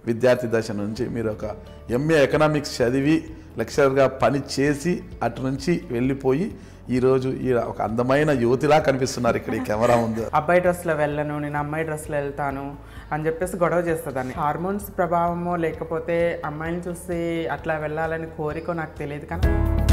విద్యార్థి దశ నుంచి మీరు ఒక ఎంఏ ఎకనామిక్స్ చదివి లెక్చరర్గా పని చేసి అటు నుంచి వెళ్ళిపోయి ఈరోజు ఈ ఒక అందమైన యువతిలా కనిపిస్తున్నారు ఇక్కడ ఈ కెమెరా ముందు అబ్బాయి డ్రెస్లో వెళ్ళను నేను అమ్మాయి డ్రెస్లో వెళ్తాను అని చెప్పేసి గొడవ చేస్తుందని హార్మోన్స్ ప్రభావమో లేకపోతే అమ్మాయిని చూసి అట్లా వెళ్ళాలని కోరికో నాకు తెలియదు కానీ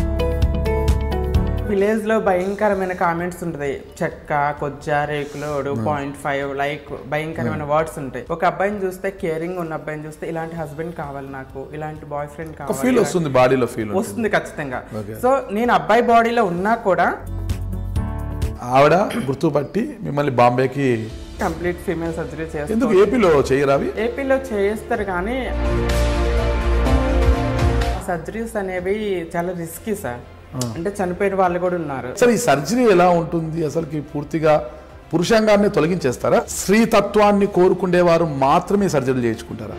విలేజ్లో భయంకరమైన కామెంట్స్ ఉంటాయి చెక్క కొజ్జ రేకులోడు పాయింట్ ఫైవ్ లైక్ భయంకరమైన వర్డ్స్ ఉంటాయి ఒక అబ్బాయిని చూస్తే కేరింగ్ ఉన్న అబ్బాయిని చూస్తే ఇలాంటి హస్బెండ్ కావాలి నాకు ఇలాంటి బాయ్ ఫ్రెండ్ ఒక ఫీల్ కావాలి వస్తుంది బాడీలో ఫీల్ వస్తుంది ఖచ్చితంగా Okay. సో నేను అబ్బాయి బాడీలో ఉన్నా కూడా ఆవిడ గుర్తుపట్టి మిమ్మల్ని బాంబేకి కంప్లీట్ ఫీమేల్ సర్జరీ చేస్తాను ఎందుకు ఏపీలో చేయరా అవి ఏపీలో చేస్తారు కానీ సర్జరీస్ అనేవి చాలా రిస్కీ సార్ అంటే చనిపోయిన వాళ్ళు కూడా ఉన్నారు అసలు ఈ సర్జరీ ఎలా ఉంటుంది అసలుకి పూర్తిగా పురుషాంగాన్ని తొలగించేస్తారా స్త్రీతత్వాన్ని కోరుకుండేవారు మాత్రమే సర్జరీలు చేయించుకుంటారా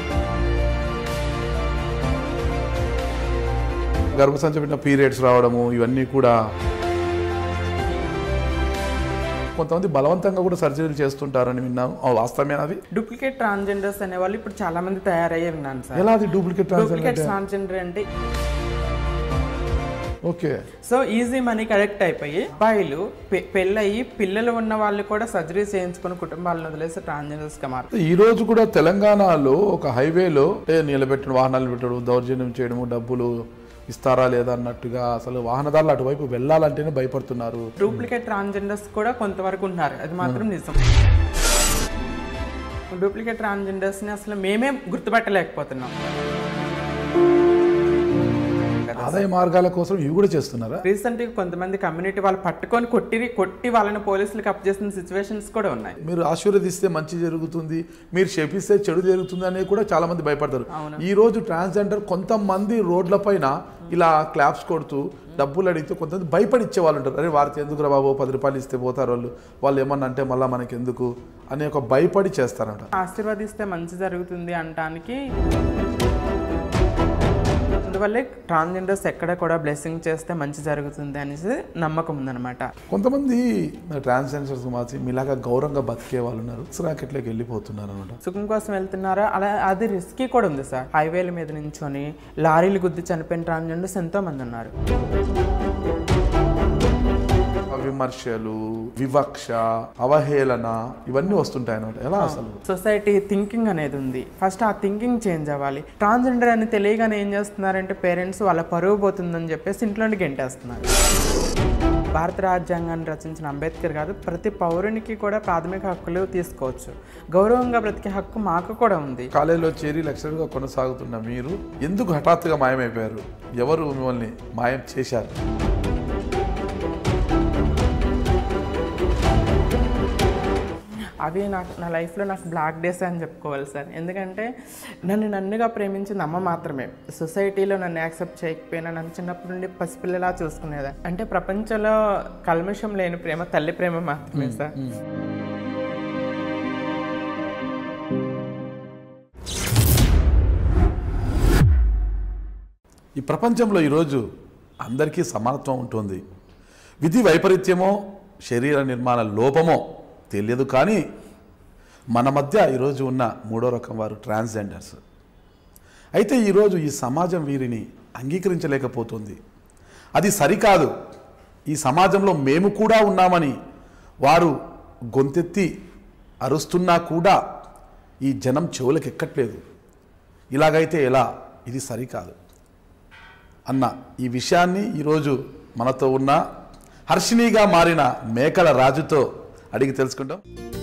గర్భసంచి పెట్టిన పీరియడ్స్ రావడము ఇవన్నీ కూడా కొంతమంది బలవంతంగా కూడా సర్జరీలు చేస్తుంటారని విన్నాను ఆ వాస్తవమేనా అది డూప్లికేట్ ట్రాన్స్జెండర్స్ అనే వాళ్ళు ఇప్పుడు చాలా మంది తయారయ్యే విన్నాను సార్ ఎలా అది డూప్లికేట్ డూప్లికేట్ ట్రాన్స్జెండర్ అంటే okay so easy money correct అయిపోయి అబ్బాయిలు పె- పెళ్ళయి పిల్లలు ఉన్న వాళ్ళు కూడా సర్జరీ చేయించుకుని కుటుంబాలను వదిలేసి ట్రాన్స్జెండర్స్ గా మారు ఈ రోజు కూడా తెలంగాణలో ఒక హైవేలో ఏ నిలబెట్టిన వాహనాలు పెట్టడం దౌర్జన్యం చేయడము డబ్బులు ఇస్తారా లేదా అన్నట్టుగా అసలు వాహనదారులు అటువైపు వెళ్ళాలంటేనే భయపడుతున్నారు డూప్లికేట్ ట్రాన్స్జెండర్స్ కూడా కొంతవరకు ఉన్నారు అది మాత్రం నిజం డూప్లికేట్ ట్రాన్స్జెండర్స్ ని అసలు మేమే గుర్తుపట్టలేకపోతున్నాం ఆదాయ మార్గాల కోసం ఇవి కూడా చేస్తున్నారా రీసెంట్ గా కొంతమంది కమ్యూనిటీ వాళ్ళు పట్టుకొని కొట్టి కొట్టి వాళ్ళని పోలీసులకు అప్ చేసిన సిచ్యువేషన్స్ కూడా ఉన్నాయి మీరు ఆశీర్వదిస్తే మంచి జరుగుతుంది మీరు శపిస్తే చెడు జరుగుతుంది అనేది కూడా చాలా మంది భయపడతారు అవును. ఈ రోజు ట్రాన్స్జెండర్ కొంతమంది రోడ్ల పైన ఇలా క్లాప్స్ కొడుతూ డబ్బులు అడిగితే కొంతమంది భయపడి ఇచ్చే వాళ్ళు ఉంటారు అరే వారికి ఎందుకు రా బాబు పది రూపాయలు ఇస్తే పోతారు వాళ్ళు వాళ్ళు ఏమన్నా అంటే మళ్ళీ మనకి ఎందుకు అని ఒక భయపడి చేస్తారంట ఆశీర్వదిస్తే మంచి జరుగుతుంది అనటానికి అందువల్లే ట్రాన్స్జెండర్స్ ఎక్కడ కూడా బ్లెస్సింగ్ చేస్తే మంచి జరుగుతుంది అనేసి నమ్మకం ఉందన్నమాట కొంతమంది ట్రాన్స్జెండర్స్ మార్చి మీలాగా గౌరవంగా బతికే వాళ్ళు ఉన్నారు రాకెట్లోకి వెళ్ళిపోతున్నారు అనమాట సుఖం కోసం వెళ్తున్నారా అలా అది రిస్కీ కూడా ఉంది సార్ హైవేల మీద నించొని లారీలు గుద్ది చనిపోయిన ట్రాన్స్జెండర్స్ ఎంతో మంది ఉన్నారు విమర్శలు వివక్ష అవహేళన ఇవన్నీ వస్తుంటాయి అనమాట ఎలా అసలు సొసైటీ థింకింగ్ అనేది ఉంది ఫస్ట్ ఆ థింకింగ్ చేంజ్ అవ్వాలి ట్రాన్స్జెండర్ అని తెలియగానే ఏం చేస్తున్నారంటే పేరెంట్స్ వాళ్ళ పరువు పోతుందని చెప్పేసి ఇంట్లోనే గెంటేస్తున్నారు భారత రాజ్యాంగాన్ని రచించిన అంబేద్కర్ గారు ప్రతి పౌరునికి కూడా ప్రాథమిక హక్కులు తీసుకోవచ్చు గౌరవంగా బ్రతికే హక్కు మాకు కూడా ఉంది కాలేజీలో చేరి లెక్చరర్గా కొనసాగుతున్న మీరు ఎందుకు హఠాత్తుగా మాయమైపోయారు ఎవరు మిమ్మల్ని మాయం చేశారు అవి నాకు నా లైఫ్లో నాకు బ్లాక్ డేస్ అని చెప్పుకోవాలి సార్ ఎందుకంటే నన్ను నన్నుగా ప్రేమించింది అమ్మ మాత్రమే సొసైటీలో నన్ను యాక్సెప్ట్ చేయకపోయినా నన్ను చిన్నప్పటి నుండి పసిపిల్లలా చూసుకునేదా అంటే ప్రపంచంలో కల్మషం లేని ప్రేమ తల్లి ప్రేమ మాత్రమే సార్ ఈ ప్రపంచంలో ఈరోజు అందరికీ సమానత్వం ఉంటుంది విధి వైపరీత్యమో శరీర నిర్మాణ లోపమో తెలియదు కానీ మన మధ్య ఈరోజు ఉన్న మూడో రకం వారు ట్రాన్స్జెండర్స్ అయితే ఈరోజు ఈ సమాజం వీరిని అంగీకరించలేకపోతుంది అది సరికాదు ఈ సమాజంలో మేము కూడా ఉన్నామని వారు గొంతెత్తి అరుస్తున్నా కూడా ఈ జనం చెవులకు ఎక్కట్లేదు ఇలాగైతే ఎలా ఇది సరికాదు అన్న ఈ విషయాన్ని ఈరోజు మనతో ఉన్న హర్షిణిగా మారిన మేకల రాజుతో అడిగి తెలుసుకుంటాం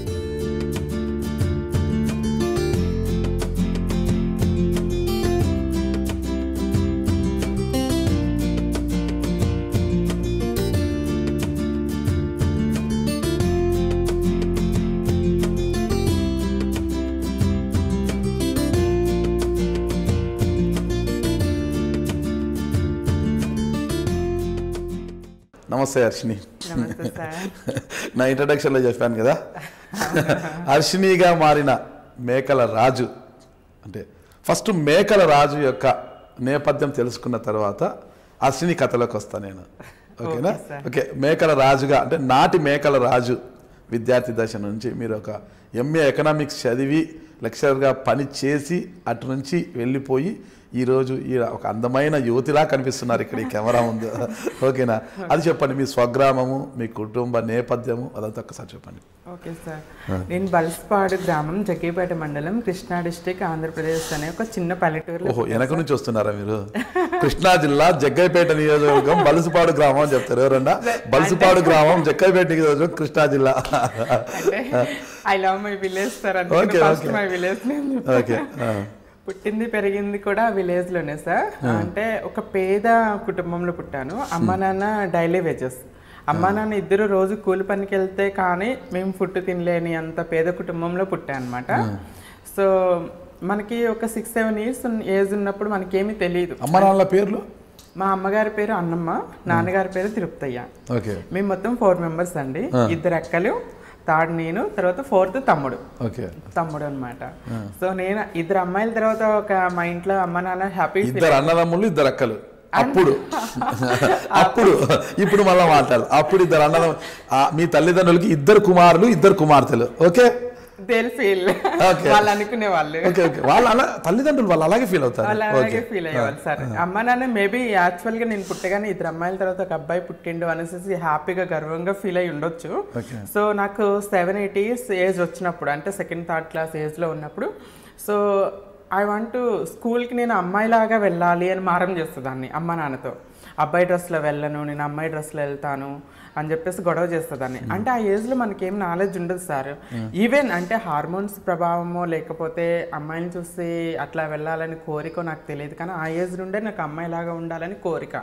నమస్తే హర్షిణి నమస్తే సార్ నా ఇంట్రడక్షన్లో చెప్పాను కదా హర్షిణిగా మారిన మేకల రాజు అంటే ఫస్ట్ మేకల రాజు యొక్క నేపథ్యం తెలుసుకున్న తర్వాత హర్షిణి కథలోకి వస్తాను నేను ఓకేనా Okay, sir. ఓకే మేకల రాజుగా అంటే నాటి మేకల రాజు విద్యార్థి దశ నుంచి మీరు ఒక ఎంఏ ఎకనామిక్స్ చదివి లెక్చరర్గా పని చేసి అటు నుంచి వెళ్ళిపోయి ఈరోజు ఈ ఒక అందమైన యువతిలా కనిపిస్తున్నారు ఇక్కడ ఈ కెమెరా ముందు ఓకేనా అది చెప్పండి మీ స్వగ్రామము మీ కుటుంబ నేపథ్యము అదంతా ఒక్కసారి చెప్పండి ఓకే సార్ నేను బల్స్పాడు గ్రామం జగ్గేపేట మండలం కృష్ణా డిస్టిక్ ఆంధ్రప్రదేశ్ అనే ఒక చిన్న పల్లెటూరులో ఓహో వెనక నుంచి వస్తున్నారా మీరు కృష్ణా జిల్లా జగ్గైపేట నియోజకవర్గం బలుసుపాడు గ్రామం అని చెప్తారు ఎవరన్నా బలుసుపాడు గ్రామం జగ్గైపేట నియోజకవర్గం కృష్ణా జిల్లా అంటే I love my village sir Okay, అంటే first okay. My village okay ఆ. పుట్టింది పెరిగింది కూడా విలేజ్ లోనే సార్ అంటే ఒక పేద కుటుంబంలో పుట్టాను అమ్మ నాన్న డైలీ వేజెస్ అమ్మ నాన్న ఇద్దరు రోజు కూలి పనికి వెళ్తే కానీ మేము ఫుడ్ తినలేని అంత పేద కుటుంబంలో పుట్టా అనమాట సో మనకి ఒక సిక్స్ సెవెన్ ఇయర్స్ ఏజ్ ఉన్నప్పుడు మనకేమీ తెలియదు అమ్మ నాన్నల పేర్లు మా అమ్మగారి పేరు అన్నమ్మ నాన్నగారి పేరు తిరుపతయ్య ఓకే మేము మొత్తం ఫోర్ మెంబర్స్ అండి ఇద్దరు అక్కలు థర్డ్ నేను తర్వాత ఫోర్త్ తమ్ముడు ఓకే తమ్ముడు అనమాట సో నేను ఇద్దరు అమ్మాయిల తర్వాత ఒక మా ఇంట్లో అమ్మ నాన్న హ్యాపీ ఇద్దరు అన్నదమ్ములు ఇద్దరు అక్కలు అప్పుడు అప్పుడు ఇప్పుడు మళ్ళా మాట్లాడాలి అప్పుడు ఇద్దరు అన్నదమ్ములు ఆ, మీ తల్లిదండ్రులకి ఇద్దరు కుమారులు ఇద్దరు కుమార్తెలు ఓకే దేల్ ఫీల్ Okay. వాళ్ళు అనుకునే వాళ్ళు ఓకే ఓకే వాళ్ళు అలా తల్లిదండ్రులు వాళ్ళు అలాగే ఫీల్ అవుతారు వాళ్ళు ఓకే అలాగే ఫీల్ అయ్యేవాళ్ళు సార్ అమ్మ నాన్న మేబీ యాక్చువల్ గా నేను పుట్టగానే ఇద్దరు అమ్మాయిల తర్వాత ఒక అబ్బాయి పుట్టిండు అనేసి హ్యాపీగా గర్వంగా ఫీల్ అయి ఉండొచ్చు ఓకే సో నాకు సెవెన్ ఎయిట్ ఇయర్స్ ఏజ్ వచ్చినప్పుడు అంటే సెకండ్ థర్డ్ క్లాస్ ఏజ్లో ఉన్నప్పుడు సో ఐ వాంట్ స్కూల్కి నేను అమ్మాయిలాగా వెళ్ళాలి అని మారం చేస్తుందాన్ని అమ్మ నాన్నతో అబ్బాయి డ్రెస్లో వెళ్ళను నేను అమ్మాయి డ్రెస్లో వెళ్తాను అని చెప్పేసి గొడవ చేస్తుందాన్ని అంటే ఆ ఏజ్లో మనకేం నాలెడ్జ్ ఉండదు సార్ ఈవెన్ అంటే హార్మోన్స్ ప్రభావమో లేకపోతే అమ్మాయిని చూసి అట్లా వెళ్ళాలని కోరిక నాకు తెలియదు కానీ ఆ ఏజ్ నుండే నాకు అమ్మాయిలాగా ఉండాలని కోరిక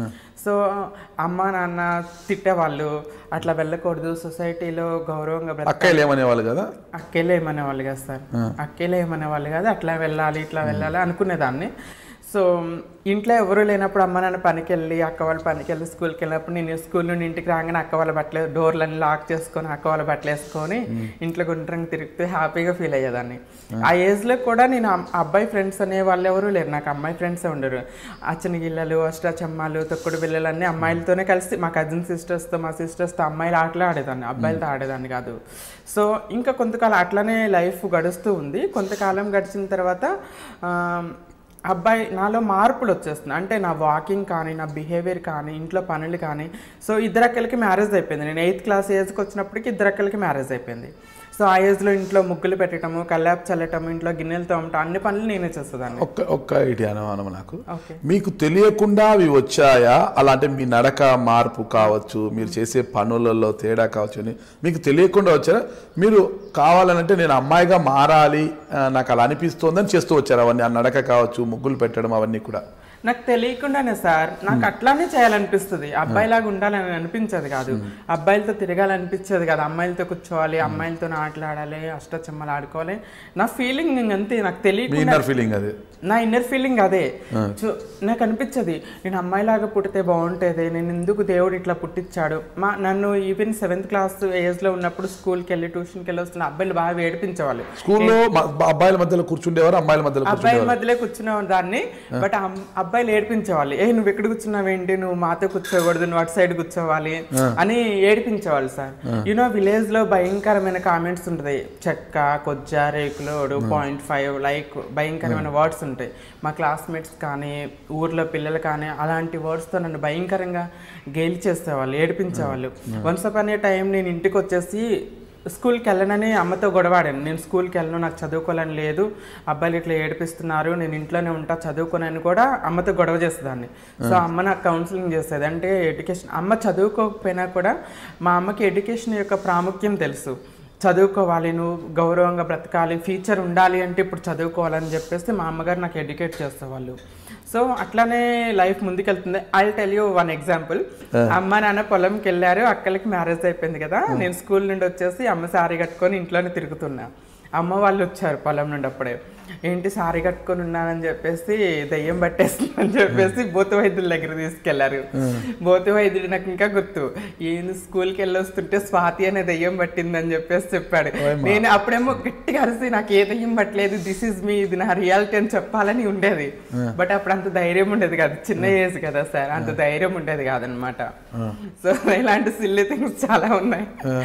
సో అమ్మ నాన్న తిట్టేవాళ్ళు అట్లా వెళ్ళకూడదు సొసైటీలో గౌరవంగా బ్రతకాలి. అక్కయ్యలు ఏమనేవాళ్ళు కదా అక్కేలే ఏమనేవాళ్ళు కదా సార్ అక్కేలే ఏమనేవాళ్ళు కాదు అట్లా వెళ్ళాలి ఇట్లా వెళ్ళాలి అనుకునేదాన్ని సో ఇంట్లో ఎవరు లేనప్పుడు అమ్మ నాన్న పనికి వెళ్ళి అక్క వాళ్ళ పనికి వెళ్ళి స్కూల్కి వెళ్ళినప్పుడు నేను స్కూల్ నుండి ఇంటికి రాగానే అక్క వాళ్ళ బట్టలు డోర్లన్నీ లాక్ చేసుకొని అక్క వాళ్ళ బట్టలు వేసుకొని ఇంట్లో గుండ్రంగా తిరుగుతూ హ్యాపీగా ఫీల్ అయ్యేదాన్ని ఆ ఏజ్లో కూడా నేను అమ్- అబ్బాయి ఫ్రెండ్స్ అనే వాళ్ళు ఎవరు లేరు నాకు అమ్మాయి ఫ్రెండ్సే ఉండరు అచ్చని గిల్లలు అష్టాచమ్మాలు తొక్కుడు బిల్లలు అన్నీ అమ్మాయిలతోనే కలిసి మా కజిన్ సిస్టర్స్తో మా సిస్టర్స్తో అమ్మాయిలు ఆటలు ఆడేదాన్ని అబ్బాయిలతో ఆడేదాన్ని కాదు సో ఇంకా కొంతకాలం అట్లనే లైఫ్ గడుస్తూ ఉంది కొంతకాలం గడిచిన తర్వాత ఆ, అబ్బాయి నాలో మార్పులు వచ్చేస్తున్నాయి అంటే నా వాకింగ్ కానీ నా బిహేవియర్ కానీ ఇంట్లో పనులు కానీ సో ఇద్దరు అక్కలకి మ్యారేజ్ అయిపోయింది నేను ఎయిత్ క్లాస్ ఏజ్కి వచ్చినప్పటికి ఇద్దరు అక్కలకి మ్యారేజ్ అయిపోయింది సో ఆ ఏజ్లో ఇంట్లో ముగ్గులు పెట్టడము కల్లాపు చల్లటము ఇంట్లో గిన్నెలు తోమటం అన్ని పనులు నేనే చేసేదాన్ని ఒక్క ఒక్క ఐడియా అనుమానం నాకు ఓకే మీకు తెలియకుండా అవి వచ్చాయా అలా అంటే మీ నడక మార్పు కావచ్చు మీరు చేసే పనులలో తేడా కావచ్చు అని మీకు తెలియకుండా వచ్చారా మీరు కావాలనంటే నేను అమ్మాయిగా మారాలి ఆ, నాకు అలా అనిపిస్తోందని చేస్తూ వచ్చారు అవన్నీ ఆ నడక కావచ్చు ముగ్గులు పెట్టడం అవన్నీ కూడా నాకు తెలియకుండానే సార్ నాకు అట్లానే చేయాలనిపిస్తుంది అబ్బాయిలాగా ఉండాలని అనిపించదు కాదు అబ్బాయిలతో తిరగాలనిపించదు కాదు అమ్మాయిలతో కూర్చోవాలి అమ్మాయిలతో ఆటలాడాలి అష్టచమ్మలు ఆడుకోవాలి నా ఫీలింగ్ అంతే నాకు మీ తెలియకుండా ఇన్నర్ ఫీలింగ్ అది నా ఇన్నర్ ఫీలింగ్ అదే సో నాకు అనిపించదు నేను అమ్మాయిలాగా పుట్టితే బాగుంటుంది నేను ఎందుకు దేవుడు ఇట్లా పుట్టించాడు మా నన్ను ఈవెన్ సెవెంత్ క్లాస్ ఏజ్లో ఉన్నప్పుడు స్కూల్కి వెళ్ళి ట్యూషన్కి వెళ్ళి వస్తున్న అబ్బాయిలు బాగా ఏడిపించేవాళ్ళు స్కూల్లో మ- అబ్బాయిల మధ్యలో కూర్చుండేవారు అమ్మాయిల మధ్యలో అబ్బాయిల కూర్చుండేవారు మధ్యలో కూర్చున్న దాన్ని బట్ అబ్బాయిలు ఏడిపించేవాళ్ళు ఏ నువ్వు ఎక్కడ కూర్చున్నావేంటి నువ్వు మాతో కూర్చోకూడదు నువ్వు అటు సైడ్ కూర్చోవాలి అని ఏడిపించేవాళ్ళు సార్ యూనో విలేజ్ లో భయంకరమైన కామెంట్స్ ఉంటాయి చెక్క కొజ్జ రేకులోడు పాయింట్ ఫైవ్ లైక్ భయంకరమైన వర్డ్స్ ఉంటాయి మా క్లాస్మేట్స్ కానీ ఊర్లో పిల్లలు కానీ అలాంటి వర్డ్స్తో నన్ను భయంకరంగా గేలి చేసేవాళ్ళు ఏడిపించేవాళ్ళు వన్స్ అప్ అనే టైం నేను ఇంటికి వచ్చేసి స్కూల్కి వెళ్ళనని అమ్మతో గొడవాడాను నేను స్కూల్కి వెళ్ళను నాకు చదువుకోవాలని లేదు అబ్బాయిలు ఇట్లా ఏడిపిస్తున్నారు నేను ఇంట్లోనే ఉంటా చదువుకోనని కూడా అమ్మతో గొడవ చేసేదాన్ని సో అమ్మ నాకు కౌన్సిలింగ్ చేసేది అంటే ఎడ్యుకేషన్ అమ్మ చదువుకోకపోయినా కూడా మా అమ్మకి ఎడ్యుకేషన్ యొక్క ప్రాముఖ్యం తెలుసు చదువుకోవాలి నువ్వు గౌరవంగా బ్రతకాలి ఫ్యూచర్ ఉండాలి అంటే ఇప్పుడు చదువుకోవాలని చెప్పేసి మా అమ్మగారు నాకు ఎడ్యుకేట్ చేసేవాళ్ళు సో అట్లానే లైఫ్ ముందుకెళ్తుంది I tell you one example అమ్మ నాన్న పొలంకి వెళ్ళారు అక్కలకి మ్యారేజ్ అయిపోయింది కదా నేను స్కూల్ నుండి వచ్చేసి అమ్మ సారీ కట్టుకొని ఇంట్లోనే తిరుగుతున్నా అమ్మ వాళ్ళు వచ్చారు పొలం నుండి అప్పుడే ఏంటి సారీ కట్టుకొని ఉన్నానని చెప్పేసి దయ్యం పట్టేస్తుందని చెప్పేసి బోతు వైద్యుల దగ్గర తీసుకెళ్లారు బోతు వైద్యుడు నాకు ఇంకా గుర్తు ఈయన స్కూల్కి వెళ్ళి వస్తుంటే స్వాతి అనే దయ్యం పట్టిందని చెప్పేసి చెప్పాడు నేను అప్పుడేమో గట్టిగా అరిసి నాకు ఏ దయ్యం పట్టలేదు దిస్ ఇస్ మీ ఇది నా రియాలిటీ అని చెప్పాలని ఉండేది బట్ అప్పుడు అంత ధైర్యం ఉండేది కాదు చిన్న ఏజ్ కదా సార్ అంత ధైర్యం ఉండేది కాదనమాట సో ఇలాంటి సిల్లీ థింగ్స్ చాలా ఉన్నాయి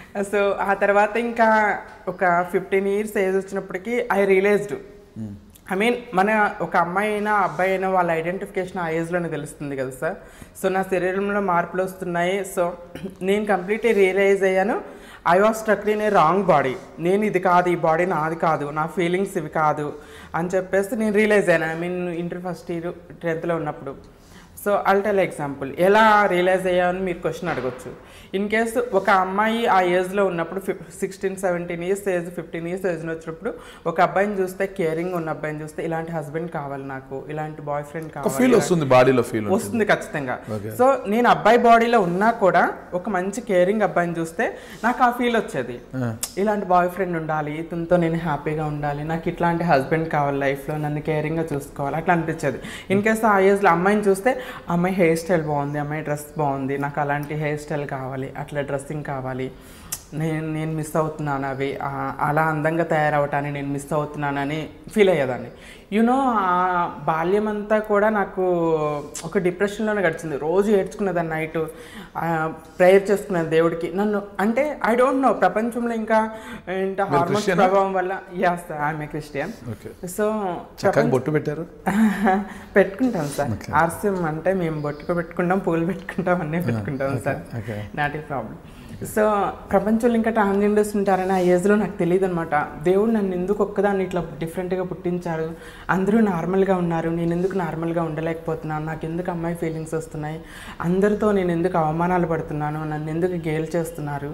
సో ఆ తర్వాత ఇంకా ఒక ఫిఫ్టీన్ ఇయర్స్ ఏజ్ వచ్చినప్పటికీ ఐ రియలైజ్డ్ ఐ మీన్ మన ఒక అమ్మాయి అయినా అబ్బాయి అయినా వాళ్ళ ఐడెంటిఫికేషన్ ఆ ఏజ్లోనే తెలుస్తుంది కదా సార్ సో నా శరీరంలో మార్పులు వస్తున్నాయి సో నేను కంప్లీట్లీ రియలైజ్ అయ్యాను I was struck in a wrong body నేను ఇది కాదు ఈ బాడీ నాది కాదు నా ఫీలింగ్స్ ఇవి కాదు అని చెప్పేసి నేను రియలైజ్ అయ్యాను I mean inter first year టెన్త్లో ఉన్నప్పుడు సో అల్టల్ ఎగ్జాంపుల్ ఎలా రియలైజ్ అయ్యామని మీరు క్వశ్చన్ అడగొచ్చు ఇన్ కేస్ ఒక అమ్మాయి ఆ ఏజ్లో ఉన్నప్పుడు ఫిఫ్ sixteen seventeen years age fifteen years age వచ్చినప్పుడు ఒక అబ్బాయిని చూస్తే కేరింగ్ ఉన్న అబ్బాయిని చూస్తే ఇలాంటి హస్బెండ్ కావాలి నాకు ఇలాంటి బాయ్ ఫ్రెండ్ ఒక ఫీల్ కావాలి వస్తుంది బాడీలో ఫీల్ వస్తుంది ఖచ్చితంగా సో నేను అబ్బాయి బాడీలో ఉన్నా కూడా ఒక మంచి కేరింగ్ అబ్బాయిని చూస్తే నాకు ఆ ఫీల్ వచ్చేది ఇలాంటి బాయ్ ఫ్రెండ్ ఉండాలి ఇతనితో నేను హ్యాపీగా ఉండాలి నాకు ఇట్లాంటి హస్బెండ్ కావాలి లైఫ్లో నన్ను కేరింగ్గా చూసుకోవాలి అట్లా అనిపించేది ఇన్ కేస్ ఆ ఏజ్లో అమ్మాయిని చూస్తే అమ్మాయి హెయిర్ స్టైల్ బాగుంది అమ్మాయి డ్రెస్ బాగుంది నాకు అలాంటి హెయిర్ స్టైల్ కావాలి అట్లా డ్రెస్సింగ్ కావాలి నేను నేను మిస్ అవుతున్నాను అవి ఆ, అలా అందంగా తయారవటాన్ని నేను మిస్ అవుతున్నానని ఫీల్ అయ్యేదాన్ని యునో ఆ బాల్యం అంతా కూడా నాకు ఒక డిప్రెషన్లోనే గడిచింది రోజు ఏడ్చుకునేదాన్ని నైట్ ప్రేయర్ చేసుకునేది దేవుడికి నన్ను అంటే ఐ డోంట్ నో ప్రపంచంలో ఇంకా ఏంటి హార్మోన్స్ Christian ఆ? ప్రభావం వల్ల as I'm a Christian okay so చక్కగా బొట్టు పెట్టారు పెట్టుకుంటాం సార్ ఆర్సిఎం అంటే మేము బొట్టుకు పెట్టుకుంటాం పూలు పెట్టుకుంటాం అన్నీ పెట్టుకుంటాం sir okay. Not a problem so ప్రపంచంలో ఇంకా ట్రాన్స్జెండర్స్ ఉంటారని ఆ ఏజ్లో నాకు తెలియదు అనమాట దేవుడు నన్ను ఎందుకు ఒక్కదాన్ని ఇట్లా డిఫరెంట్గా పుట్టించారు అందరూ నార్మల్గా ఉన్నారు నేను ఎందుకు నార్మల్గా ఉండలేకపోతున్నాను నాకు ఎందుకు అమ్మాయి ఫీలింగ్స్ వస్తున్నాయి అందరితో నేను ఎందుకు అవమానాలు పడుతున్నాను నన్ను ఎందుకు గేల్ చేస్తున్నారు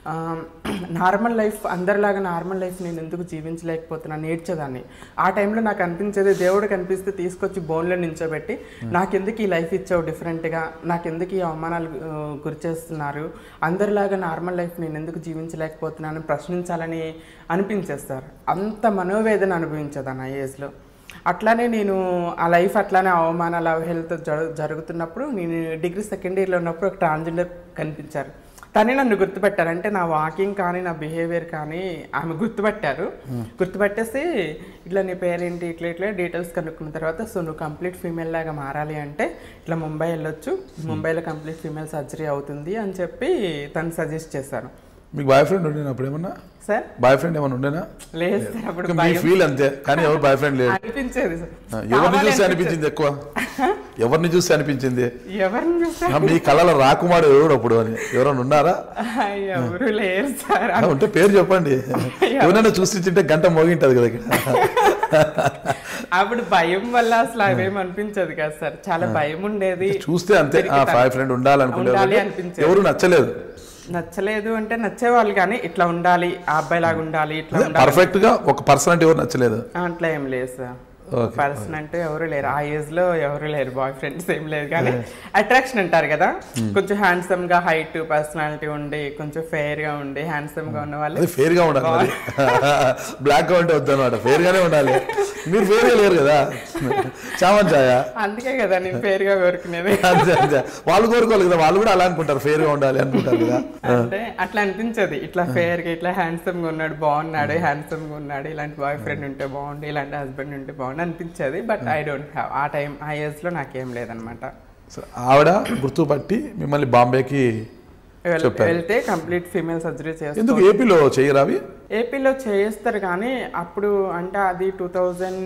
నార్మల్ లైఫ్ అందరిలాగా నార్మల్ లైఫ్ నేను ఎందుకు జీవించలేకపోతున్నాను నేర్చేదాన్ని ఆ టైంలో నాకు అనిపించేది దేవుడు కనిపిస్తే తీసుకొచ్చి బోన్లో నించోబెట్టి నాకెందుకు ఈ లైఫ్ ఇచ్చావు డిఫరెంట్గా నాకెందుకు ఈ అవమానాలు ఆ, గురి చేస్తున్నారు అందరిలాగా నార్మల్ లైఫ్ నేను ఎందుకు జీవించలేకపోతున్నాను ప్రశ్నించాలని అనిపించేస్తారు అంత మనోవేదన అనుభవించేదాన్ని ఆ ఏజ్లో అట్లానే నేను ఆ లైఫ్ అట్లానే అవమానాలు అవహేళతో జరు జరుగుతున్నప్పుడు నేను డిగ్రీ సెకండ్ ఇయర్లో ఉన్నప్పుడు ఒక ట్రాన్స్జెండర్ కనిపించారు తనే నన్ను గుర్తుపెట్టారు అంటే నా వాకింగ్ కానీ నా బిహేవియర్ కానీ ఆమె గుర్తుపట్టారు గుర్తుపట్టేసి ఇట్లా నీ పేరేంటి ఇట్లా ఇట్లా డీటెయిల్స్ కనుక్కున్న తర్వాత సో నువ్వు కంప్లీట్ ఫీమేల్ లాగా మారాలి అంటే ఇట్లా ముంబై వెళ్ళొచ్చు ముంబైలో కంప్లీట్ ఫీమేల్ సర్జరీ అవుతుంది అని చెప్పి తను సజెస్ట్ చేశారు మీకు బాయ్ ఫ్రెండ్ ఉండేనా అప్పుడు ఏమన్నా సార్ బాయ్ ఫ్రెండ్ ఏమన్నా ఉండేనా లేదు సార్ అప్పుడు మీ భయం ఫీల్ అంతే కానీ ఎవరు బాయ్ ఫ్రెండ్ లేదు అనిపించేది సార్ ఆ, ఎవరిని కావాలి చూసి అనిపించేది. అనిపించింది ఎక్కువ ఎవరిని చూసి అనిపించింది ఎవరిని చూస్తే ఆ, మీ కళల రాకుమారు ఎవరు అప్పుడు అని ఎవరైనా ఉన్నారా ఎవరు లేరు సార్ ఆ, ఉంటే పేరు చెప్పండి ఎవరైనా చూసి తింటే గంట మోగింటది కదా ఇక్కడ అప్పుడు భయం వల్ల అసలు అవేం అనిపించదు కదా సార్ చాలా భయం ఉండేది చూస్తే అంతే ఆ తిరిగి బాయ్ ఫ్రెండ్ ఉండాలనుకునే ఉండాలి వాళ్ళకి అనిపించేది. ఎవరు నచ్చలేదు నచ్చలేదు అంటే నచ్చేవాళ్ళు కానీ ఇట్లా ఉండాలి ఆ అబ్బాయి లాగా ఉండాలి ఇట్లా ఉండాలి పర్ఫెక్ట్ గా ఒక పర్సన్ అంటే ఎవరు నచ్చలేదు అట్లా ఏం లేదు సార్ Okay. పర్సన్ అంటే ఎవరు లేరు ఆ ఏజ్ లో ఎవరు లేరు బాయ్ ఫ్రెండ్స్ ఏం లేదు కానీ అట్రాక్షన్ అంటారు కదా కొంచెం హ్యాండ్సమ్ గా హైట్ పర్సనాలిటీ ఉండి కొంచెం ఫెయిర్ గా ఉండి హ్యాండ్సమ్ గా ఉన్న వాళ్ళు అది ఫేర్ గా ఉండాలి మరి బ్లాక్ గా ఉంటే వద్దు అనమాట ఫేర్ గానే ఉండాలి మీరు ఫేర్ గా లేరు కదా చామన్ ఛాయ అందుకే కదా నేను ఫెయిర్ గా కోరుకునేది అంతే అంతే వాళ్ళు కోరుకోవాలి కదా వాళ్ళు కూడా అలా అనుకుంటారు ఫేర్ గా ఉండాలి అనుకుంటారు కదా అంటే అట్లా అనిపించదు ఇట్లా ఫెయిర్ గా ఇట్లా హ్యాండ్సమ్ గా ఉన్నాడు బాగున్నాడు హ్యాండ్సమ్ గా ఉన్నాడు ఇలాంటి బాయ్ ఫ్రెండ్ ఉంటే బాగుండు ఇలాంటి హస్బెండ్ ఉంటే బాగుండు అనిపించేది బట్ ఐ డోంట్ హ్యావ్ ఆ టైం ఆ ఏజ్ లో నాకేం లేదనమాట సో ఆవిడ గుర్తుపట్టి మిమ్మల్ని బాంబేకి వెల్- చెప్పారు. వెళ్తే కంప్లీట్ ఫీమేల్ సర్జరీ చేస్తారు ఎందుకు ఏపీలో చేయరు అవి ఏపీలో చేస్తారు కానీ అప్పుడు అంటే అది టూ థౌజండ్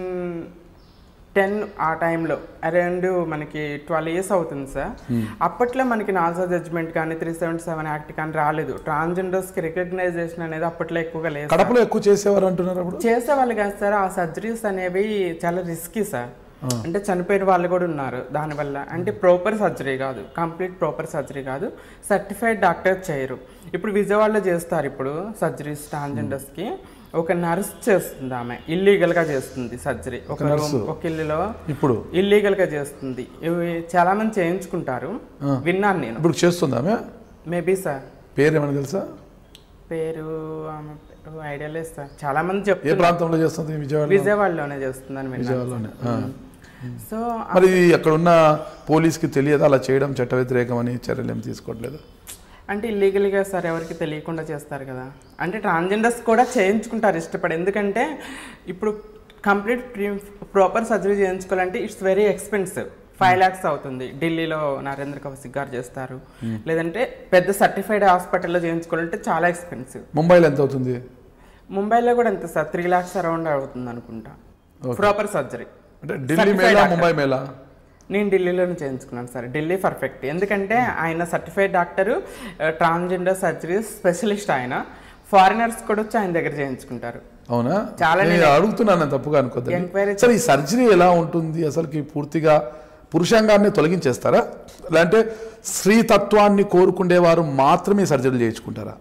టెన్ ఆ టైంలో అరౌండ్ మనకి ట్వెల్వ్ ఇయర్స్ అవుతుంది సార్ అప్పట్లో మనకి నాసా జడ్జ్మెంట్ కానీ త్రీ సెవెంటీ సెవెన్ యాక్ట్ కానీ రాలేదు ట్రాన్స్జెండర్స్కి రికగ్నైజేషన్ అనేది అప్పట్లో ఎక్కువగా లేదు కడపలో ఎక్కువ చేసేవారు అంటున్నారు అప్పుడు చేసేవాళ్ళు కాదు సార్ ఆ సర్జరీస్ అనేవి చాలా రిస్కీ సార్ అంటే చనిపోయిన వాళ్ళు కూడా ఉన్నారు దానివల్ల అంటే ప్రాపర్ సర్జరీ కాదు కంప్లీట్ ప్రాపర్ సర్జరీ కాదు సర్టిఫైడ్ డాక్టర్ చేయరు ఇప్పుడు విజయవాడలో చేస్తారు ఇప్పుడు సర్జరీస్ ట్రాన్స్జెండర్స్కి ఒక నర్స్ చేస్తుంది ఆమె ఇల్లీగల్గా చేస్తుంది సర్జరీ ఒక రూమ్ ఒక ఇల్లులో ఇప్పుడు ఇల్లీగల్గా చేస్తుంది ఇవి చాలా మంది చేయించుకుంటారు విన్నాను నేను ఇప్పుడు చేస్తుంది ఆమె మేబీ సార్ పేరు ఏమైనా తెలుసా పేరు ఆమె పేరు ఐడియా లేదు సార్ చాలా మంది ఏ చెప్తున్నారు ప్రాంతంలో చేస్తుంది విజయవాడ విజయవాడలోనే చేస్తుందని విన్నాను విజయవాడలోనే ఆ. సో మరి అక్కడ ఉన్న పోలీస్కి తెలియదు అలా చేయడం చట్ట వ్యతిరేకం అని చర్యలు ఏం తీసుకోవట్లేదు అంటే ఇల్లీగల్గా సార్ ఎవరికి తెలియకుండా చేస్తారు కదా అంటే ట్రాన్స్జెండర్స్ కూడా చేయించుకుంటారు ఇష్టపడి ఎందుకంటే ఇప్పుడు కంప్లీట్ ప్రాపర్ సర్జరీ చేయించుకోవాలంటే it's very expensive five lakhs అవుతుంది ఢిల్లీలో నరేంద్ర కౌశిక్ గారు చేస్తారు లేదంటే పెద్ద సర్టిఫైడ్ హాస్పిటల్లో చేయించుకోవాలంటే చాలా ఎక్స్పెన్సివ్ ముంబైలో ఎంత అవుతుంది ముంబైలో కూడా ఎంత సార్ త్రీ ల్యాక్స్ అరౌండ్ అవుతుంది అనుకుంటా ప్రాపర్ సర్జరీ అంటే ఢిల్లీ మేలా ముంబై మేలా నేను ఢిల్లీలోనే చేయించుకున్నాను సార్ ఢిల్లీ పర్ఫెక్ట్ ఎందుకంటే ఆయన certified doctor transgender surgery specialist ఆయన ఫారినర్స్ కూడా వచ్చి ఆయన దగ్గర చేయించుకుంటారు అవునా చాలా నేను అడుగుతున్నాను నేను తప్పుగా అనుకోద్దు ఎంక్వైరీ సరే ఈ సర్జరీ ఎలా ఉంటుంది అసలుకి పూర్తిగా పురుషాంగాన్ని తొలగించేస్తారా లేదంటే స్త్రీతత్వాన్ని కోరుకుండేవారు మాత్రమే సర్జరీలు చేయించుకుంటారా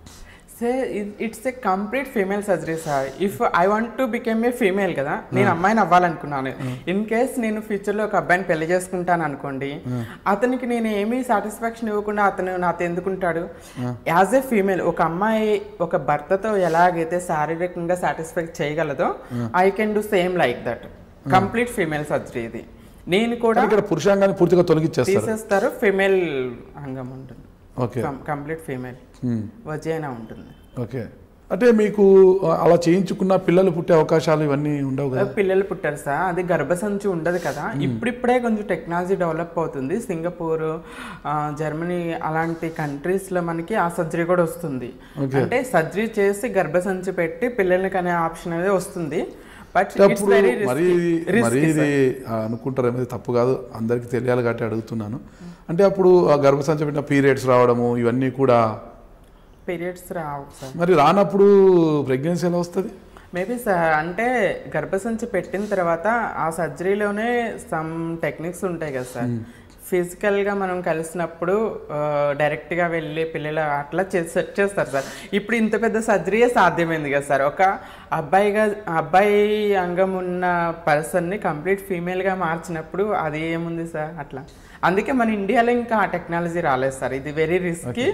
say it's a complete female surgery sir if I want to become a female కదా నేను అమ్మాయిని అవ్వాలనుకున్నాను ఇన్ కేస్ నేను ఫ్యూచర్లో ఒక అబ్బాయిని పెళ్లి చేసుకుంటాను అనుకోండి అతనికి నేను ఏమీ సాటిస్ఫాక్షన్ ఇవ్వకుండా అతను నాతో ఎందుకుంటాడు యాజ్ ఏ ఫీమేల్ ఒక అమ్మాయి ఒక భర్తతో ఎలాగైతే శారీరకంగా సాటిస్ఫై చేయగలదో I can do same like that complete female surgery ఇది నేను కూడా ఇక్కడ పురుషాంగాన్ని పూర్తిగా తొలగించేస్తారు తీసేస్తారు ఫీమేల్ అంగం ఉంటుంది ఓకే కంప్లీట్ ఫీమేల్ వజైనా ఉంటుంది ఓకే అంటే మీకు అలా చేయించుకున్న పిల్లలు పుట్టే అవకాశాలు ఇవన్నీ ఉండవు కదా పిల్లలు పుట్టారు సార్ అది గర్భసంచి ఉండదు కదా ఇప్పుడిప్పుడే కొంచెం టెక్నాలజీ డెవలప్ అవుతుంది సింగపూర్ ఆ, జర్మనీ అలాంటి కంట్రీస్లో మనకి ఆ సర్జరీ కూడా వస్తుంది అంటే సర్జరీ చేసి గర్భసంచి పెట్టి పిల్లల్ని కనే ఆప్షన్ అనేది వస్తుంది బట్ ఇట్స్ అప్పుడు వెరీ మరి మరి ఇది ఆ, అనుకుంటారు అనేది తప్పు కాదు అందరికీ తెలియాలి కాబట్టి అడుగుతున్నాను అంటే అప్పుడు ఆ గర్భసంచి పెట్టిన పీరియడ్స్ రావడము ఇవన్నీ కూడా పీరియడ్స్ రావు సార్ మరి రానప్పుడు ప్రెగ్నెన్సీ ఎలా వస్తుంది మేబీ సార్ అంటే గర్భసంచి పెట్టిన తర్వాత ఆ సర్జరీలోనే సమ్ టెక్నిక్స్ ఉంటాయి కదా సార్ ఫిజికల్గా మనం కలిసినప్పుడు ఆ, డైరెక్ట్గా వెళ్ళి పిల్లలు అట్లా చేసి సెట్ చేస్తారు సార్ ఇప్పుడు ఇంత పెద్ద సర్జరీయే సాధ్యమైంది కదా సార్ ఒక అబ్బాయిగా అబ్బాయి అంగం ఉన్న పర్సన్ని కంప్లీట్ ఫీమేల్గా మార్చినప్పుడు అది ఏముంది సార్ అట్లా అందుకే మన ఇండియాలో ఇంకా ఆ టెక్నాలజీ రాలేదు సార్ ఇది వెరీ రిస్కీ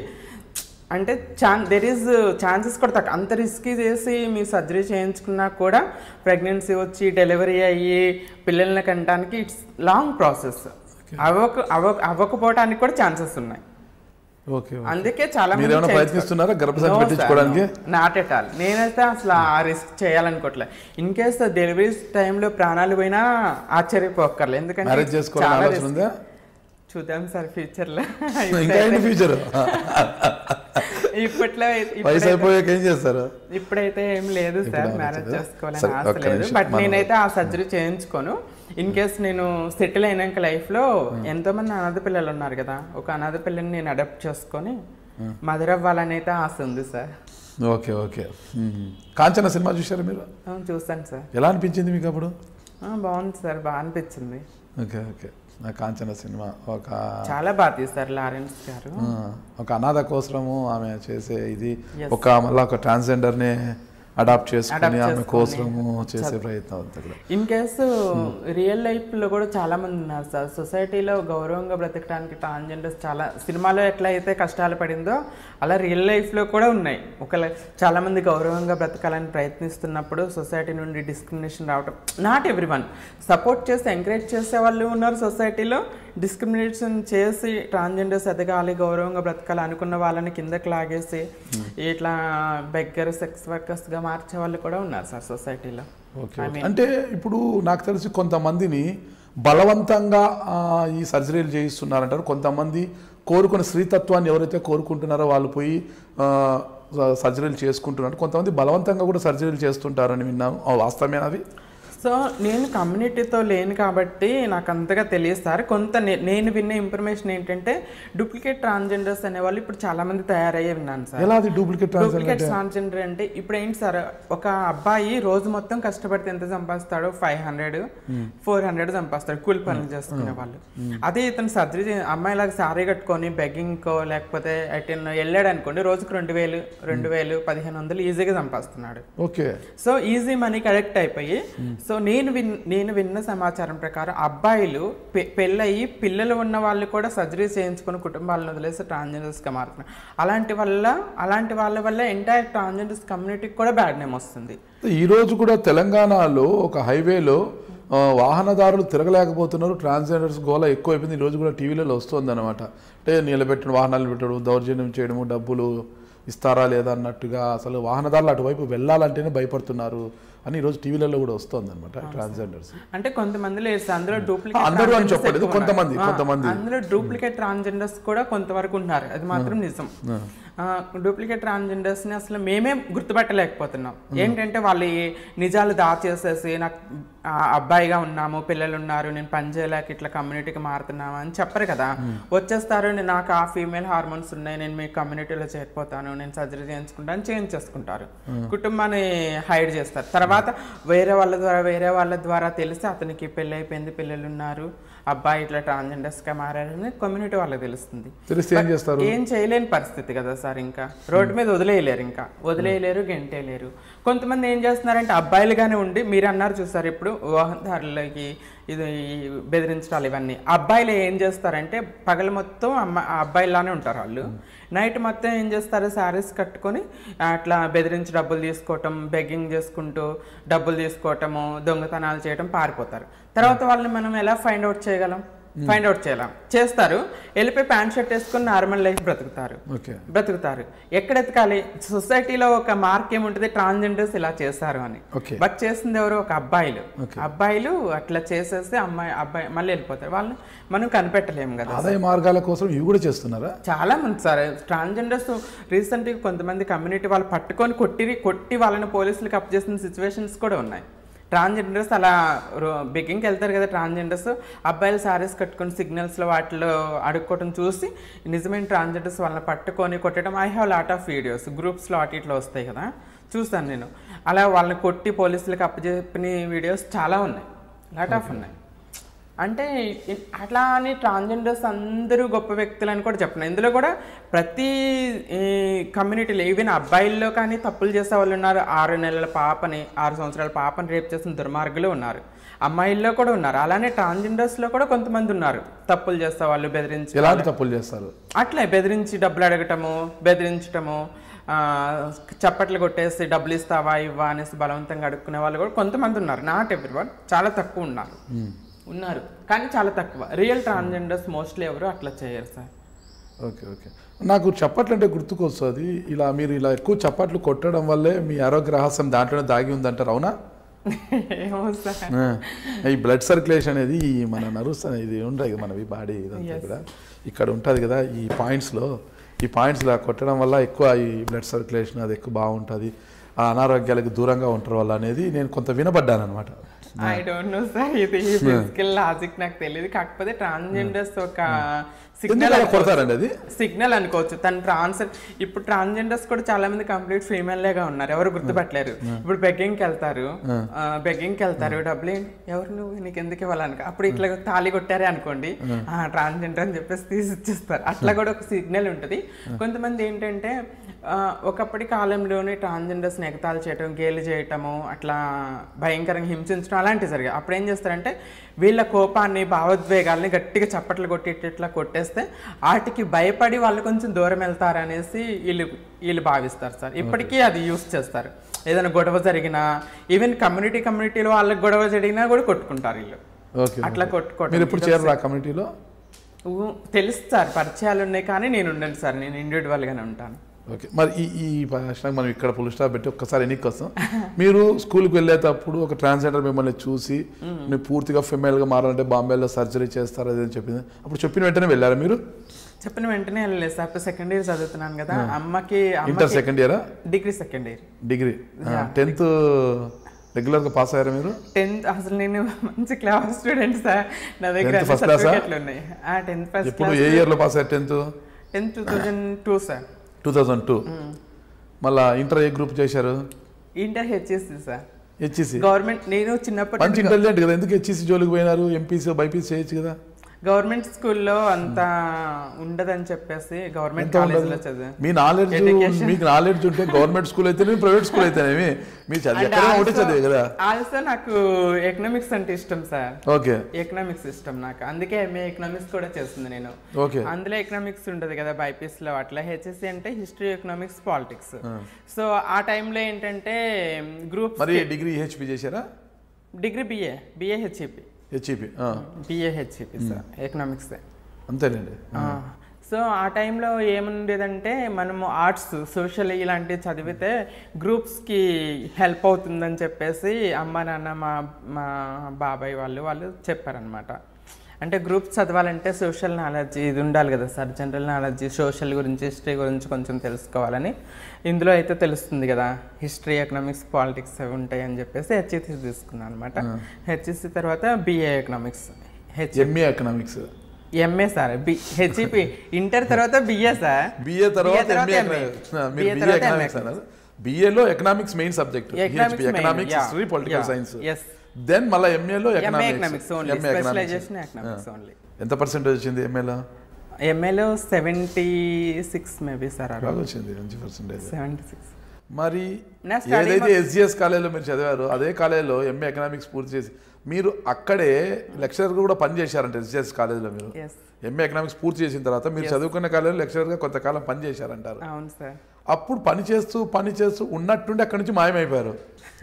అంటే ఛాన్ దెర్ ఈజ్ ఛాన్సెస్ కూడా తక్కువ అంత రిస్కీ చేసి మీ సర్జరీ చేయించుకున్నా కూడా ప్రెగ్నెన్సీ వచ్చి డెలివరీ అయ్యి పిల్లల్ని కనడానికి ఇట్స్ లాంగ్ ప్రాసెస్ అవ్వక అవ్వక అవ్వకపోవడానికి కూడా ఛాన్సెస్ ఉన్నాయి ఓకే అందుకే చాలా మంది మీరేమైనా చేయించుకో- ప్రయత్నిస్తున్నారా గర్భసంచి No, sir, పెట్టించుకోవడానికి no. నాట్ ఎట్ ఆల్ నేనైతే అసలు ఆ రిస్క్ చేయాలనుకోవట్లే ఇన్ కేస్ డెలివరీ టైంలో ప్రాణాలు పోయినా ఆశ్చర్యపోక్కర్లేదు ఎందుకంటే మ్యారేజ్ చేసుకోవాలని చాలా ఆలోచన risk. ఉందా చూద్దాం సార్ ఫ్యూచర్ లో ఇంకా ఏంటి ఫ్యూచర్ ఇప్పట్లో వయసు ఇప్పుడైతే అయిపోయాక ఏం చేస్తారు ఇప్పుడైతే ఏం లేదు సార్ ఇప్పుడు మ్యారేజ్ ఆలోచన. చేసుకోవాలని సరే, ఆశ ఒక్క లేదు నిమిషం. బట్ మనం- నేనైతే ఆ సర్జరీ చేయించుకోను ఇన్ కేస్ నేను సెటిల్ అయినాక లైఫ్ లో ఎంతో మంది అనాథ పిల్లలు ఉన్నారు కదా ఒక అనాథ పిల్లని నేను అడాప్ట్ చేసుకొని మదర్ అవ్వాలని అయితే ఆశ ఉంది సార్ ఓకే ఓకే మ్మ్. కాంచన సినిమా చూశారా మీరు అవును, చూస్తాను సార్ ఎలా అనిపించింది మీకు అప్పుడు ఆ, బాగుంది సార్ బాగా అనిపించింది ఓకే ఓకే నా కాంచన సినిమా ఒక చాలా బాగా తీస్తారు లారెన్స్ గారు ఆ, ఒక అనాథ కోసము ఆమె చేసే ఇది Yes. ఒక మళ్ళీ ఒక ట్రాన్స్జెండర్ని అడాప్ట్ చేసుకుని Adopt ఆమె చేసుకొని. కోసము చేసే ప్రయత్నం అంతా కూడా ఇన్ కేసు రియల్ లైఫ్ లో కూడా చాలా మంది ఉన్నారు సార్ సొసైటీలో గౌరవంగా బ్రతకడానికి ట్రాన్స్జెండర్స్ చాలా సినిమాలో ఎట్లా అయితే కష్టాలు పడిందో అలా రియల్ లైఫ్ లో కూడా ఉన్నాయి ఒక చాలా మంది గౌరవంగా బ్రతకాలని ప్రయత్నిస్తున్నప్పుడు సొసైటీ నుండి డిస్క్రిమినేషన్ రావటం నాట్ ఎవ్రీ వన్ సపోర్ట్ చేసి ఎంకరేజ్ చేసే వాళ్ళు ఉన్నారు సొసైటీలో డిస్క్రిమినేషన్ చేసి ట్రాన్స్జెండర్స్ ఎదగాలి గౌరవంగా బ్రతకాలి అనుకున్న వాళ్ళని కిందకి లాగేసి ఇట్లా బెగ్గర్ సెక్స్ వర్కర్స్గా మార్చే వాళ్ళు కూడా ఉన్నారు సార్ సొసైటీలో ఓకే ఓకే. అంటే ఇప్పుడు నాకు తెలిసి కొంతమందిని బలవంతంగా ఆ, ఈ సర్జరీలు చేయిస్తున్నారంటారు కొంతమంది కోరుకున్న స్త్రీతత్వాన్ని ఎవరైతే కోరుకుంటున్నారో వాళ్ళు పోయి ఆ, సర్జరీలు చేసుకుంటున్నారు కొంతమంది బలవంతంగా కూడా సర్జరీలు చేస్తుంటారని విన్నాను ఆ, వాస్తవమేనా అది సో నేను కమ్యూనిటీతో లేను కాబట్టి నాకు అంతగా తెలియదు సార్ కొంత నే- నేను విన్న ఇన్ఫర్మేషన్ ఏంటంటే డూప్లికేట్ ట్రాన్స్జెండర్స్ అనేవాళ్ళు ఇప్పుడు చాలా మంది తయారయ్యే విన్నాను సార్ ఎలా అది డూప్లికేట్ ట్రాన్స్జెండర్ డూప్లికేట్ ట్రాన్స్జెండర్ అంటే ఇప్పుడు ఏంటి సార్ ఒక అబ్బాయి రోజు మొత్తం కష్టపడితే ఎంత సంపాదిస్తాడో ఫైవ్ హండ్రెడ్ ఫోర్ హండ్రెడ్ సంపాదిస్తాడు కూలి పనులు చేసుకునే వాళ్ళు అదే ఇతను సర్జరీ అమ్మాయిలాగా సారీ కట్టుకొని బెగ్గింగ్కో లేకపోతే ఎటెన్ వెళ్ళాడు అనుకోండి రోజుకు రెండు వేలు రెండు వేలు పదిహేను వందలు ఈజీగా సంపాదిస్తున్నాడు ఓకే సో ఈజీ మనీకి అడెక్ట్ అయిపోయి సో నేను విన్ నేను విన్న సమాచారం ప్రకారం అబ్బాయిలు పె- పెళ్ళయి పిల్లలు ఉన్న వాళ్ళు కూడా సర్జరీ చేయించుకుని కుటుంబాలను వదిలేసి ట్రాన్స్జెండర్స్గా మారుతున్నారు అలాంటి వల్ల అలాంటి వాళ్ళ వల్ల ఎంటైర్ ట్రాన్స్జెండర్స్ కమ్యూనిటీకి కూడా బ్యాడ్ నేమ్ వస్తుంది ఈ రోజు కూడా తెలంగాణలో ఒక హైవేలో ఆ, వాహనదారులు తిరగలేకపోతున్నారు ట్రాన్స్జెండర్స్ గోల ఎక్కువ అయిపోయింది ఈ రోజు కూడా టీవీలలో వస్తుంది అనమాట అంటే నిలబెట్టిన వాహనాలు పెట్టడం దౌర్జన్యం చేయడము డబ్బులు ఇస్తారా లేదా అన్నట్టుగా అసలు వాహనదారులు అటువైపు వెళ్ళాలంటేనే భయపడుతున్నారు అని ఈరోజు టీవీలలో కూడా వస్తుంది అనమాట ట్రాన్స్జెండర్స్ అంటే కొంతమంది లేదు సార్. అందులో డూప్లికేట్ అందరూ అని transgenders చెప్పలేదు, ఎక్కువ కొంతమంది, ఉన్నారు. ఆ, కొంతమంది. అందులో డూప్లికేట్ ట్రాన్స్జెండర్స్ కూడా కొంతవరకు ఉన్నారు అది మాత్రం నిజం డూప్లికేట్ ట్రాన్స్జెండర్స్ ని అసలు మేమే గుర్తుపట్టలేకపోతున్నాం ఏంటంటే వాళ్ళు ఈ నిజాలు దాచేసేసి నాకు ఆ, అబ్బాయిగా ఉన్నాము పిల్లలు ఉన్నారు నేను పని చేయలేక ఇట్లా కమ్యూనిటీకి మారుతున్నాము అని చెప్పరు కదా వచ్చేస్తారు "నేను- నాకు ఆ ఫీమేల్ హార్మోన్స్ ఉన్నాయి నేను మీ కమ్యూనిటీలో చేరిపోతాను నేను సర్జరీ చేయించుకుంటాను చేయించేసుకుంటారు కుటుంబాన్ని హైడ్ చేస్తారు తర్వాత వేరే వాళ్ళ ద్వారా వేరే వాళ్ళ ద్వారా తెలిసి అతనికి పెళ్ళి అయిపోయింది పిల్లలు ఉన్నారు అబ్బాయి ఇట్లా ట్రాన్స్జెండర్స్ గా మారారని కమ్యూనిటీ వాళ్ళకి తెలుస్తుంది తెలిస్తే ఏం చేస్తారు ఏం చేయలేని పరిస్థితి కదా సార్ ఇంకా రోడ్డు మీద వదిలేయలేరు ఇంకా వదిలేయలేరు గెంటేయలేరు కొంతమంది ఏం చేస్తున్నారంటే అబ్బాయిలుగానే ఉండి మీరు అన్నారు చూసారు ఇప్పుడు వాహనదారులకి ఇది ఈ బెదిరించడాలు ఇవన్నీ అబ్బాయిలు ఏం చేస్తారంటే పగలు మొత్తం అమ్మ ఆ అబ్బాయిలానే ఉంటారు వాళ్ళు నైట్ మొత్తం ఏం చేస్తారు శారీస్ కట్టుకొని అట్లా బెదిరించి డబ్బులు తీసుకోవటం బెగ్గింగ్ చేసుకుంటూ డబ్బులు తీసుకోవటము దొంగతనాలు చేయటం పారిపోతారు తర్వాత వాళ్ళని మనం ఎలా ఫైండ్ అవుట్ చేయగలం ఫైండ్ అవుట్ చేయలేం చేస్తారు వెళ్ళిపోయి ప్యాంట్ షర్ట్ వేసుకొని నార్మల్ లైఫ్ బ్రతుకుతారు ఓకే బ్రతుకుతారు ఎక్కడ ఎతకాలి సొసైటీలో ఒక మార్క్ ఏముంటుంది ట్రాన్స్జెండర్స్ ఇలా చేశారు అని ఓకే బట్ చేసింది ఎవరు ఒక అబ్బాయిలు అబ్బాయిలు అట్లా చేసేసి అమ్మాయి అబ్బాయి మళ్ళీ వెళ్ళిపోతారు వాళ్ళని మనం కనిపెట్టలేము కదా ఆదాయ మార్గాల కోసం ఇవి కూడా చేస్తున్నారా చాలా మంది సార్ ట్రాన్స్జెండర్స్ రీసెంట్గా కొంతమంది కమ్యూనిటీ వాళ్ళు పట్టుకొని కొట్టి కొట్టి వాళ్ళని పోలీసులకు అప్ చేసిన సిచ్యువేషన్స్ కూడా ఉన్నాయి ట్రాన్స్జెండర్స్ అలా బిగ్గింగ్కి వెళ్తారు కదా ట్రాన్స్జెండర్స్ అబ్బాయిలు సారీస్ కట్టుకొని సిగ్నల్స్లో వాటిలో అడుక్కోవటం చూసి నిజమైన ట్రాన్స్జెండర్స్ వాళ్ళని పట్టుకొని కొట్టడం I have lot of videos గ్రూప్స్లో అటు ఇట్లా వస్తాయి కదా చూస్తాను నేను అలా వాళ్ళని కొట్టి పోలీసులకు అప్పచెప్పిన వీడియోస్ చాలా ఉన్నాయి లాట్ ఆఫ్ ఉన్నాయి అంటే ఇ- అట్లా అని ట్రాన్స్జెండర్స్ అందరూ గొప్ప వ్యక్తులు అని కూడా చెప్పను ఇందులో కూడా ప్రతి కమ్యూనిటీలో ఈవెన్ అబ్బాయిల్లో కానీ తప్పులు చేసే వాళ్ళు ఉన్నారు ఆరు నెలల పాపని ఆరు సంవత్సరాల పాపని రేపు చేసిన దుర్మార్గులు ఉన్నారు అమ్మాయిల్లో కూడా ఉన్నారు అలానే ట్రాన్స్జెండర్స్లో కూడా కొంతమంది ఉన్నారు తప్పులు చేసే వాళ్ళు బెదిరించి ఎలాంటి తప్పులు చేస్తారు అట్లే బెదిరించి డబ్బులు అడగటము బెదిరించటము ఆ, చప్పట్లు కొట్టేసి డబ్బులు ఇస్తావా ఇవ్వా అనేసి బలవంతంగా అడుక్కునే వాళ్ళు కూడా కొంతమంది ఉన్నారు నాట్ ఎవ్రీ వన్ చాలా తక్కువ ఉన్నారు ఉన్నారు కానీ చాలా తక్కువ రియల్ ట్రాన్స్జెండర్స్ మోస్ట్లీ ఎవరు అట్లా చేయరు సార్ ఓకే ఓకే నాకు చప్పట్లు అంటే గుర్తుకొస్తుంది ఇలా మీరు ఇలా ఎక్కువ చప్పట్లు కొట్టడం వల్లే మీ ఆరోగ్య రహస్యం దాంట్లోనే దాగి ఉందంటారు అవునా ఏమో సార్ ఆ, ఈ బ్లడ్ సర్క్యులేషన్ అనేది ఈ మన నర్వ్స్ ఇది ఉంటాయి కదా మనవి బాడీ ఇదంతా కూడా ఇక్కడ ఉంటుంది కదా ఈ పాయింట్స్లో ఈ పాయింట్స్ ఇలా కొట్టడం వల్ల ఎక్కువ ఈ బ్లడ్ సర్క్యులేషన్ అది ఎక్కువ బాగుంటుంది ఆ అనారోగ్యాలకు దూరంగా ఉంటారు వల్ల అనేది నేను కొంత వినబడ్డాను అనమాట ఐ డోంట్ నో సార్ ఇది ఫిజికల్ లాజిక్ నాకు తెలియదు కాకపోతే ట్రాన్స్జెండర్స్ ఒక ఎందుకు సిగ్నల్ అలా కొడతారండి అది సిగ్నల్ అనుకోవచ్చు తను ట్రాన్స్ ఇప్పుడు ట్రాన్స్జెండర్స్ కూడా చాలా మంది కంప్లీట్ ఫీమేల్ లేగా ఉన్నారు ఎవరు గుర్తుపట్టలేరు ఇప్పుడు బెగ్గింగ్ కి వెళ్తారు బెగ్గింగ్ కి వెళ్తారు డబ్బులు ఏంటి ఎవరు నువ్వు నీకు ఎందుకు ఇవ్వాలనుకో అప్పుడు ఇట్లా తాళి కొట్టారే అనుకోండి ట్రాన్స్జెండర్ అని చెప్పేసి తీసి ఇచ్చేస్తారు అట్లా కూడా ఒక సిగ్నల్ ఉంటుంది కొంతమంది ఏంటంటే ఆ, ఒకప్పటి కాలంలోనే ట్రాన్స్జెండర్స్ ఎగతాలు చేయటం గేలి చేయటము అట్లా భయంకరంగా హింసించడం అలాంటివి జరిగాయి అప్పుడు ఏం చేస్తారంటే వీళ్ళ కోపాన్ని భావోద్వేగాల్ని గట్టిగా చప్పట్లు కొట్టి ఇట్లా కొట్టేస్తే వాటికి భయపడి వాళ్ళు కొంచెం దూరం వెళ్తారు అనేసి వీళ్ళు వీళ్ళు భావిస్తారు సార్ ఇప్పటికీ అది యూస్ చేస్తారు ఏదైనా గొడవ జరిగినా ఈవెన్ కమ్యూనిటీ కమ్యూనిటీలో వాళ్ళకి గొడవ జరిగినా కూడా కొట్టుకుంటారు వీళ్ళు ఓకే అట్లా కొట్టుకోవడం మీరు ఎప్పుడు చేరరా కమ్యూనిటీలో ఊ- తెలుసు సార్ పరిచయాలు ఉన్నాయి కానీ నేను ఉండను సార్ నేను ఇండివిజువల్గానే ఉంటాను ఓకే మరి ఈ ఈ ప్రశ్నకు మనం ఇక్కడ ఫుల్ స్టాప్ పెట్టి ఒక్కసారి ఎన్నిక వస్తాం మీరు స్కూల్కి వెళ్ళేటప్పుడు ఒక ట్రాన్స్జెండర్ మిమ్మల్ని చూసి నేను పూర్తిగా ఫిమేల్గా మారాలంటే బాంబేలో సర్జరీ చేస్తారు అది అని చెప్పింది అప్పుడు చెప్పిన వెంటనే వెళ్ళారా మీరు చెప్పిన వెంటనే వెళ్ళలేదు సార్ ఇప్పుడు సెకండ్ ఇయర్ చదువుతున్నాను కదా అమ్మకి ఇంటర్ సెకండ్ ఇయరా degree second year degree tenth రెగ్యులర్గా పాస్ అయ్యారా మీరు టెన్త్ అసలు నేను మంచి క్లాస్ స్టూడెంట్ సార్ నా దగ్గర Tenth first class ఆ? సర్టిఫికెట్లు ఉన్నాయి ఆ టెన్త్ ఫస్ట్ ఎప్పుడు ఏ ఇయర్లో పాస్ అయ్యారు tenth tenth two thousand two sir two thousand two మళ్ళా ఇంటర్ ఏ గ్రూప్ చేశారు inter HSC sir HEC government నేను చిన్నప్పటి మంచి ఇంటెలిజెంట్ కదా ఎందుకు హెచ్ఈసి జోలికి పోయినారు ఎంపీసీ బైపీసీ చేయొచ్చు కదా గవర్నమెంట్ స్కూల్లో అంత ఉండదని చెప్పేసి గవర్నమెంట్ ఎంత ఉండదు? కాలేజీలో చదివా మీ నాలెడ్జ్ Education. మీకు నాలెడ్జ్ ఉంటే గవర్నమెంట్ స్కూల్ అయితేనే ప్రైవేట్ స్కూల్ అయితేనేమి మీ చదివి ఎక్కడ ఒకటే చదివే కదా ఆల్సో నాకు ఎకనామిక్స్ అంటే ఇష్టం సార్ ఓకే ఎకనామిక్స్ ఇష్టం నాకు అందుకే ఎంఏ ఎకనామిక్స్ కూడా చేస్తుంది నేను ఓకే అందులో ఎకనామిక్స్ ఉంటుంది కదా బైపీస్ లో అట్లా హెచ్ఎస్సి అంటే హిస్టరీ ఎకనామిక్స్ పాలిటిక్స్ సో ఆ టైంలో ఏంటంటే గ్రూప్ మరి డిగ్రీ హెచ్పి చేశారా degree BA BA HEP HEP BA HEP sir economics అంతేనండి సో ఆ టైంలో ఏముండేదంటే మనము ఆర్ట్స్ సోషల్ ఇలాంటివి చదివితే గ్రూప్స్కి హెల్ప్ అవుతుందని చెప్పేసి అమ్మ నాన్న మా మా బాబాయ్ వాళ్ళు వాళ్ళు చెప్పారనమాట అంటే గ్రూప్స్ చదవాలంటే సోషల్ నాలెడ్జ్ ఇది ఉండాలి కదా సార్ జనరల్ నాలెడ్జ్ సోషల్ గురించి హిస్టరీ గురించి కొంచెం తెలుసుకోవాలని ఇందులో అయితే తెలుస్తుంది కదా హిస్టరీ ఎకనామిక్స్ పాలిటిక్స్ అవి ఉంటాయి అని చెప్పేసి హెచ్ఈసి తీసుకున్నాను అనమాట హెచ్ఈసి తర్వాత BA economics H MA economics MA sir B HEP inter తర్వాత బిఏ సార్ బిఏ తర్వాత ఎంఏ MA. మీరు BA బిఏ తర్వాత ఎకనామిక్స్ MA. అన్నారు బిఏలో economics main subject Economics main, economics yeah. History political Yeah. Science Yes. Then మళ్ళీ ఎంఏలో MA economics economics only specialisation economics only ఎంత percentage వచ్చింది ఎంఏలో ఎంఏలో సెవెంటీ సిక్స్ మేబీ సార్ బాగా వచ్చింది మంచి పర్సెంటేజ్ సెవెంటీ సిక్స్ మరి నా study ఏదైతే ఎస్జిఎస్ కాలేజీలో మీరు చదివారో అదే కాలేజీలో ఎంఏ ఎకనామిక్స్ పూర్తి చేసి మీరు అక్కడే లెక్చరర్ కూడా పని చేశారంట ఎస్జిఎస్ కాలేజీలో మీరు ఎస్ ఎంఏ ఎకనామిక్స్ పూర్తి చేసిన తర్వాత మీరు చదువుకున్న కాలేజీలో లెక్చరర్గా కొంతకాలం పని చేశారంటారు అవును సార్ అప్పుడు పని చేస్తూ పని చేస్తూ ఉన్నట్టుండి అక్కడి నుంచి మాయమైపోయారు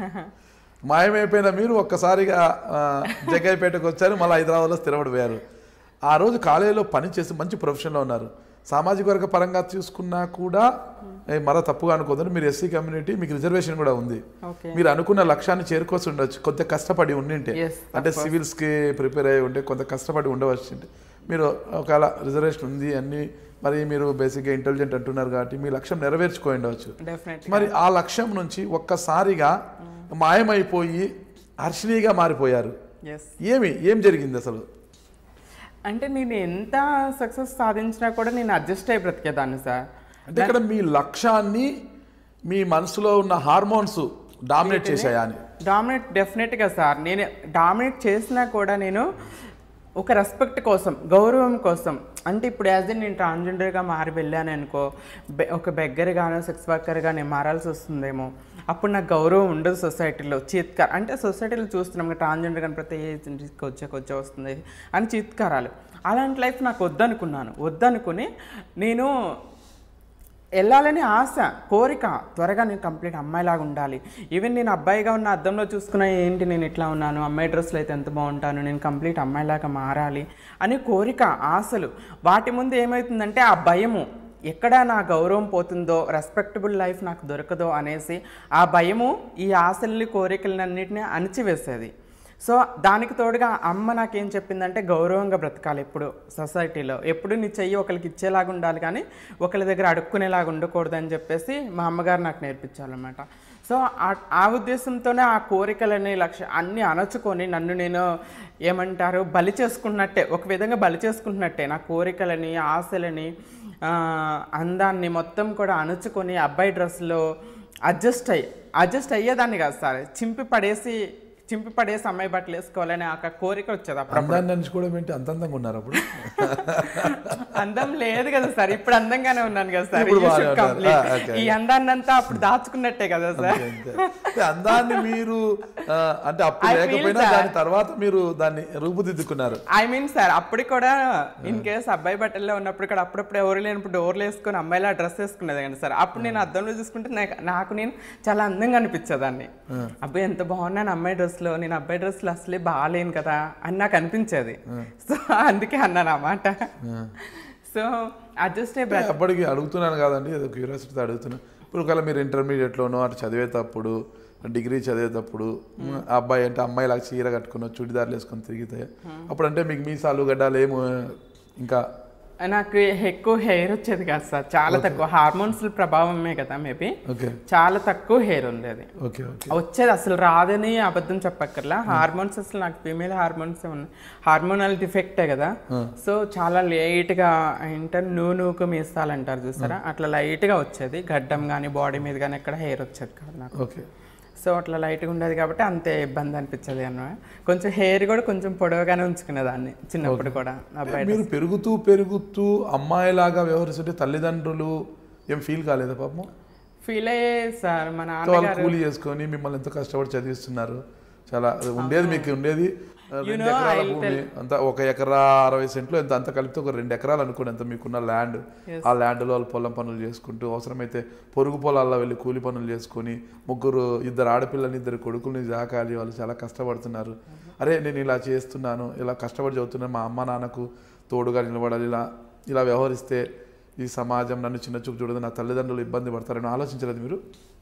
మాయమైపోయిన మీరు ఒక్కసారిగా ఆ, జగ్గయ్యపేటకు వచ్చారు మళ్ళీ హైదరాబాద్లో స్థిరపడిపోయారు ఆ రోజు కాలేజీలో పని చేసి మంచి ప్రొఫెషన్లో ఉన్నారు సామాజిక వర్గ పరంగా చూసుకున్నా కూడా ఏ, మరో తప్పుగా అనుకోదండి మీరు ఎస్సీ కమ్యూనిటీ మీకు రిజర్వేషన్ కూడా ఉంది ఓకే మీరు అనుకున్న లక్ష్యాన్ని చేరుకోవచ్చు ఉండొచ్చు కొంత కష్టపడి ఉండింటే Yes, అంటే సివిల్స్కి ప్రిపేర్ అయ్యి ఉంటే కొంత కష్టపడి ఉండవచ్చు మీరు ఒకవేళ రిజర్వేషన్ ఉంది అన్ని మరి మీరు బేసిక్గా ఇంటెలిజెంట్ అంటున్నారు కాబట్టి మీ లక్ష్యం నెరవేర్చుకో ఉండవచ్చు డెఫినెట్ మరి ఆ లక్ష్యం నుంచి ఒక్కసారిగా మాయమైపోయి హర్షిణీగా మారిపోయారు ఎస్ ఏమి ఏం జరిగింది అసలు అంటే నేను ఎంత సక్సెస్ సాధించినా కూడా నేను అడ్జస్ట్ అయి బ్రతికేదాన్ని సార్ అంటే ఇక్కడ మీ లక్ష్యాన్ని మీ మనసులో ఉన్న హార్మోన్స్ డామినేట్ చేశాయా అని డామినేట్ డెఫినెట్గా సార్ నేను డామినేట్ చేసినా కూడా నేను ఒక రెస్పెక్ట్ కోసం గౌరవం కోసం అంటే ఇప్పుడు యాజ్ నేను ట్రాన్స్జెండర్గా మారి వెళ్ళాను అనుకో బె- ఒక బెగ్గరగానో సెక్స్ వర్కర్గా నేను మారాల్సి వస్తుందేమో అప్పుడు నాకు గౌరవం ఉండదు సొసైటీలో చీత్కార్ అంటే సొసైటీలో చూస్తున్నాం ట్రాన్స్జెండర్ కానీ ప్రతి ఏజ్కి వచ్చే వచ్చే వస్తుంది అని చీత్కారాలు అలాంటి లైఫ్ నాకు వద్దనుకున్నాను వద్దనుకుని నేను వెళ్ళాలని ఆశ కోరిక త్వరగా నేను కంప్లీట్ అమ్మాయిలాగా ఉండాలి ఈవెన్ నేను అబ్బాయిగా ఉన్న అద్దంలో చూసుకున్న ఏంటి నేను ఇట్లా ఉన్నాను అమ్మాయి డ్రెస్లో అయితే ఎంత బాగుంటాను నేను కంప్లీట్ అమ్మాయిలాగా మారాలి అని కోరిక ఆశలు వాటి ముందు ఏమవుతుందంటే ఆ భయము ఎక్కడ నా గౌరవం పోతుందో రెస్పెక్టబుల్ లైఫ్ నాకు దొరకదో అనేసి ఆ భయము ఈ ఆశల్ని కోరికలన్నింటినీ అణిచివేసేది సో దానికి తోడుగా అమ్మ నాకేం చెప్పిందంటే గౌరవంగా బ్రతకాలి ఎప్పుడు సొసైటీలో ఎప్పుడు నీ చెయ్యి ఒకరికి ఇచ్చేలాగా ఉండాలి కానీ ఒకరి దగ్గర అడుక్కునేలాగా ఉండకూడదు అని చెప్పేసి మా అమ్మగారు నాకు నేర్పించాలన్నమాట సో ఆ- ఆ ఉద్దేశంతోనే ఆ కోరికలని లక్ష్య అన్నీ అణచుకొని నన్ను నేను ఏమంటారు బలి చేసుకున్నట్టే ఒక విధంగా బలి చేసుకుంటున్నట్టే నా కోరికలని ఆశలని ఆ, అందాన్ని మొత్తం కూడా అణుచుకొని అబ్బాయి డ్రెస్లో అడ్జస్ట్ అయ్యి అడ్జస్ట్ అయ్యేదాన్ని కాదు సార్ చింపి పడేసి చింపి పడేసి అమ్మాయి బట్టలు వేసుకోవాలని ఆ కోరిక వచ్చేది అప్పుడు అందాన్ని నంచుకోవడం ఏంటి అంత అందంగా ఉన్నారు అప్పుడు అందం లేదు కదా సార్ ఇప్పుడు అందంగానే ఉన్నాను కదా సార్ ఇప్పుడు You బాగానే should ఉన్నారు. complete. ఆ, okay. ఈ అందాన్ని అంతా అప్పుడు దాచుకున్నట్టే కదా సార్ అంతే. అంటే అందాన్ని మీరు ఆ, అంటే అప్పుడు I feel లేకపోయినా that- దాని తర్వాత మీరు దాన్ని రూపుదిద్దుకున్నారు ఐ మీన్ సార్ అప్పుడు కూడా ఇన్ కేస్ అబ్బాయి బట్టల్లో ఉన్నప్పుడు కూడా అప్పుడప్పుడు ఎవరు లేనప్పుడు డోర్లు వేసుకొని అమ్మాయిలా డ్రెస్ వేసుకునేది కానీ సార్ అప్పుడు నేను అద్దంలో చూసుకుంటే నాకు- నాకు నేను చాలా అందంగా అనిపించేదాన్ని అబ్బాయి ఎంత బాగున్నాను అమ్మాయి డ్రెస్లో నేను అబ్బాయి డ్రెస్లో అసలే బాగాలేను కదా అని నాకు అనిపించేది సో అందుకే అన్నాను అన్నమాట సో అడ్జస్ట్ అయ్యి బ్రత- అప్పటికి అడుగుతున్నాను కాదండి ఏదో క్యూరియాసిటీతో అడుగుతున్నాను ఇప్పుడు ఒకవేళ మీరు ఇంటర్మీడియట్లోనో అటు చదివేటప్పుడు డిగ్రీ చదివేటప్పుడు ఆ అబ్బాయి అంటే అమ్మాయి లాగా చీర కట్టుకుని చుడిదార్లు వేసుకొని తిరిగితే అప్పుడు అంటే మీకు మీసాలు గడ్డాలు ఏమో ఇంకా నాకు ఎక్కువ హెయిర్ వచ్చేది కాదు సార్ చాలా తక్కువ హార్మోన్స్ ప్రభావమే కదా మేబీ ఓకే చాలా తక్కువ హెయిర్ ఉండేది ఓకే ఓకే వచ్చేది అసలు రాదని అబద్ధం చెప్పక్కర్లా హార్మోన్స్ అసలు నాకు ఫీమేల్ హార్మోన్స్ ఉన్నాయి హార్మోనల్ డిఫెక్టే కదా సో చాలా లేట్గా ఏంటంటే నూ నూకు మీసాలంటారు చూసారా అట్లా లైట్గా వచ్చేది గడ్డం కానీ బాడీ మీద కానీ ఎక్కడ హెయిర్ వచ్చేది కాదు నాకు ఓకే సో అట్లా లైట్గా ఉండేది కాబట్టి అంతే ఇబ్బంది అనిపించేది అన్నమాట కొంచెం హెయిర్ కూడా కొంచెం పొడవుగానే ఉంచుకునేదాన్ని చిన్నప్పుడు కూడా అబ్బాయి మీరు పెరుగుతూ పెరుగుతూ అమ్మాయిలాగా వ్యవహరిస్తుంటే తల్లిదండ్రులు ఏం ఫీల్ కాలేదా పాపం ఫీల్ అయ్యే సార్ మా సో వాళ్ళు నాన్నగారు కూలి చేసుకొని మిమ్మల్ని ఎంతో కష్టపడి చదివిస్తున్నారు చాలా అది ఉండేది మీకు ఉండేది ఆ, రెండు know, ఎకరాల I'll భూమి అంత ఒక ఎకరా అరవై సెంట్లు ఎంత అంత కలిపితే ఒక రెండు ఎకరాలు అనుకోండి ఎంత మీకున్న ల్యాండ్ ఆ ల్యాండ్లో వాళ్ళు పొలం పనులు చేసుకుంటూ అవసరమైతే పొరుగు పొలాల్లో వెళ్ళి కూలి పనులు చేసుకొని ముగ్గురు ఇద్దరు ఆడపిల్లని ఇద్దరు కొడుకుల్ని జాకాలి వాళ్ళు చాలా కష్టపడుతున్నారు అరే నేను ఇలా చేస్తున్నాను ఇలా కష్టపడి చదువుతున్నాను మా అమ్మ నాన్నకు తోడుగా నిలబడాలి ఇలా ఇలా వ్యవహరిస్తే ఈ సమాజం నన్ను చిన్న చూపు చూడదు నా తల్లిదండ్రులు ఇబ్బంది పడతారని ఆలోచించలేదు మీరు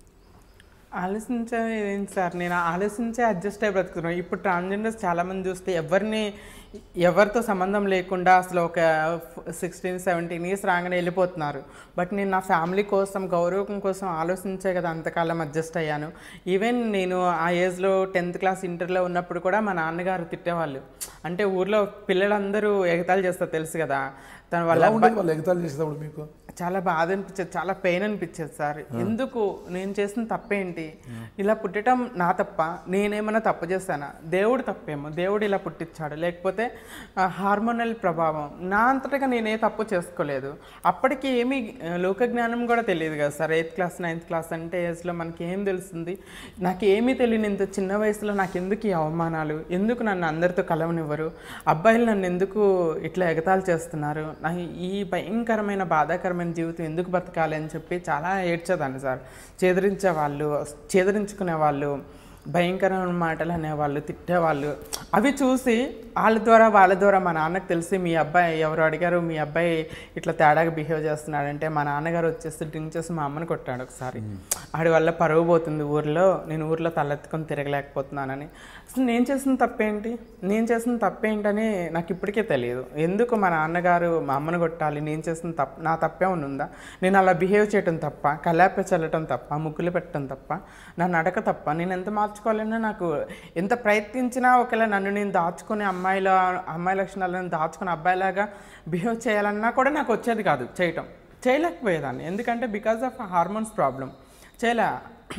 ఆలోచించే ఏంటి సార్ నేను ఆలోచించే అడ్జస్ట్ అయి బ్రతుకుతున్నాను ఇప్పుడు ట్రాన్స్జెండర్స్ చాలామంది చూస్తే ఎవరిని ఎవరితో సంబంధం లేకుండా అసలు ఒక సిక్స్టీన్ సెవెంటీన్ ఇయర్స్ రాగానే వెళ్ళిపోతున్నారు బట్ నేను నా ఫ్యామిలీ కోసం గౌరవం కోసం ఆలోచించే కదా అంతకాలం అడ్జస్ట్ అయ్యాను ఈవెన్ నేను ఆ ఏజ్లో టెన్త్ క్లాస్ ఇంటర్లో ఉన్నప్పుడు కూడా మా నాన్నగారు తిట్టేవాళ్ళు అంటే ఊర్లో పిల్లలందరూ ఎగతాళి చేస్తారు తెలుసు కదా తన వాళ్ళ ఎలా ఉండేది వాళ్ళు ఎగతాళి చేసేటప్పుడు మీకు చాలా బాధ అనిపించేది చాలా పెయిన్ అనిపించేది సార్ ఎందుకు నేను చేసిన తప్పేంటి ఇలా పుట్టడం నా తప్ప నేనేమైనా తప్పు చేశానా దేవుడు తప్పేమో దేవుడు ఇలా పుట్టించాడు లేకపోతే హార్మోనల్ ప్రభావం నా అంతటగా నేనే తప్పు చేసుకోలేదు అప్పటికి ఏమీ ఆ, లోక జ్ఞానం కూడా తెలియదు కదా sir eighth class ninth class అంటే ఏజ్లో మనకి ఏం తెలుస్తుంది నాకు ఏమీ తెలియని ఇంత చిన్న వయసులో నాకు ఎందుకు ఈ అవమానాలు ఎందుకు నన్ను అందరితో కలవనివ్వరు అబ్బాయిలు నన్ను ఎందుకు ఇట్లా ఎగతాళి చేస్తున్నారు నాకు ఈ భయంకరమైన బాధాకరమైన జీవితం ఎందుకు బతకాలి అని చెప్పి చాలా ఏడ్చేదాన్ని సార్ చేదరించే వాళ్ళు చేదరించుకునే వాళ్ళు భయంకరమైన మాటలు అనేవాళ్ళు తిట్టేవాళ్ళు అవి చూసి వాళ్ళ ద్వారా వాళ్ళ ద్వారా మా నాన్నకు తెలిసి మీ అబ్బాయి ఎవరు అడిగారు మీ అబ్బాయి ఇట్లా తేడాగా బిహేవ్ చేస్తున్నాడంటే మా నాన్నగారు వచ్చేసి డ్రింక్ చేసి మా అమ్మని కొట్టాడు ఒకసారి ఆడి వల్ల పరువు పోతుంది ఊర్లో నేను ఊర్లో తలెత్తుకొని తిరగలేకపోతున్నానని అసలు నేను చేసిన తప్పేంటి నేను చేసిన తప్పేంటని నాకు ఇప్పటికే తెలియదు ఎందుకు మా నాన్నగారు మా అమ్మని కొట్టాలి నేను చేసిన తప్పు నా తప్పే ఉందా నేను అలా బిహేవ్ చేయటం తప్ప కలాప చల్లటం తప్ప ముగ్గులు పెట్టడం తప్ప నా నడక తప్ప నేను ఎంత మార్చుకోవాలన్నా నాకు ఎంత ప్రయత్నించినా ఒకవేళ నన్ను నేను దాచుకుని అమ్మాయిల అమ్మాయి లక్షణాలను దాచుకుని అబ్బాయిలాగా బిహేవ్ చేయాలన్నా కూడా నాకు వచ్చేది కాదు చేయటం చేయలేకపోయేదాన్ని ఎందుకంటే బికాస్ ఆఫ్ హార్మోన్స్ ప్రాబ్లం చేయలే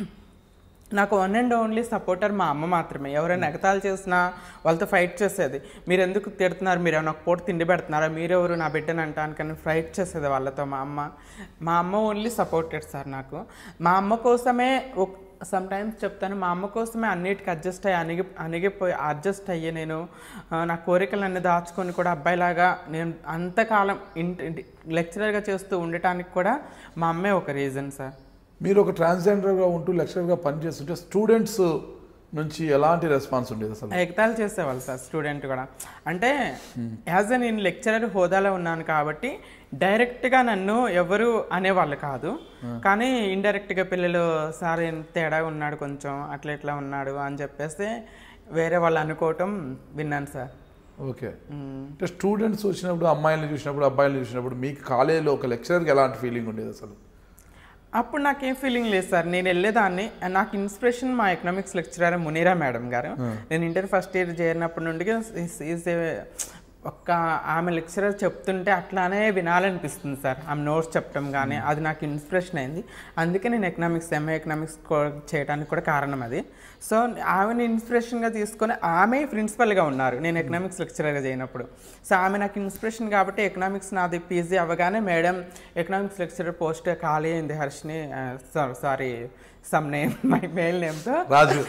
నాకు వన్ అండ్ ఓన్లీ సపోర్టర్ మా అమ్మ మాత్రమే ఎవరైనా ఎగతాలు చేసినా వాళ్ళతో ఫైట్ చేసేది మీరు ఎందుకు తిడుతున్నారు మీరు ఏమైనా ఒక పూట తిండి పెడుతున్నారా మీరెవరు నా బిడ్డని అంటానికని ఫైట్ చేసేది వాళ్ళతో మా అమ్మ మా అమ్మ ఓన్లీ సపోర్టెడ్ సార్ నాకు మా అమ్మ కోసమే సమ్ టైమ్స్ చెప్తాను మా అమ్మ కోసమే అన్నిటికీ అడ్జస్ట్ అయ్యి అణిగి అణిగిపోయి అడ్జస్ట్ అయ్యి నేను ఆ, నా కోరికలన్నీ దాచుకొని కూడా అబ్బాయిలాగా నేను అంతకాలం ఇంటి లెక్చరర్గా చేస్తూ ఉండటానికి కూడా మా అమ్మే ఒక రీజన్ సార్ మీరు ఒక ట్రాన్స్జెండర్గా ఉంటూ లెక్చరర్గా పనిచేస్తుంటే స్టూడెంట్స్ నుంచి ఎలాంటి రెస్పాన్స్ ఉండేది అసలు ఎగతాళి చేసేవాళ్ళు సార్ స్టూడెంట్ కూడా అంటే యాజ్ ఎ నేను లెక్చరర్ హోదాలో ఉన్నాను కాబట్టి డైరెక్ట్గా నన్ను ఎవరు అనేవాళ్ళు కాదు కానీ ఇండైరెక్ట్గా పిల్లలు సార్ ఏం తేడా ఉన్నాడు కొంచెం అట్లా ఇట్లా ఉన్నాడు అని చెప్పేసి వేరే వాళ్ళు అనుకోవటం విన్నాను సార్ ఓకే మ్మ్. అంటే స్టూడెంట్స్ వచ్చినప్పుడు అమ్మాయిలను చూసినప్పుడు అబ్బాయిలను చూసినప్పుడు మీకు కాలేజీలో ఒక లెక్చరర్కి ఎలాంటి ఫీలింగ్ ఉండేది అసలు అప్పుడు నాకేం ఫీలింగ్ లేదు సార్ నేను వెళ్ళేదాన్ని నాకు ఇన్స్పిరేషన్ మా ఎకనామిక్స్ లెక్చరర్ మునీరా మేడం గారు నేను ఇంటర్ ఫస్ట్ ఇయర్ చేరినప్పటి నుండి ఈజ్ ఒక్క ఆమె లెక్చరర్ చెప్తుంటే అట్లానే వినాలనిపిస్తుంది సార్ ఆమె నోట్స్ చెప్పడం కానీ అది నాకు ఇన్స్పిరేషన్ అయింది అందుకే నేను ఎకనామిక్స్ ఎంఏ ఎకనామిక్స్ చేయడానికి కూడా కారణం అది సో ఆమెను ఇన్స్పిరేషన్గా తీసుకొని ఆమె ప్రిన్సిపల్గా ఉన్నారు నేను ఎకనామిక్స్ లెక్చరర్గా చేయనప్పుడు సో ఆమె నాకు ఇన్స్పిరేషన్ కాబట్టి ఎకనామిక్స్ నాది పీజీ అవ్వగానే మేడం ఎకనామిక్స్ లెక్చరర్ పోస్ట్ ఖాళీ అయింది Harshini sorry some name my male నేమ్తో రాజు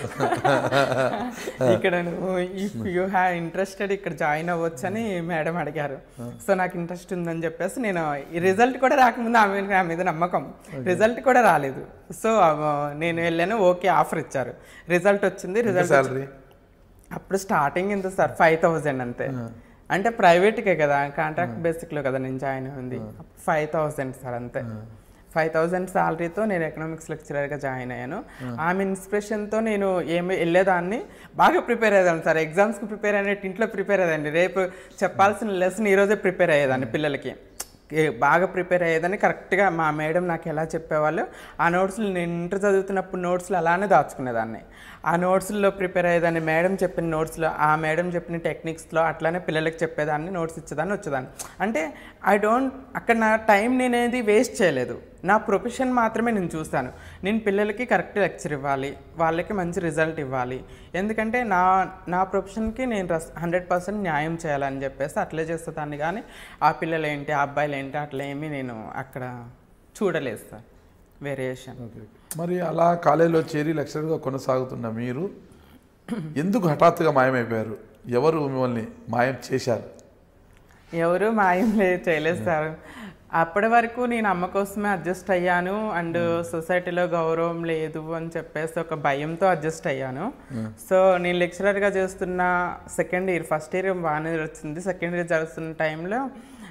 ఇక్కడ నువ్వు ఇఫ్ యూ హ్యావ్ ఇంట్రెస్టెడ్ ఇక్కడ జాయిన్ అవ్వచ్చు అని మేడం అడిగారు సో నాకు ఇంట్రెస్ట్ ఉందని చెప్పేసి నేను ఈ రిజల్ట్ కూడా రాకముందు ఆమె నా మీద నమ్మకం రిజల్ట్ కూడా రాలేదు సో నేను వెళ్ళాను ఓకే ఆఫర్ ఇచ్చారు రిజల్ట్ వచ్చింది రిజల్ట్ శాలరీ అప్పుడు స్టార్టింగ్ ఎంత సార్ ఫైవ్ థౌజండ్ అంతే అంటే ప్రైవేట్కే కదా కాంట్రాక్ట్ బేసిక్లో కదా నేను జాయిన్ అయింది ఫైవ్ థౌజండ్ సార్ అంతే ఫైవ్ థౌజండ్ శాలరీతో నేను ఎకనామిక్స్ లెక్చరర్గా జాయిన్ అయ్యాను ఆమె ఇన్స్పిరేషన్తో నేను ఏమి వెళ్ళేదాన్ని బాగా ప్రిపేర్ అయ్యేదాన్ని సార్ ఎగ్జామ్స్కి ప్రిపేర్ అయినట్టు ఇంట్లో ప్రిపేర్ అయ్యేదాన్ని రేపు చెప్పాల్సిన లెసన్ ఈరోజే ప్రిపేర్ అయ్యేదాన్ని పిల్లలకి ఏ- బాగా ప్రిపేర్ అయ్యేదని కరెక్ట్గా మా మేడం నాకు ఎలా చెప్పేవాళ్ళు ఆ నోట్స్లు నేను ఇంటర్ చదువుతున్నప్పుడు నోట్స్లు అలానే దాచుకునేదాన్ని ఆ నోట్స్లో ప్రిపేర్ అయ్యేదాన్ని మేడం చెప్పిన నోట్స్లో ఆ మేడం చెప్పిన టెక్నిక్స్లో అట్లానే పిల్లలకి చెప్పేదాన్ని నోట్స్ ఇచ్చేదాన్ని వచ్చేదాన్ని అంటే ఐ డోంట్ అక్కడ నా టైం నేనేది వేస్ట్ చేయలేదు నా ప్రొఫెషన్ మాత్రమే నేను చూస్తాను నేను పిల్లలకి కరెక్ట్ లెక్చర్ ఇవ్వాలి వాళ్ళకి మంచి రిజల్ట్ ఇవ్వాలి ఎందుకంటే నా నా ప్రొఫెషన్కి నేను హండ్రెడ్ పర్సెంట్ న్యాయం చేయాలని చెప్పేసి అట్లే చేసేదాన్ని కానీ ఆ పిల్లలు ఏంటి ఆ అబ్బాయిలు ఏంటి అట్లా ఏమీ నేను అక్కడ చూడలేదు సార్ వేరియేషన్ ఓకే మరి అలా కాలేజీలో చేరి లెక్చరర్గా కొనసాగుతున్న మీరు ఎందుకు హఠాత్తుగా మాయమైపోయారు ఎవరు మిమ్మల్ని మాయం చేశారు ఎవరు మాయం లేదు చేయలేదు సార్ అప్పటి వరకు నేను అమ్మ కోసమే అడ్జస్ట్ అయ్యాను అండ్ సొసైటీలో గౌరవం లేదు అని చెప్పేసి ఒక భయంతో అడ్జస్ట్ అయ్యాను సో నేను లెక్చరర్గా చేస్తున్న సెకండ్ ఇయర్ ఫస్ట్ ఇయర్ బాగానే వచ్చింది సెకండ్ ఇయర్ జరుగుతున్న టైంలో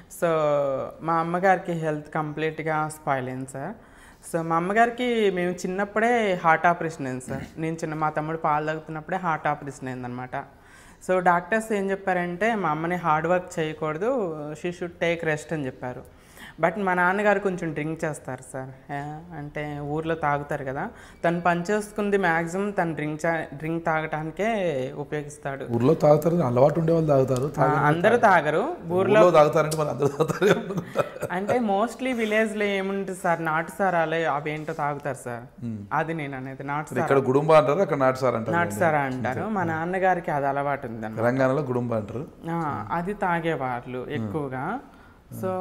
సో మా అమ్మగారికి హెల్త్ కంప్లీట్గా స్పాయిల్ అయింది సార్ సో మా అమ్మగారికి మేము చిన్నప్పుడే హార్ట్ ఆపరేషన్ అయింది సార్ నేను చిన్న మా తమ్ముడు పాలు తాగుతున్నప్పుడే హార్ట్ ఆపరేషన్ అయిందనమాట సో డాక్టర్స్ ఏం చెప్పారంటే మా అమ్మని హార్డ్ వర్క్ చేయకూడదు షీ షుడ్ టేక్ రెస్ట్ అని చెప్పారు బట్ మా నాన్నగారు కొంచెం డ్రింక్ చేస్తారు సార్ ఆ, అంటే ఊర్లో తాగుతారు కదా తను పని చేసుకుంది మ్యాక్సిమం తను డ్రింక్ చా- డ్రింక్ తాగటానికే ఉపయోగిస్తాడు ఊర్లో తాగుతారు అలవాటు ఉండే వాళ్ళు తాగుతారు ఆ, అందరూ తాగరు ఊర్లో ఊర్లో తాగుతారంటే మరి అందరూ తాగుతారు అంటే మోస్ట్లీ విలేజ్ లో ఏముంటుంది సార్ నాటు సారాలే అవేంటో తాగుతారు సార్ అది నేను అనేది నాటు సారా ఇక్కడ గుడుంబ అంటారు అక్కడ నాటు సార్ అంటారు నాటు సారా అంటారు మా నాన్నగారికి అది అలవాటు ఉందన్నమాట తెలంగాణలో గుడుంబ అంటారు ఆ, అది తాగేవాళ్ళు ఎక్కువగా సో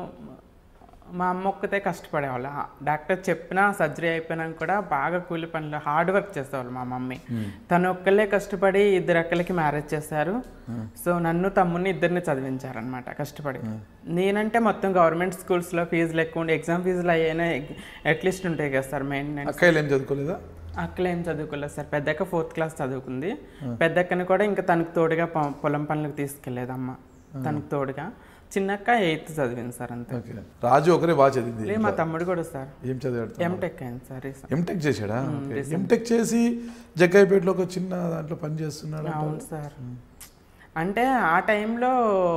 మా అమ్మ ఒక్కతే కష్టపడేవాళ్ళు ఆ, డాక్టర్ చెప్పినా సర్జరీ అయిపోయినాక కూడా బాగా కూలి పనులు హార్డ్ వర్క్ చేసేవాళ్ళు మా మమ్మీ తను ఒక్కళ్ళే కష్టపడి ఇద్దరు అక్కలకి మ్యారేజ్ చేశారు సో నన్ను తమ్ముని ఇద్దరిని చదివించారనమాట కష్టపడి నేనంటే మొత్తం గవర్నమెంట్ స్కూల్స్లో ఫీజులు ఎక్కువ ఉండే ఎగ్జామ్ ఫీజులు అయ్యాయినా అట్లీస్ట్ ఉంటాయి కదా సార్ మెయింటెనెన్స్ అక్కయ్యలు ఏం చదువుకోలేదా అక్కలు ఏం చదువుకోలేదు సార్ పెద్దక్క ఫోర్త్ క్లాస్ చదువుకుంది పెద్దక్కని కూడా ఇంకా తనకు తోడుగా పొ- పొలం పనులకు తీసుకెళ్లేదు అమ్మ తనకు తోడుగా చిన్నక్క ఎయిత్ చదివింది సార్ అంతే ఓకే రాజు ఒకరే బాగా చదివింది లే మా తమ్ముడు కూడా సార్ ఏం చదివాడు ఎంటెక్ అయింది సార్ రీసెంట్. ఎంటెక్ చేశాడా ఎంటెక్ చేసి జగ్గాయిపేటలో ఒక చిన్న దాంట్లో పని చేస్తున్నాడు అవును సార్ అంటే ఆ టైంలో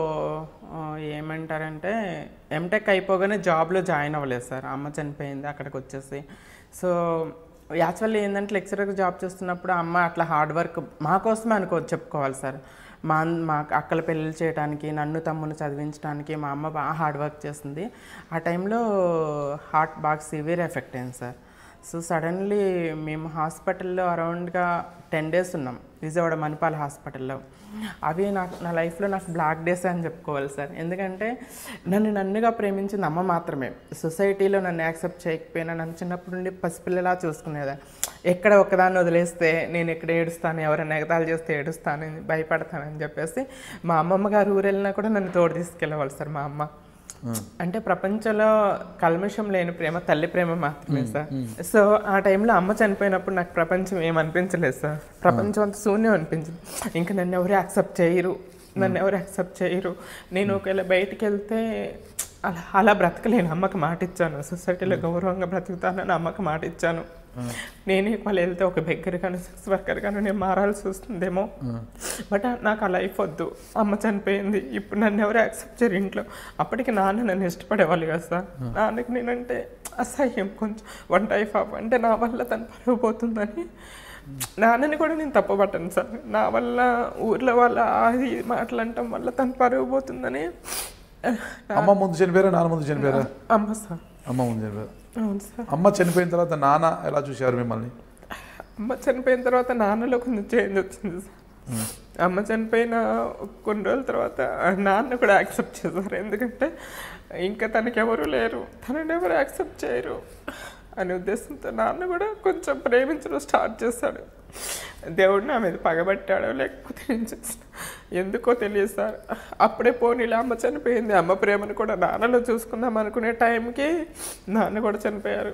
ఆ, ఏమంటారంటే ఎంటెక్ అయిపోగానే జాబ్లో జాయిన్ అవ్వలేదు సార్ అమ్మ చనిపోయింది అక్కడికి వచ్చేసి సో యాక్చువల్లీ ఏంటంటే లెక్చరర్గా జాబ్ చేస్తున్నప్పుడు అమ్మ అట్లా హార్డ్ వర్క్ మా కోసమే అనుకో చెప్పుకోవాలి సార్ మా అన్- మా అక్కల పెళ్ళిళ్ళు చేయడానికి నన్ను తమ్ముని చదివించడానికి మా అమ్మ బాగా హార్డ్ వర్క్ చేస్తుంది ఆ టైంలో హార్ట్ బాగా సివియర్ ఎఫెక్ట్ అయింది సార్ సో సడన్లీ మేము హాస్పిటల్లో అరౌండ్గా టెన్ డేస్ ఉన్నాం విజయవాడ మణిపాల్ హాస్పిటల్లో అవి నాకు నా లైఫ్లో నాకు బ్లాక్ డేస్ అని చెప్పుకోవాలి సార్ ఎందుకంటే నన్ను నన్నుగా ప్రేమించింది అమ్మ మాత్రమే సొసైటీలో నన్ను యాక్సెప్ట్ చేయకపోయినా నన్ను చిన్నప్పటి నుండి పసిపిల్లలా చూసుకునేదాన్ని ఎక్కడ ఒక్కదాన్ని వదిలేస్తే నేను ఎక్కడ ఏడుస్తాను ఎవరైనా ఎగతాలు చేస్తే ఏడుస్తాను భయపడతానని చెప్పేసి మా అమ్మమ్మ గారు ఊరు వెళ్ళినా కూడా నన్ను తోడు తీసుకెళ్ళేవాళ్ళు సార్ మా అమ్మ అంటే ప్రపంచంలో కల్మషం లేని ప్రేమ తల్లి ప్రేమ మాత్రమే సార్ సో ఆ టైంలో అమ్మ చనిపోయినప్పుడు నాకు ప్రపంచం ఏమనిపించలేదు సార్ ప్రపంచం అంతా శూన్యం అనిపించింది ఇంకా నన్ను ఎవరు యాక్సెప్ట్ చేయరు నన్ను ఎవరు యాక్సెప్ట్ చేయరు నేను ఒకవేళ బయటికి వెళ్తే అలా అలా బ్రతకలేను అమ్మకి మాట ఇచ్చాను సొసైటీలో గౌరవంగా బ్రతుకుతానని అమ్మకి మాట ఇచ్చాను నేనే వాళ్ళు వెళ్తే ఒక బెగ్గర్ కానీ సెక్స్ వర్కర్ కానీ నేను మారాల్సి వస్తుందేమో బట్ నాకు ఆ లైఫ్ వద్దు అమ్మ చనిపోయింది ఇప్పుడు నన్ను ఎవరు యాక్సెప్ట్ చేయరు ఇంట్లో అప్పటికి నాన్న నన్ను ఇష్టపడేవాళ్ళు కదా సార్ నాన్నకి నేనంటే అసహ్యం కొంచెం వన్ టైప్ ఆఫ్ అంటే నా వల్ల తను పరుగు పోతుందని నాన్నని కూడా నేను తప్పబట్టను సార్ నా వల్ల ఊర్లో వాళ్ళ అది మాటలంటం వల్ల తను పరుగు పోతుందని అమ్మ ముందు చనిపోయారా నాన్న ముందు చనిపోయారా అమ్మ సార్ అమ్మ ముందు చనిపోయారు అవును సార్ అమ్మ చనిపోయిన తర్వాత నాన్న ఎలా చూశారు మిమ్మల్ని అమ్మ చనిపోయిన తర్వాత నాన్నలో కొంచెం చేంజ్ వచ్చింది సార్ అమ్మ చనిపోయిన కొన్ని రోజుల తర్వాత నాన్న కూడా యాక్సెప్ట్ చేశారు ఎందుకంటే ఇంకా తనకి ఎవరు లేరు తనని ఎవరు యాక్సెప్ట్ చేయరు అనే ఉద్దేశంతో నాన్న కూడా కొంచెం ప్రేమించడం స్టార్ట్ చేశాడు దేవుడు నా మీద పగబట్టాడో లేకపోతే ఏం చేసిన ఎందుకో తెలియదు సార్ అప్పుడే పోనీలా అమ్మ చనిపోయింది అమ్మ ప్రేమను కూడా నాన్నలో చూసుకుందాం అనుకునే టైంకి నాన్న కూడా చనిపోయారు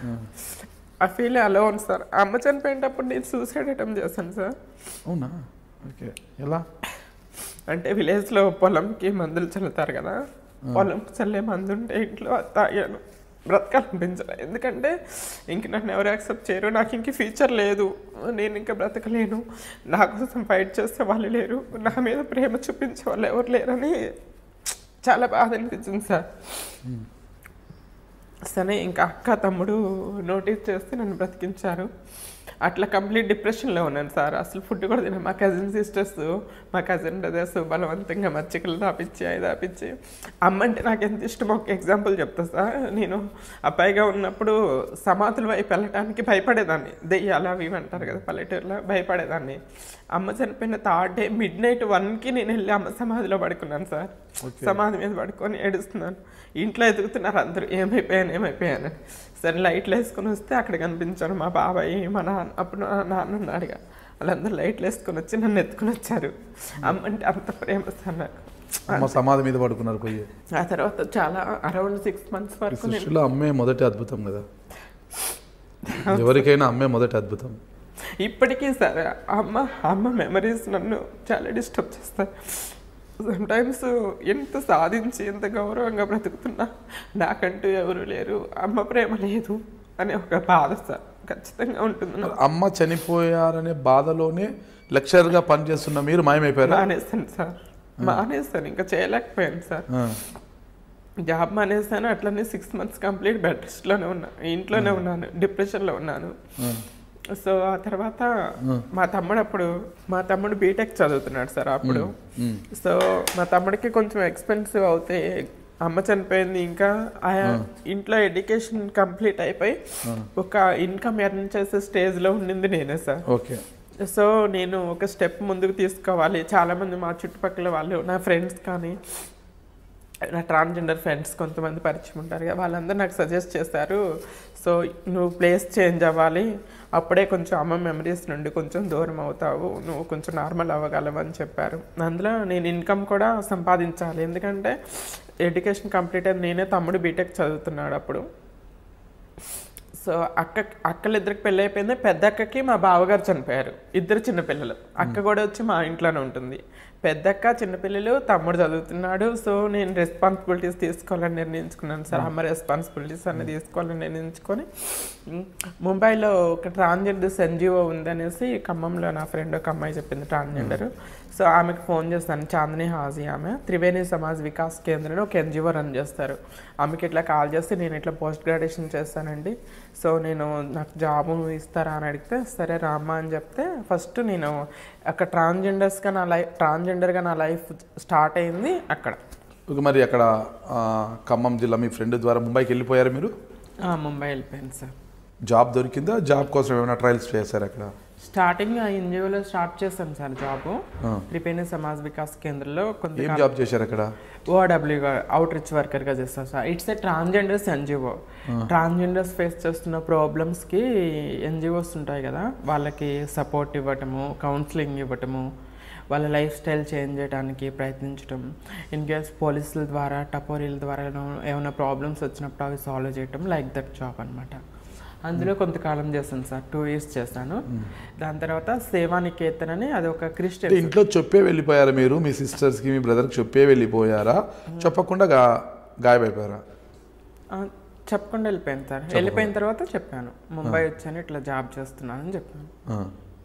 ఆ ఫీల్ అలా ఉంది సార్ అమ్మ చనిపోయినప్పుడు నేను సూసైడ్ అటెంప్ట్ చేశాను సార్ అవునా ఓకే ఎలా అంటే విలేజ్లో పొలంకి మందులు చల్లుతారు కదా పొలం చల్లే మందు ఉంటే ఇంట్లో అది తాగాను బ్రతకాలనిపించలే ఎందుకంటే ఇంక నన్ను ఎవరు యాక్సెప్ట్ చేయరు నాకు ఇంక ఫ్యూచర్ లేదు నేను ఇంకా బ్రతకలేను నా కోసం ఫైట్ చేసే వాళ్ళు లేరు నా మీద ప్రేమ చూపించే వాళ్ళు ఎవరు లేరని చాలా బాధ అనిపించింది సార్ సరే ఇంకా అక్క తమ్ముడు నోటీస్ చేస్తే నన్ను బ్రతికించారు అట్లా కంప్లీట్ డిప్రెషన్లో ఉన్నాను సార్ అసలు ఫుడ్ కూడా తిన మా కజిన్ సిస్టర్స్ మా కజిన్ బ్రదర్స్ బలవంతంగా మచ్చికలు దాపించి అవి దాపించి అమ్మ అంటే నాకు ఎంత ఇష్టమో ఒక ఎగ్జాంపుల్ చెప్తా సార్ నేను అబ్బాయిగా ఉన్నప్పుడు సమాధుల వైపు వెళ్ళటానికి భయపడేదాన్ని దెయ్యాలు అవి ఇవి అంటారు కదా పల్లెటూరులో భయపడేదాన్ని అమ్మ చనిపోయిన థర్డ్ డే మిడ్ నైట్ వన్కి నేను వెళ్ళి అమ్మ సమాధిలో పడుకున్నాను సార్ సమాధి మీద పడుకొని ఏడుస్తున్నాను ఇంట్లో ఎదుగుతున్నారు అందరూ ఏమైపోయాను ఏమైపోయాను సరే లైట్లు వేసుకొని వస్తే అక్కడ కనిపించారు మా బాబాయ్ మా నాన్న అప్పుడు నా నాన్న ఉన్నాడుగా వాళ్ళందరూ లైట్లు వేసుకొని వచ్చి నన్ను ఎత్తుకొని వచ్చారు అమ్మ అంటే అంత ప్రేమ సార్ నాకు అమ్మ సమాధి మీద పడుకున్నారు పోయి ఆ తర్వాత చాలా అరౌండ్ సిక్స్ మంత్స్ ఈ వరకు నేను సృష్టిలో అమ్మే మొదటి అద్భుతం కదా ఎవరికైనా అమ్మే మొదటి అద్భుతం ఇప్పటికీ సార్ అమ్మ అమ్మ మెమరీస్ నన్ను చాలా డిస్టర్బ్ చేస్తాయి సమ్టైమ్స్ ఎంత సాధించి ఎంత గౌరవంగా బ్రతుకుతున్నా నాకంటూ ఎవరు లేరు అమ్మ ప్రేమ లేదు అనే ఒక బాధ సార్ ఖచ్చితంగా ఉంటుంది నాకు. అమ్మ చనిపోయారనే బాధలోనే లెక్చరర్గా పనిచేస్తున్న మీరు మాయమైపోయారా మానేస్తాను సార్ మానేస్తాను ఇంకా చేయలేకపోయాను సార్ ఆ. జాబ్ మానేస్తాను అట్లనే సిక్స్ మంత్స్ కంప్లీట్ బెడ్ రెస్ట్లోనే ఉన్నా ఇంట్లోనే ఉన్నాను డిప్రెషన్లో ఉన్నాను సో ఆ తర్వాత మా తమ్ముడు అప్పుడు మా తమ్ముడు బీటెక్ చదువుతున్నాడు సార్ అప్పుడు సో మా తమ్ముడికి కొంచెం ఎక్స్పెన్సివ్ అవుతాయి అమ్మ చనిపోయింది ఇంకా ఆ ఇంట్లో ఎడ్యుకేషన్ కంప్లీట్ అయిపోయి ఒక ఇన్కమ్ ఎర్న్ చేసే స్టేజ్లో ఉండింది నేనే సార్ ఓకే సో నేను ఒక స్టెప్ ముందుకు తీసుకోవాలి చాలామంది మా చుట్టుపక్కల వాళ్ళు నా ఫ్రెండ్స్ కానీ నా ట్రాన్స్జెండర్ ఫ్రెండ్స్ కొంతమంది పరిచయం ఉంటారు కదా వాళ్ళందరూ నాకు సజెస్ట్ చేశారు సో నువ్వు ప్లేస్ చేంజ్ అవ్వాలి అప్పుడే కొంచెం అమ్మ మెమరీస్ నుండి కొంచెం దూరం అవుతావు నువ్వు కొంచెం నార్మల్ అవ్వగలవు అని చెప్పారు అందులో నేను ఇన్కమ్ కూడా సంపాదించాలి ఎందుకంటే ఎడ్యుకేషన్ కంప్లీట్ అయింది నేనే తమ్ముడు బీటెక్ చదువుతున్నాడు అప్పుడు సో అక్క అక్కలిద్దరికి పెళ్ళి అయిపోయింది పెద్ద అక్కకి మా బావగారు చనిపోయారు ఇద్దరు చిన్నపిల్లలు అక్క కూడా వచ్చి మా ఇంట్లోనే ఉంటుంది పెద్దక్క చిన్నపిల్లలు తమ్ముడు చదువుతున్నాడు సో నేను రెస్పాన్సిబిలిటీస్ తీసుకోవాలని నిర్ణయించుకున్నాను సార్ అమ్మ రెస్పాన్సిబిలిటీస్ అన్ని తీసుకోవాలని నిర్ణయించుకొని ఉమ్, ముంబైలో ఒక ట్రాన్స్జెండర్స్ ఎన్జిఓ ఉందనేసి ఖమ్మంలో నా ఫ్రెండ్ ఒక అమ్మాయి చెప్పింది ట్రాన్స్జెండర్ సో ఆమెకు ఫోన్ చేస్తాను చాందిని హాజీ ఆమె త్రివేణి సమాజ్ వికాస్ కేంద్రం ఒక ఎన్జిఓ రన్ చేస్తారు ఆమెకి ఇట్లా కాల్ చేస్తే నేను ఇట్లా పోస్ట్ గ్రాడ్యుయేషన్ చేస్తానండి సో నేను నాకు జాబ్ ఇస్తారా అని అడిగితే సరే రామ్మా అని చెప్తే ఫస్ట్ నేను అక్కడ ట్రాన్స్జెండర్స్గా నా లైఫ్ ట్రాన్స్జెండర్గా నా లైఫ్ స్టార్ట్ అయింది అక్కడ ఓకే మరి అక్కడ ఆ, ఖమ్మం జిల్లా మీ ఫ్రెండ్ ద్వారా ముంబైకి వెళ్ళిపోయారు మీరు ఆ, ముంబై వెళ్ళిపోయాను సార్ జాబ్ దొరికిందా జాబ్ కోసం ఏమైనా ట్రయల్స్ చేశారు అక్కడ స్టార్టింగ్ ఆ ఎన్జిఓలో స్టార్ట్ చేశాను సార్ జాబ్ ఆ. త్రివేణి సమాజ్ వికాస్ కేంద్రంలో కొంత ఏం జాబ్ చేశారు అక్కడ ఓడబ్ల్యూగా అవుట్ రీచ్ వర్కర్గా చేస్తాను sir it's a transgenders NGO transgenders face చేస్తున్న ప్రాబ్లమ్స్కి ఎన్జిఓస్ ఉంటాయి కదా వాళ్ళకి సపోర్ట్ ఇవ్వటము కౌన్సిలింగ్ ఇవ్వటము వాళ్ళ లైఫ్ స్టైల్ చేంజ్ చేయడానికి ప్రయత్నించడం ఇన్ కేస్ పోలీసుల ద్వారా టపోరీల ద్వారా ఏమైనా ప్రాబ్లమ్స్ వచ్చినప్పుడు అవి సాల్వ్ చేయటం లైక్ దట్ జాబ్ అనమాట అందులో కొంతకాలం చేశాను సార్ టూ ఇయర్స్ చేశాను దాని తర్వాత సేవానికేతన్ అని అది ఒక క్రిస్టియన్ అంటే ఇంట్లో చెప్పే వెళ్ళిపోయారా మీరు మీ సిస్టర్స్కి మీ బ్రదర్కి చెప్పే వెళ్ళిపోయారా చెప్పకుండా గా గాయమైపోయారా ఆ, చెప్పకుండా వెళ్ళిపోయాను సార్ వెళ్ళిపోయిన తర్వాత చెప్పాను ముంబై వచ్చాను ఇట్లా జాబ్ చేస్తున్నాను అని చెప్పాను ఆ,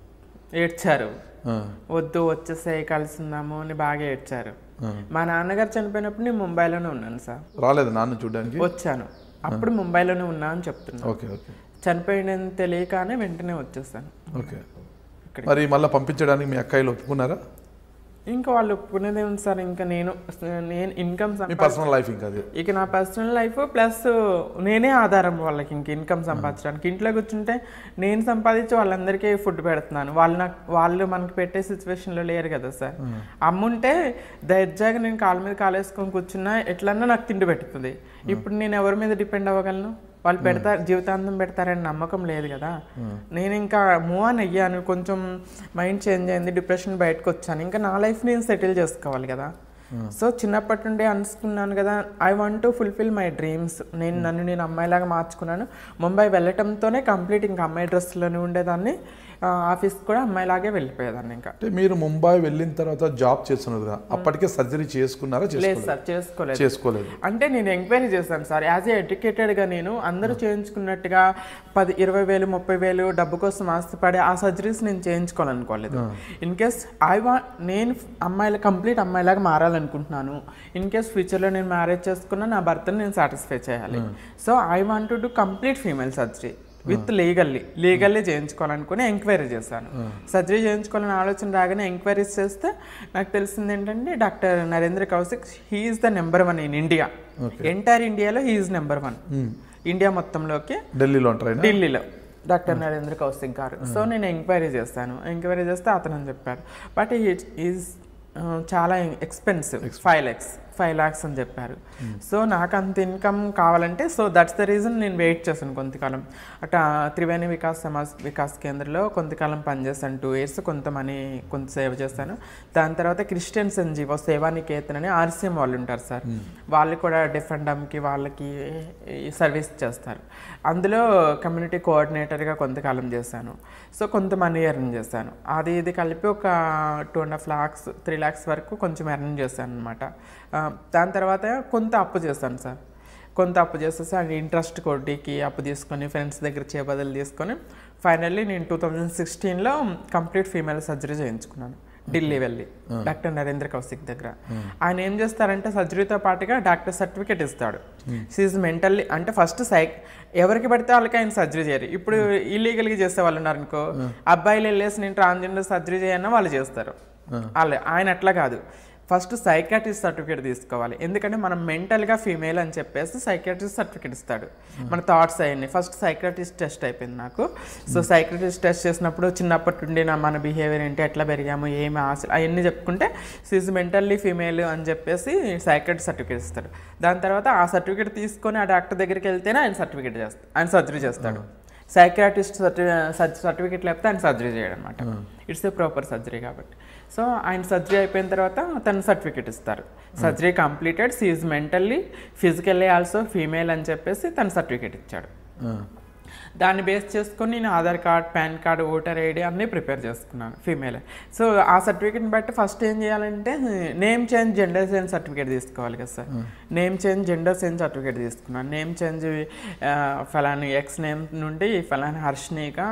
ఏడ్చారు ఆ, వద్దు వచ్చేసే కలిసిందాము అని బాగా ఏడ్చారు ఆ. మా నాన్నగారు చనిపోయినప్పుడు నేను ముంబైలోనే ఉన్నాను సార్ రాలేదు నాన్న చూడడానికి వచ్చాను అప్పుడు ముంబైలోనే ఉన్నా అని చెప్తున్నాను ఓకే ఓకే చనిపోయినని తెలియగానే వెంటనే వచ్చేసాను ఓకే ఇక్కడ. మరి మళ్ళీ పంపించడానికి మీ అక్కాయిలు ఒప్పుకున్నారా ఇంకా వాళ్ళు ఒప్పుకునేదే ఉంది సార్ ఇంకా నేను నేను ఇన్కమ్ మీ పర్సనల్ లైఫ్ ఇంకా అది ఇక నా పర్సనల్ లైఫ్ ప్లస్ నేనే ఆధారం వాళ్ళకి ఇంక ఇన్కమ్ సంపాదించడానికి ఇంట్లో కూర్చుంటే నేను సంపాదించి వాళ్ళందరికీ ఫుడ్ పెడుతున్నాను వాళ్ళు నాకు వాళ్ళు మనకి పెట్టే సిచ్యువేషన్లో లేరు కదా సార్ అమ్ముంటే దర్జాగా నేను కాళ్ళ మీద కాలేసుకొని కూర్చున్నా ఎట్లన్నా నాకు తిండి పెడుతుంది ఇప్పుడు నేను ఎవరి మీద డిపెండ్ అవ్వగలను వాళ్ళు పెడతారు జీవితాంతం పెడతారని నమ్మకం లేదు కదా నేను ఇంకా మూవ్ ఆన్ అయ్యాను కొంచెం మైండ్ చేంజ్ అయింది డిప్రెషన్ బయటకు వచ్చాను ఇంకా నా లైఫ్ నేను సెటిల్ చేసుకోవాలి కదా సో చిన్నప్పటి నుండి అనుకున్నాను కదా I want to fulfil my dreams నేను నన్ను నేను అమ్మాయిలాగా మార్చుకున్నాను ముంబై వెళ్ళటంతోనే కంప్లీట్ ఇంకా అమ్మాయి డ్రెస్లోనే ఉండేదాన్ని ఆఫీస్ కూడా అమ్మాయిలాగే వెళ్ళిపోయేదాన్ని ఇంకా అంటే మీరు ముంబై వెళ్ళిన తర్వాత జాబ్ చేస్తున్నారు కదా అప్పటికే సర్జరీ చేసుకున్నారా లేదు చేసుకోలేదు సార్ చేసుకోలేదు చేసుకోలేదు అంటే నేను ఎంక్వైరీ చేశాను సార్ యాజ్ ఏ ఎడ్యుకేటెడ్గా నేను అందరూ చేయించుకున్నట్టుగా పది ఇరవై వేలు ముప్పై వేలు డబ్బు కోసం ఆస్తిపడి ఆ సర్జరీస్ నేను చేయించుకోవాలనుకోలేదు ఇన్ కేస్ ఐ వా నేను అమ్మాయిల కంప్లీట్ అమ్మాయిలాగా మారాలనుకుంటున్నాను ఇన్ కేస్ ఫ్యూచర్లో నేను మ్యారేజ్ చేసుకున్నా నా భర్తను నేను సాటిస్ఫై చేయాలి so I want to complete female surgery with legally legally చేయించుకోవాలనుకుని ఎంక్వైరీ చేశాను సర్జరీ చేయించుకోవాలని ఆలోచన రాగానే ఎంక్వైరీస్ చేస్తే నాకు తెలిసింది ఏంటంటే doctor Narendra Kaushik he is the number one in India entire ఇండియాలో హీఈస్ నెంబర్ వన్ ఇండియా మొత్తంలోకి ఢిల్లీలో ఉంటారు ఢిల్లీలో డాక్టర్ నరేంద్ర కౌశిక్ గారు సో నేను ఎంక్వైరీ చేస్తాను ఎంక్వైరీ చేస్తే అతను అని చెప్పారు బట్ ఈజ్ చాలా expensive five lakhs five lakhs అని చెప్పారు సో నాకు అంత ఇన్కమ్ కావాలంటే సో దట్స్ ద రీజన్ నేను వెయిట్ చేశాను కొంతకాలం అట్లా త్రివేణి వికాస్ సమాజ్ వికాస్ కేంద్రంలో కొంతకాలం పనిచేశాను టూ ఇయర్స్ కొంత మనీ కొంత సేవ్ చేశాను దాని తర్వాత క్రిస్టియన్స్ ఎన్జిఓ సేవానికేతన్ అని ఆర్సీఎం వాళ్ళు ఉంటారు సార్ వాళ్ళు కూడా డిఫెండమ్కి వాళ్ళకి సర్వీస్ చేస్తారు అందులో కమ్యూనిటీ కోఆర్డినేటర్గా కొంతకాలం చేశాను సో కొంత మనీ ఎర్న్ చేశాను అది ఇది కలిపి ఒక two and half lakhs three lakhs వరకు కొంచెం ఎర్న్ చేశాను అనమాట దాని తర్వాత కొంత అప్పు చేశాను సార్ కొంత అప్పు చేసేసి అది ఇంట్రెస్ట్ కొడ్డీకి అప్పు తీసుకొని ఫ్రెండ్స్ దగ్గర చేబదులు తీసుకొని ఫైనల్లీ నేను టూ థౌజండ్ సిక్స్టీన్లో కంప్లీట్ ఫీమేల్ సర్జరీ చేయించుకున్నాను ఢిల్లీ వెళ్ళి డాక్టర్ నరేంద్ర కౌశిక్ దగ్గర ఆయన ఏం చేస్తారంటే సర్జరీతో పాటుగా డాక్టర్ సర్టిఫికేట్ ఇస్తాడు సీజ్ మెంటల్లీ అంటే ఫస్ట్ సైక్ ఎవరికి పడితే వాళ్ళకి ఆయన సర్జరీ చేయరు ఇప్పుడు ఇల్లీగల్గా చేసే వాళ్ళు ఉన్నారు అనుకో అబ్బాయిలు వెళ్ళేసి నేను ట్రాన్స్జెండర్ సర్జరీ చేయన్నా వాళ్ళు చేస్తారు వాళ్ళే ఆయన అట్లా కాదు ఫస్ట్ సైకాట్రిస్ట్ సర్టిఫికేట్ తీసుకోవాలి ఎందుకంటే మనం మెంటల్గా ఫీమేల్ అని చెప్పేసి సైకాట్రిస్ట్ సర్టిఫికేట్ ఇస్తాడు మన థాట్స్ అవన్నీ ఫస్ట్ సైకాట్రిస్ట్ టెస్ట్ అయిపోయింది నాకు సో సైకాట్రిస్ట్ టెస్ట్ చేసినప్పుడు చిన్నప్పటి నుండి నా మన బిహేవియర్ ఏంటి ఎట్లా పెరిగాము ఏమి ఆశలు అవన్నీ చెప్పుకుంటే సీజ్ మెంటల్లీ ఫీమేల్ అని చెప్పేసి సైకాట్రిస్ట్ సర్టిఫికేట్ ఇస్తాడు దాని తర్వాత ఆ సర్టిఫికేట్ తీసుకొని ఆ డాక్టర్ దగ్గరికి వెళ్తేనే ఆయన సర్టిఫికేట్ చేస్తాడు ఆయన సర్జరీ చేస్తాడు సైకాట్రిస్ట్ సర్టిఫికేట్ లేకపోతే ఆయన సర్జరీ చేయడం అనమాట ఇట్స్ ఏ ప్రాపర్ సర్జరీ కాబట్టి సో ఆయన సర్జరీ అయిపోయిన తర్వాత తను సర్టిఫికేట్ ఇస్తారు surgery completed she's mentally physically also female అని చెప్పేసి తను సర్టిఫికేట్ ఇచ్చాడు దాన్ని బేస్ చేసుకొని నేను Aadhaar card PAN card voter ID అన్నీ ప్రిపేర్ చేసుకున్నాను ఫీమేల్ సో ఆ సర్టిఫికేట్ని బట్టి ఫస్ట్ ఏం చేయాలంటే name change gender change certificate తీసుకోవాలి కదా sir name change gender change certificate తీసుకున్నాను నేమ్ చేంజ్ ఫలాని ఎక్స్ నేమ్ నుండి ఫలాని హర్షినిగా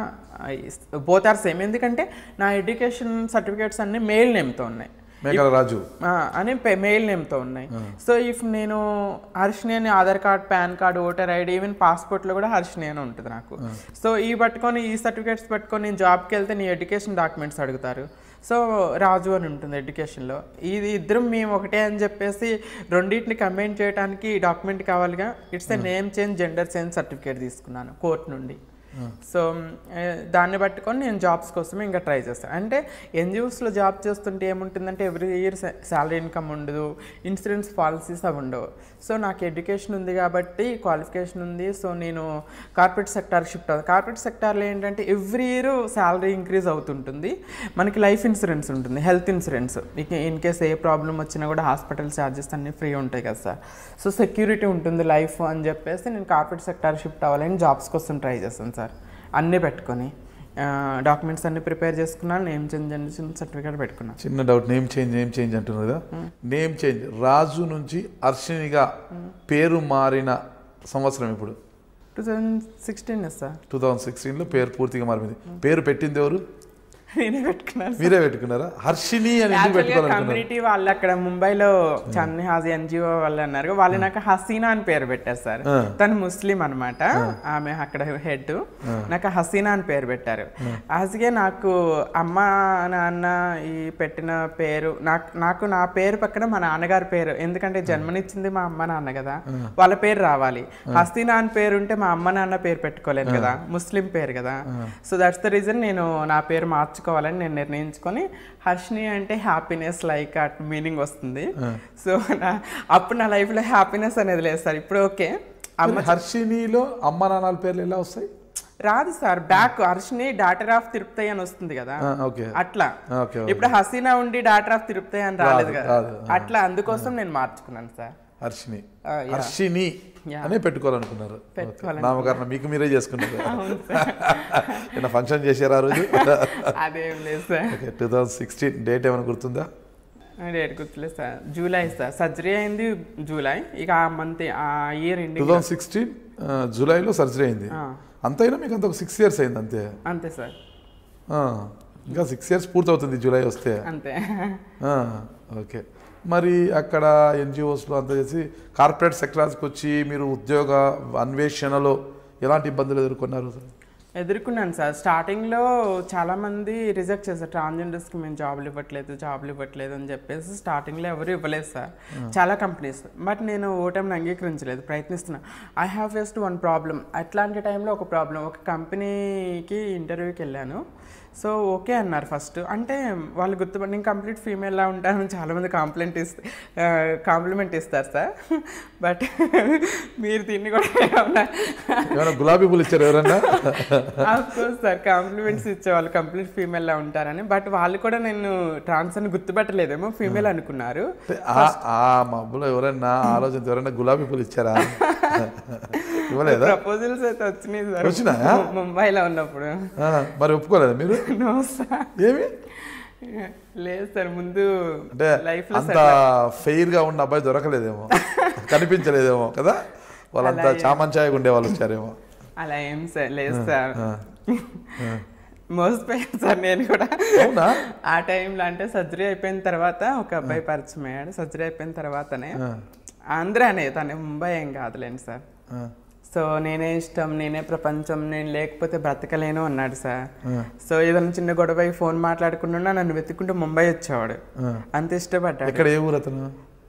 బోత్ ఆర్ సేమ్ ఎందుకంటే నా ఎడ్యుకేషన్ సర్టిఫికేట్స్ అన్నీ మెయిల్ నేమ్తో ఉన్నాయి మేకల రాజు ఆ, అని పె- మెయిల్ నేమ్తో ఉన్నాయి సో ఇఫ్ నేను హర్షిని అని Aadhaar card PAN card voter ID even పాస్పోర్ట్లో కూడా హర్షిని అని ఉంటుంది నాకు సో ఈ పట్టుకొని ఈ సర్టిఫికేట్స్ పట్టుకొని నేను జాబ్కి వెళ్తే నీ ఎడ్యుకేషన్ డాక్యుమెంట్స్ అడుగుతారు సో రాజు అని ఉంటుంది ఎడ్యుకేషన్లో ఇది ఇద్దరం మేము ఒకటే అని చెప్పేసి రెండింటిని కంబైన్ చేయడానికి డాక్యుమెంట్ కావాలిగా it's a name change gender change certificate తీసుకున్నాను కోర్ట్ నుండి సో ఏ, దాన్ని పట్టుకొని నేను జాబ్స్ కోసం ఇంకా ట్రై చేస్తాను అంటే ఎన్జిఓస్లో జాబ్ చేస్తుంటే ఏముంటుందంటే ఎవ్రీ ఇయర్ శాలరీ ఇన్కమ్ ఉండదు ఇన్సూరెన్స్ పాలసీస్ అవి ఉండవు సో నాకు ఎడ్యుకేషన్ ఉంది కాబట్టి క్వాలిఫికేషన్ ఉంది సో నేను కార్పొరేట్ సెక్టార్ షిఫ్ట్ అవుతాను కార్పొరేట్ సెక్టార్లో ఏంటంటే ఎవ్రీ ఇయర్ శాలరీ ఇంక్రీజ్ అవుతుంటుంది మనకి లైఫ్ ఇన్సూరెన్స్ ఉంటుంది హెల్త్ ఇన్సూరెన్స్ మీకు ఇన్ కేస్ ఏ ప్రాబ్లం వచ్చినా కూడా హాస్పిటల్ ఛార్జెస్ అన్నీ ఫ్రీ ఉంటాయి కదా సార్ సో సెక్యూరిటీ ఉంటుంది లైఫ్ అని చెప్పేసి నేను కార్పొరేట్ సెక్టార్ షిఫ్ట్ అవ్వాలని జాబ్స్ కోసం ట్రై చేస్తాను సార్ అన్నీ పెట్టుకొని డాక్యుమెంట్స్ అన్నీ ప్రిపేర్ చేసుకున్నాను నేమ్ చేంజ్ అండ్ సర్టిఫికేట్ పెట్టుకున్నాను చిన్న doubt name change name change అంటున్నారు కదా నేమ్ చేంజ్ రాజు నుంచి అర్షినిగా పేరు మారిన సంవత్సరం ఇప్పుడు two thousand sixteen sir two thousand సిక్స్టీన్లో పేరు పూర్తిగా మారింది పేరు పెట్టింది ఎవరు నేనే పెట్టుకున్నాను మీరే పెట్టుకున్నారా హర్షిని అని ఎందుకు యాక్చువల్గా పెట్టుకోవాలనుకున్నారు కమ్యూనిటీ వాళ్ళు అక్కడ ముంబైలో చన్ని హాజీ ఎన్జిఓ వాళ్ళు అన్నారు వాళ్ళు నాకు హసీనా అని పేరు పెట్టారు సార్ ఆ. తను ముస్లిం అన్నమాట ఆమె అక్కడ హెడ్ నాకు హసీనా అని పేరు పెట్టారు అలాగే నాకు అమ్మ నాన్న ఈ పెట్టిన పేరు నాకు నాకు నా పేరు పక్కన మా నాన్నగారి పేరు ఎందుకంటే జన్మనిచ్చింది మా అమ్మ నాన్న కదా వాళ్ళ పేరు రావాలి హసీనా అని పేరు ఉంటే మా అమ్మ నాన్న పేరు పెట్టుకోలేను కదా ముస్లిం పేరు కదా సో దట్స్ ద రీజన్ నేను నా పేరు మార్చుకోవాలని నేను నిర్ణయించుకొని హర్షిని అంటే హ్యాపీనెస్ లైక్ అట్ మీనింగ్ వస్తుంది సో నా అప్పుడు నా లైఫ్లో హ్యాపీనెస్ అనేది లేదు సార్ ఇప్పుడు ఓకే మరి హర్షినిలో అమ్మ నాన్నల పేర్లు ఎలా వస్తాయి రాదు sir back Harshini daughter of Tirupati అని వస్తుంది కదా ఆ, ఓకే అట్లా ఓకే ఇప్పుడు హసీనా ఉండి డాటర్ ఆఫ్ తిరుపతి అని రాలేదు కదా రాదు. అట్లా అందుకోసం నేను మార్చుకున్నాను సార్ హర్షిని ఆ, yeah. హర్షిని Yeah. అనే పెట్టుకోవాలనుకున్నారు పెట్టుకోవాలనుకున్నాను. నామకరణం మీకు మీరే చేసుకున్నారు ఏమైనా ఫంక్షన్ చేశారా ఆ రోజు అదేం లేదు sir okay two thousand sixteen date ఏమైనా గుర్తుందా డేట్ గుర్తులేదు సార్ జూలై సార్ సర్జరీ అయింది జూలై ఇక ఆ మంత్ ఆ year two ending thousand sixteen జూలైలో సర్జరీ అయింది అంతైనా మీకు అంత ఒక సిక్స్ ఇయర్స్ అయింది అంతే అంతే సార్ ఆ, ఇంకా సిక్స్ ఇయర్స్ పూర్తవుతుంది జూలై వస్తే అంతే ఆ, ఓకే మరి అక్కడ ఎన్జిఓస్లో అంతా చేసి కార్పొరేట్ సెక్టార్స్కి వచ్చి మీరు ఉద్యోగ అన్వేషణలో ఎలాంటి ఇబ్బందులు ఎదుర్కొన్నారు ఎదుర్కొన్నాను సార్ స్టార్టింగ్లో చాలామంది రిజెక్ట్ చేశారు ట్రాన్స్జెండర్స్కి మేము జాబులు ఇవ్వట్లేదు జాబులు ఇవ్వట్లేదు అని చెప్పేసి స్టార్టింగ్లో ఎవరు ఇవ్వలేదు సార్ చాలా కంపెనీస్ బట్ నేను ఓటమిని అంగీకరించలేదు ప్రయత్నిస్తున్నా I have faced one problem అట్లాంటి టైంలో ఒక ప్రాబ్లం ఒక కంపెనీకి ఇంటర్వ్యూకి వెళ్ళాను సో ఓకే అన్నారు ఫస్ట్ అంటే వాళ్ళు గుర్తుపడి నేను కంప్లీట్ ఫీమేల్లా ఉంటానని చాలామంది కాంప్లిమెంట్ ఇస్తే కాంప్లిమెంట్ ఇస్తారు సార్ బట్ మీరు దీన్ని కూడా ఏమన్నా ఏమైనా గులాబీ పూలు ఇచ్చారు ఎవరన్నా కోర్స్ సార్ కాంప్లిమెంట్స్ ఇచ్చేవాళ్ళు కంప్లీట్ ఫీమేల్ లా ఉంటారని బట్ వాళ్ళు కూడా నేను ట్రాన్స్ అని గుర్తుపట్టలేదేమో ఫీమేల్ అనుకున్నారు అంటే ఆ- ఆ మబ్బులో ఎవరన్నా ఆలోచన ఎవరన్నా గులాబీ పూలు ఇచ్చారా ఇవ్వలేదా ప్రపోజల్స్ అయితే వచ్చినాయి సార్ వచ్చినాయా? ము- ముంబైలో ఉన్నప్పుడు ఆ, మరి ఒప్పుకోలేదా మీరు నో సార్ ఏమి లేదు సార్ ముందు అంటే లైఫ్ లో అంత ఫెయిర్ గా ఉన్న అబ్బాయి దొరకలేదేమో కనిపించలేదేమో కదా వాళ్ళంతా చామంచాయగా ఉండే వాళ్ళు వచ్చారేమో అలా ఏం సార్ లేదు సార్ ఆ. మోసపోయాను సార్ నేను కూడా అవునా ఆ టైంలో అంటే సర్జరీ అయిపోయిన తర్వాత ఒక అబ్బాయి పరిచయం అయ్యాడు సర్జరీ అయిపోయిన తర్వాతనే ఆ. ఆంధ్రానే తను ముంబై ఏం కాదులేండి సార్ ఆ. సో నేనే ఇష్టం నేనే ప్రపంచం నేను లేకపోతే బ్రతకలేను అన్నాడు సార్ ఆ. సో ఏదైనా చిన్న గొడవ అయి ఫోన్ మాట్లాడుకున్నా నన్ను వెతుక్కుంటూ ముంబై వచ్చేవాడు ఆ. అంత ఇష్టపడ్డాడు ఎక్కడ ఏ ఊరు అతను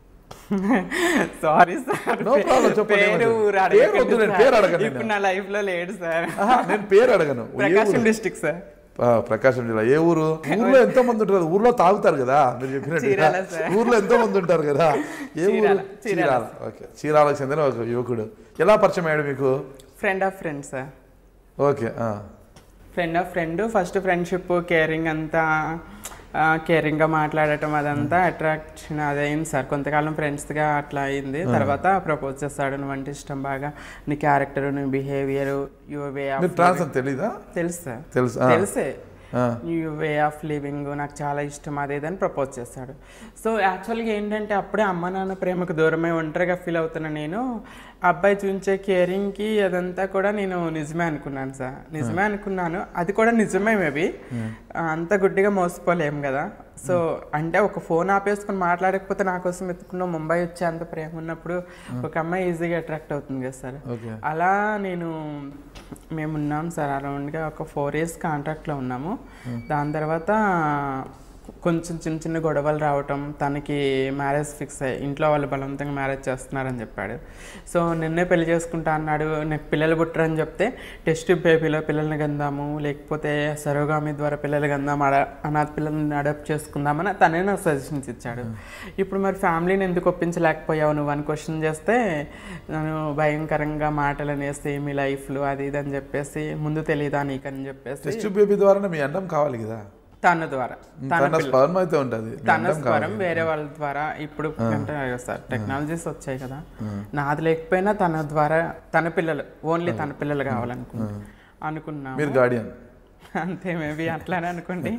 సారీ సార్ No problem, చెప్పండి, పేరు ఏమంటారు? ఊరు పేరు అడగకండి వద్దు, నేను సార్. పేరు అడగను ఇప్పుడు నా లైఫ్ లో లేడు సార్ ఆహా, నేను పేరు అడగను ఏ ప్రకాశం ఊరు? డిస్టిక్ సార్ ఆ, ప్రకాశం జిల్లా ఏ ఊరు ఊర్లో ఎంతో మంది ఉంటారు ఊర్లో తాగుతారు కదా మీరు చెప్పినట్టు చీరాల సార్. ఊర్లో ఎంతో మంది ఉంటారు కదా ఏ ఊరు చీరాల, చీరాల. చీరాల ఓకే చీరాలకు చెందిన ఒక యువకుడు ఎలా పరిచయం అయ్యాడు మీకు friend of friend sir okay ఆ. Friend of friend first friendship caring అంతా కేరింగ్గా మాట్లాడటం అదంతా అట్రాక్షన్ అదైంది సార్ కొంతకాలం ఫ్రెండ్స్గా అట్లా అయింది తర్వాత ప్రపోజ్ చేస్తాడు నువ్వంటే ఇష్టం బాగా నీ క్యారెక్టర్ నీ బిహేవియర్ యువర్ వే ఆఫ్ మీరు ట్రాన్స్ అని తెలీదా తెలుసు సార్ తెలుసు ఆ. తెలిసే ఆ. యూ వే ఆఫ్ లివింగ్ నాకు చాలా ఇష్టం అదేదని ప్రపోజ్ చేస్తాడు సో యాక్చువల్గా ఏంటంటే అప్పుడే అమ్మ నాన్న ప్రేమకు దూరమై ఒంటరిగా ఫీల్ అవుతున్న నేను ఆ అబ్బాయి చూపించే కేరింగ్కి అదంతా కూడా నేను నిజమే అనుకున్నాను సార్ నిజమే అనుకున్నాను అది కూడా నిజమే మేబీ అంత గుడ్డిగా మోసపోలేం కదా సో అంటే ఒక ఫోన్ ఆపేసుకొని మాట్లాడకపోతే నా కోసం ఎత్తుకున్న ముంబై వచ్చే అంత ప్రేమ ఉన్నప్పుడు ఒక అమ్మాయి ఈజీగా అట్రాక్ట్ అవుతుంది కదా సార్ ఓకే అలా నేను మేము ఉన్నాం సార్ అరౌండ్గా ఒక ఫోర్ ఇయర్స్ కాంట్రాక్ట్లో ఉన్నాము దాని తర్వాత కొంచెం చిన్న చిన్న గొడవలు రావటం తనకి మ్యారేజ్ ఫిక్స్ అయ్యి ఇంట్లో వాళ్ళు బలవంతంగా మ్యారేజ్ చేస్తున్నారని చెప్పాడు సో నిన్నే పెళ్లి చేసుకుంటా అన్నాడు నాకు పిల్లలు పుట్టరని చెప్తే టెస్ట్ బేబీలో పిల్లల్ని కందాము లేకపోతే సరోగామి ద్వారా పిల్లలు కందాం అడ అనాథ పిల్లల్ని అడాప్ట్ చేసుకుందామని తనే నాకు సజెషన్స్ ఇచ్చాడు ఇప్పుడు మరి ఫ్యామిలీని ఎందుకు ఒప్పించలేకపోయావు నువ్వు అని క్వశ్చన్ చేస్తే నేను భయంకరంగా మాటలు అనేసి మీ లైఫ్లో అది ఇది అని చెప్పేసి ముందు తెలియదా నీకని చెప్పేసి టెస్ట్ బేబీ ద్వారా మీ అండం కావాలి కదా తన ద్వారా తన తన స్పర్మ్ అయితే ఉంటుంది మీ తన అండం కావాలి స్వరం వేరే వాళ్ళ ద్వారా ఇప్పుడు అంటే సార్ టెక్నాలజీస్ వచ్చాయి కదా నాది లేకపోయినా తన ద్వారా తన పిల్లలు ఓన్లీ తన పిల్లలు కావాలనుకున్నా అనుకున్నా మీరు గార్డియన్ అంతే మేబీ అట్లానే అనుకోండి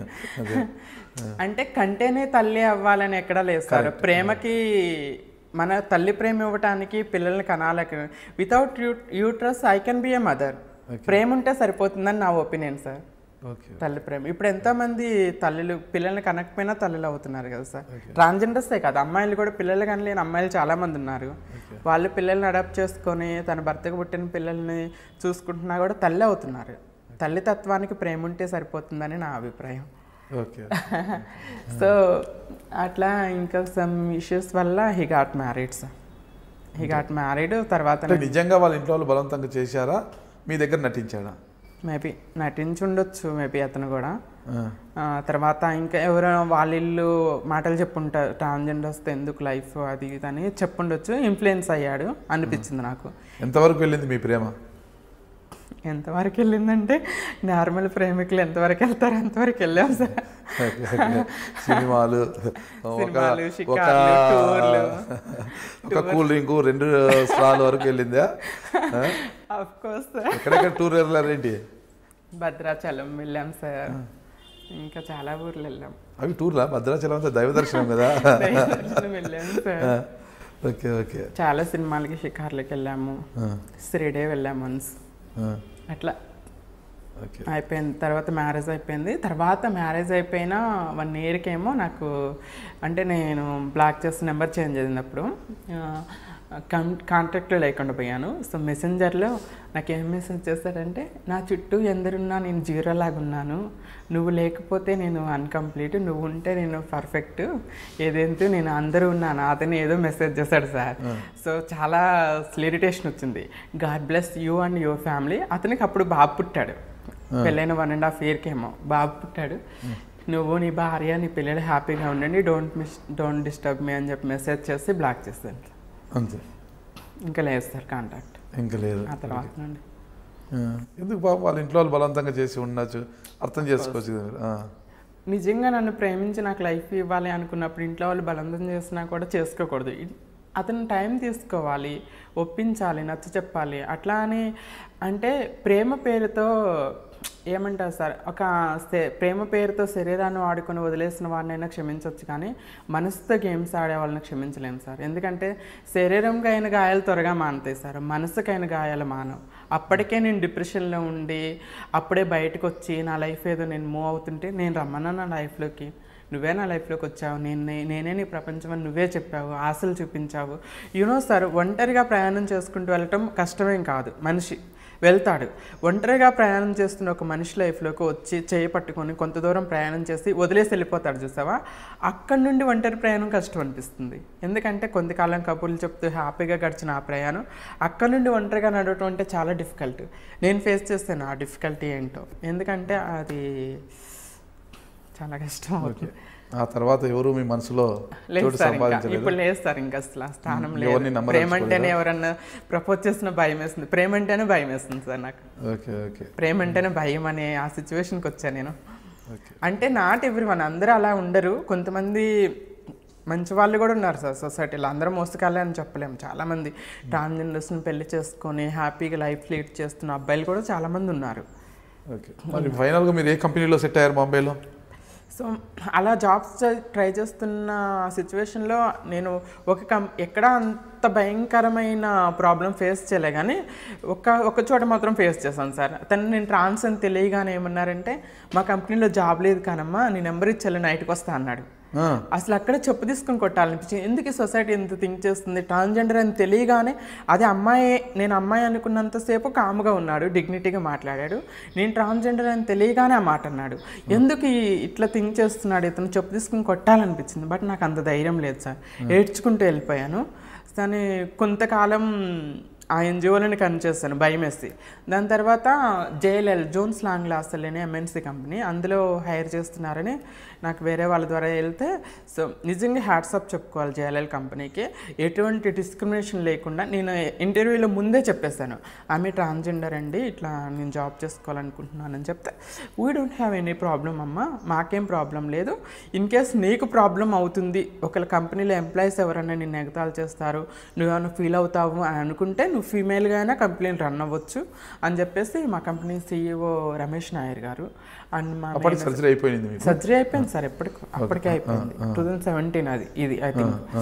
అంటే కంటేనే తల్లి అవ్వాలని ఎక్కడా లేదు సార్ ప్రేమకి మన తల్లి ప్రేమ ఇవ్వటానికి పిల్లల్ని కనాలకి without uterus I can be a mother ప్రేమ ఉంటే సరిపోతుందని నా ఒపీనియన్ సార్ ఓకే తల్లి ప్రేమ ఇప్పుడు ఎంతో మంది తల్లులు పిల్లల్ని కనకపోయినా తల్లులు అవుతున్నారు కదా సార్ ట్రాన్స్జెండర్సే కాదు అమ్మాయిలు కూడా పిల్లలు కనలేని అమ్మాయిలు చాలా మంది ఉన్నారు వాళ్ళు పిల్లల్ని అడాప్ట్ చేసుకొని తన భర్తకు పుట్టిన పిల్లల్ని చూసుకుంటున్నా కూడా తల్లి అవుతున్నారు తల్లి తత్వానికి ప్రేమ ఉంటే సరిపోతుందని నా అభిప్రాయం ఓకే సో అట్లా ఇంకా సమ్ ఇష్యూస్ వల్ల he got married sir he got married తర్వాత అంటే నిజంగా వాళ్ళ ఇంట్లో వాళ్ళు బలవంతంగా చేశారా మీ దగ్గర నటించాడా మేబీ నటించుండొచ్చు మేబీ అతను కూడా ఆ. ఆ, తర్వాత ఇంకా ఎవరైనా వాళ్ళ ఇల్లు మాటలు చెప్పుంటారు ట్రాన్స్జెండర్స్ ఎందుకు లైఫ్ అది ఇది అని చెప్పుండొచ్చు ఇన్ఫ్లుయెన్స్ అయ్యాడు అనిపించింది నాకు ఎంతవరకు వెళ్ళింది మీ ప్రేమ ఎంతవరకు వెళ్ళిందంటే నార్మల్ ప్రేమికులు ఎంతవరకు వెళ్తారు అంతవరకు వెళ్ళాం సార్ సినిమాలు ఒక సినిమాలు, ఒక షికార్లు, టూర్లు. ఒక కూల్ డ్రింక్ రెండు స్టాల్ వరకు వెళ్ళిందా ఆ? ఆఫ్ కోర్స్ సార్ ఎక్కడెక్కడ టూర్ వెళ్ళారేంటి భద్రాచలం వెళ్ళాం సార్ ఇంకా చాలా ఊర్లు వెళ్ళాం అవి టూర్లా భద్రాచలం అంతా దైవ దర్శనం కదా దర్శనం వెళ్ళాం సార్ ఓకే ఓకే చాలా సినిమాలకి షికార్లకి వెళ్ళాము ఆ, శ్రీడే వెళ్ళాము వన్స్ ఆ, అట్లా ఓకే అయిపోయింది తర్వాత మ్యారేజ్ అయిపోయింది తర్వాత మ్యారేజ్ అయిపోయిన వన్ ఇయర్కి ఏమో నాకు అంటే నేను బ్లాక్ చేసిన నెంబర్ చేంజ్ అయింది అప్పుడు కాన్ కాంటాక్ట్లో లేకుండా పోయాను సో మెసెంజర్లో నాకు ఏం మెసేజ్ చేస్తాడంటే నా చుట్టూ ఎందరున్నా నేను జీరో లాగా ఉన్నాను నువ్వు లేకపోతే నేను అన్కంప్లీట్ నువ్వు ఉంటే నేను పర్ఫెక్ట్ ఏదైతే నేను అందరూ ఉన్నాను అతను ఏదో మెసేజ్ చేశాడు సార్ సో చాలా ఇరిటేషన్ వచ్చింది God bless you and your family అతనికి అప్పుడు బాబు పుట్టాడు పెళ్ళైన వన్ అండ్ హాఫ్ ఇయర్కి ఏమో బాబు పుట్టాడు నువ్వు నీ భార్య నీ పిల్లలు హ్యాపీగా ఉండండి don't miss don't disturb me అని చెప్పి మెసేజ్ చేసి బ్లాక్ చేస్తాను అంతే ఇంకా లేదు సార్ కాంటాక్ట్ ఇంకా లేదు ఆ తర్వాత నుండి ఆ. ఎందుకు పాపం వాళ్ళ ఇంట్లో వాళ్ళు బలవంతంగా చేసి ఉండొచ్చు అర్థం చేసుకోవచ్చు కదా మీరు. ఆ. నిజంగా నన్ను ప్రేమించి నాకు లైఫ్ ఇవ్వాలి అనుకున్నప్పుడు ఇంట్లో వాళ్ళు బలవంతం చేసినా కూడా చేసుకోకూడదు ఇ- అతను టైం తీసుకోవాలి ఒప్పించాలి నచ్చ చెప్పాలి అట్లా అని అంటే ప్రేమ పేరుతో ఏమంటారు సార్ ఒక శ- ప్రేమ పేరుతో శరీరాన్ని వాడుకొని వదిలేసిన వాడినైనా క్షమించవచ్చు కానీ మనసుతో గేమ్స్ ఆడే వాళ్ళని క్షమించలేము సార్ ఎందుకంటే శరీరంకి అయిన గాయాలు త్వరగా మానుతాయి సార్ మనసుకైన గాయాలు మానవు అప్పటికే నేను డిప్రెషన్లో ఉండి అప్పుడే బయటకు వచ్చి నా లైఫ్ ఏదో నేను మూవ్ అవుతుంటే నేను రమ్మన్నా నా లైఫ్లోకి నువ్వే నా లైఫ్లోకి వచ్చావు నేను నే- నేనే నీ ప్రపంచం అని నువ్వే చెప్పావు ఆశలు చూపించావు యూనో సార్ ఒంటరిగా ప్రయాణం చేసుకుంటూ వెళ్ళటం కష్టమేం కాదు మనిషి వెళ్తాడు ఒంటరిగా ప్రయాణం చేస్తున్న ఒక మనిషి లైఫ్లోకి వచ్చి చేయి పట్టుకొని కొంత దూరం ప్రయాణం చేసి వదిలేసి వెళ్ళిపోతాడు చూసావా అక్కడి నుండి ఒంటరి ప్రయాణం కష్టం అనిపిస్తుంది ఎందుకంటే కొంతకాలం కబుర్లు చెప్తూ హ్యాపీగా గడిచిన ఆ ప్రయాణం అక్కడి నుండి ఒంటరిగా నడవటం అంటే చాలా డిఫికల్ట్ నేను ఫేస్ చేస్తాను ఆ డిఫికల్టీ ఏంటో ఎందుకంటే అది చాలా కష్టం అవుతుంది ఆ తర్వాత ఎవరు మీ మనసులో లేదు చోటు సార్ ఇంకా సంపాదించలేదు ఇప్పుడు లేదు సార్ ఇంకా అసలు ఆ స్థానం ఎవరిని లేదు నమ్మదలుచుకోలేదా? ప్రేమ అంటేనే ఎవరన్నా ప్రపోజ్ చేసిన భయం వేస్తుంది ప్రేమ అంటేనే భయం వేస్తుంది సార్ నాకు ఓకే ఓకే ప్రేమ అంటేనే భయం అనే ఆ సిచ్యువేషన్కి వచ్చాను నేను ఓకే అంటే నాట్ ఎవ్రీ వన్ అందరూ అలా ఉండరు కొంతమంది మంచి వాళ్ళు కూడా ఉన్నారు సార్ సొసైటీలో అందరూ మోసకాలే అని చెప్పలేము చాలామంది ట్రాన్స్జెండర్స్ని పెళ్లి చేసుకొని హ్యాపీగా లైఫ్ లీడ్ చేస్తున్న అబ్బాయిలు కూడా చాలామంది ఉన్నారు ఓకే మరి ఫైనల్గా మీరు ఏ కంపెనీలో సెట్ అయ్యారు బాంబేలో సో అలా జాబ్స్ ట్రై చేస్తున్న సిచ్యువేషన్లో నేను ఒక కం ఎక్కడ అంత భయంకరమైన ప్రాబ్లం ఫేస్ చేయలే కానీ ఒక ఒక చోట మాత్రం ఫేస్ చేశాను సార్ తను నేను ట్రాన్స్ అని తెలియగానే ఏమన్నారంటే మా కంపెనీలో జాబ్ లేదు కానమ్మా నీ నెంబర్ ఇచ్చేలా నైట్కి వస్తా అన్నాడు ఆ, అసలు అక్కడ చెప్పు తీసుకొని కొట్టాలనిపించింది ఎందుకు ఈ సొసైటీ ఎంత థింక్ చేస్తుంది ట్రాన్స్జెండర్ అని తెలియగానే అదే అమ్మాయి నేను అమ్మాయి అనుకున్నంతసేపు కాముగా ఉన్నాడు డిగ్నిటీగా మాట్లాడాడు నేను ట్రాన్స్జెండర్ అని తెలియగానే ఆ మాట అన్నాడు ఎందుకు ఈ ఇట్లా థింక్ చేస్తున్నాడు ఇతను చెప్పు తీసుకుని కొట్టాలనిపించింది బట్ నాకు అంత ధైర్యం లేదు సార్ ఏడ్చుకుంటూ వెళ్ళిపోయాను కానీ కొంతకాలం ఆ ఎన్జిఓలని కనిచేస్తాను భయం వేసి దాని తర్వాత జేఎల్ఎల్ జోన్స్ లాంగ్ లాస్టల్ అనే ఎంఎన్సీ కంపెనీ అందులో హైర్ చేస్తున్నారని నాకు వేరే వాళ్ళ ద్వారా వెళ్తే సో నిజంగా హ్యాట్సప్ చెప్పుకోవాలి జేఎల్ఎల్ కంపెనీకి ఎటువంటి డిస్క్రిమినేషన్ లేకుండా నేను ఇంటర్వ్యూలో ముందే చెప్పేశాను ఆమె ట్రాన్స్జెండర్ అండి ఇట్లా నేను జాబ్ చేసుకోవాలనుకుంటున్నానని చెప్తే we don't have any problem అమ్మ మాకేం ప్రాబ్లం లేదు ఇన్ కేస్ నీకు ప్రాబ్లం అవుతుంది ఒకళ్ళ కంపెనీలో ఎంప్లాయీస్ ఎవరైనా నిన్ను ఎగతాలు చేస్తారు నువ్వేమైనా ఫీల్ అవుతావు అని అనుకుంటే నువ్వు ఫీమేల్గా అయినా కంపెనీని రన్ అవ్వచ్చు అని చెప్పేసి మా కంపెనీ సీఈఓ రమేష్ నాయర్ గారు అండ్ మా అప్పటికి సర్జరీ అయిపోయింది మీకు సర్జరీ అయిపోయింది సార్ ఎప్పటికి అప్పటికే అయిపోయింది టూ థౌజండ్ సెవెంటీన్ అది ఇది ఐ థింక్ ఆ,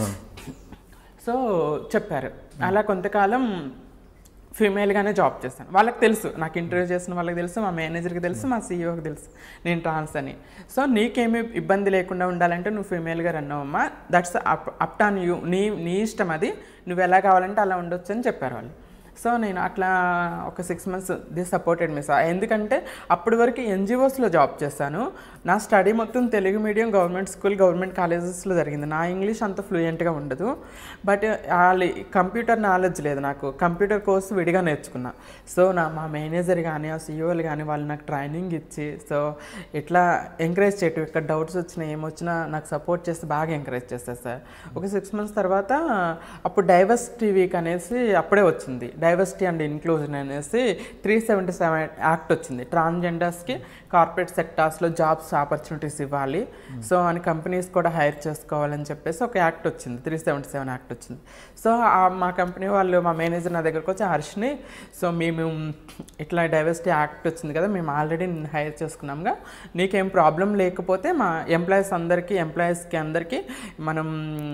సో చెప్పారు అలా కొంతకాలం ఫీమేల్గానే జాబ్ చేస్తాను వాళ్ళకి తెలుసు నాకు ఇంటర్వ్యూ చేసిన వాళ్ళకి తెలుసు మా మేనేజర్కి తెలుసు మా సీఈఓకి తెలుసు నేను ట్రాన్స్ అని సో నీకేమీ ఇబ్బంది లేకుండా ఉండాలంటే నువ్వు ఫీమేల్గా రన్ అవ్వమ్మా that's up up to you నీ నీ ఇష్టం అది నువ్వు ఎలా కావాలంటే అలా ఉండొచ్చు అని చెప్పారు వాళ్ళు సో నేను అట్లా ఒక six months the supported miss ఎందుకంటే అప్పటి వరకు ఎన్జిఓస్లో జాబ్ చేశాను నా స్టడీ మొత్తం Telugu medium government school government కాలేజెస్లో జరిగింది నా ఇంగ్లీష్ అంత ఫ్లూయెంట్గా ఉండదు బట్ వాళ్ళ కంప్యూటర్ నాలెడ్జ్ లేదు నాకు కంప్యూటర్ కోర్స్ విడిగా నేర్చుకున్నా సో నా మా మేనేజర్ కానీ ఆ సీఈఓలు కానీ వాళ్ళు నాకు ట్రైనింగ్ ఇచ్చి సో ఇట్లా ఎంకరేజ్ చేయటం ఇక్కడ డౌట్స్ వచ్చినా ఏమొచ్చినా నాకు సపోర్ట్ చేస్తే బాగా ఎంకరేజ్ చేస్తారు సార్ ఒక సిక్స్ మంత్స్ తర్వాత అప్పుడు డైవర్సిటీ వీక్ అనేసి అప్పుడే వచ్చింది డైవర్సిటీ అండ్ ఇన్క్లూజన్ అనేసి త్రీ సెవెంటీ సెవెన్ యాక్ట్ వచ్చింది ట్రాన్స్జెండర్స్కి కార్పొరేట్ సెక్టార్స్లో జాబ్స్ ఆపర్చునిటీస్ ఇవ్వాలి సో అని కంపెనీస్ కూడా హైర్ చేసుకోవాలని చెప్పేసి ఒక యాక్ట్ వచ్చింది త్రీ సెవెంటీ సెవెన్ యాక్ట్ వచ్చింది సో ఆ మా కంపెనీ వాళ్ళు మా మేనేజర్ నా దగ్గరకు వచ్చి హర్ష్ని సో మేము ఇట్లా డైవర్సిటీ యాక్ట్ వచ్చింది కదా మేము ఆల్రెడీ హైర్ చేసుకున్నాంగా నీకేం ప్రాబ్లం లేకపోతే మా ఎంప్లాయీస్ అందరికీ ఎంప్లాయీస్కి అందరికీ మనం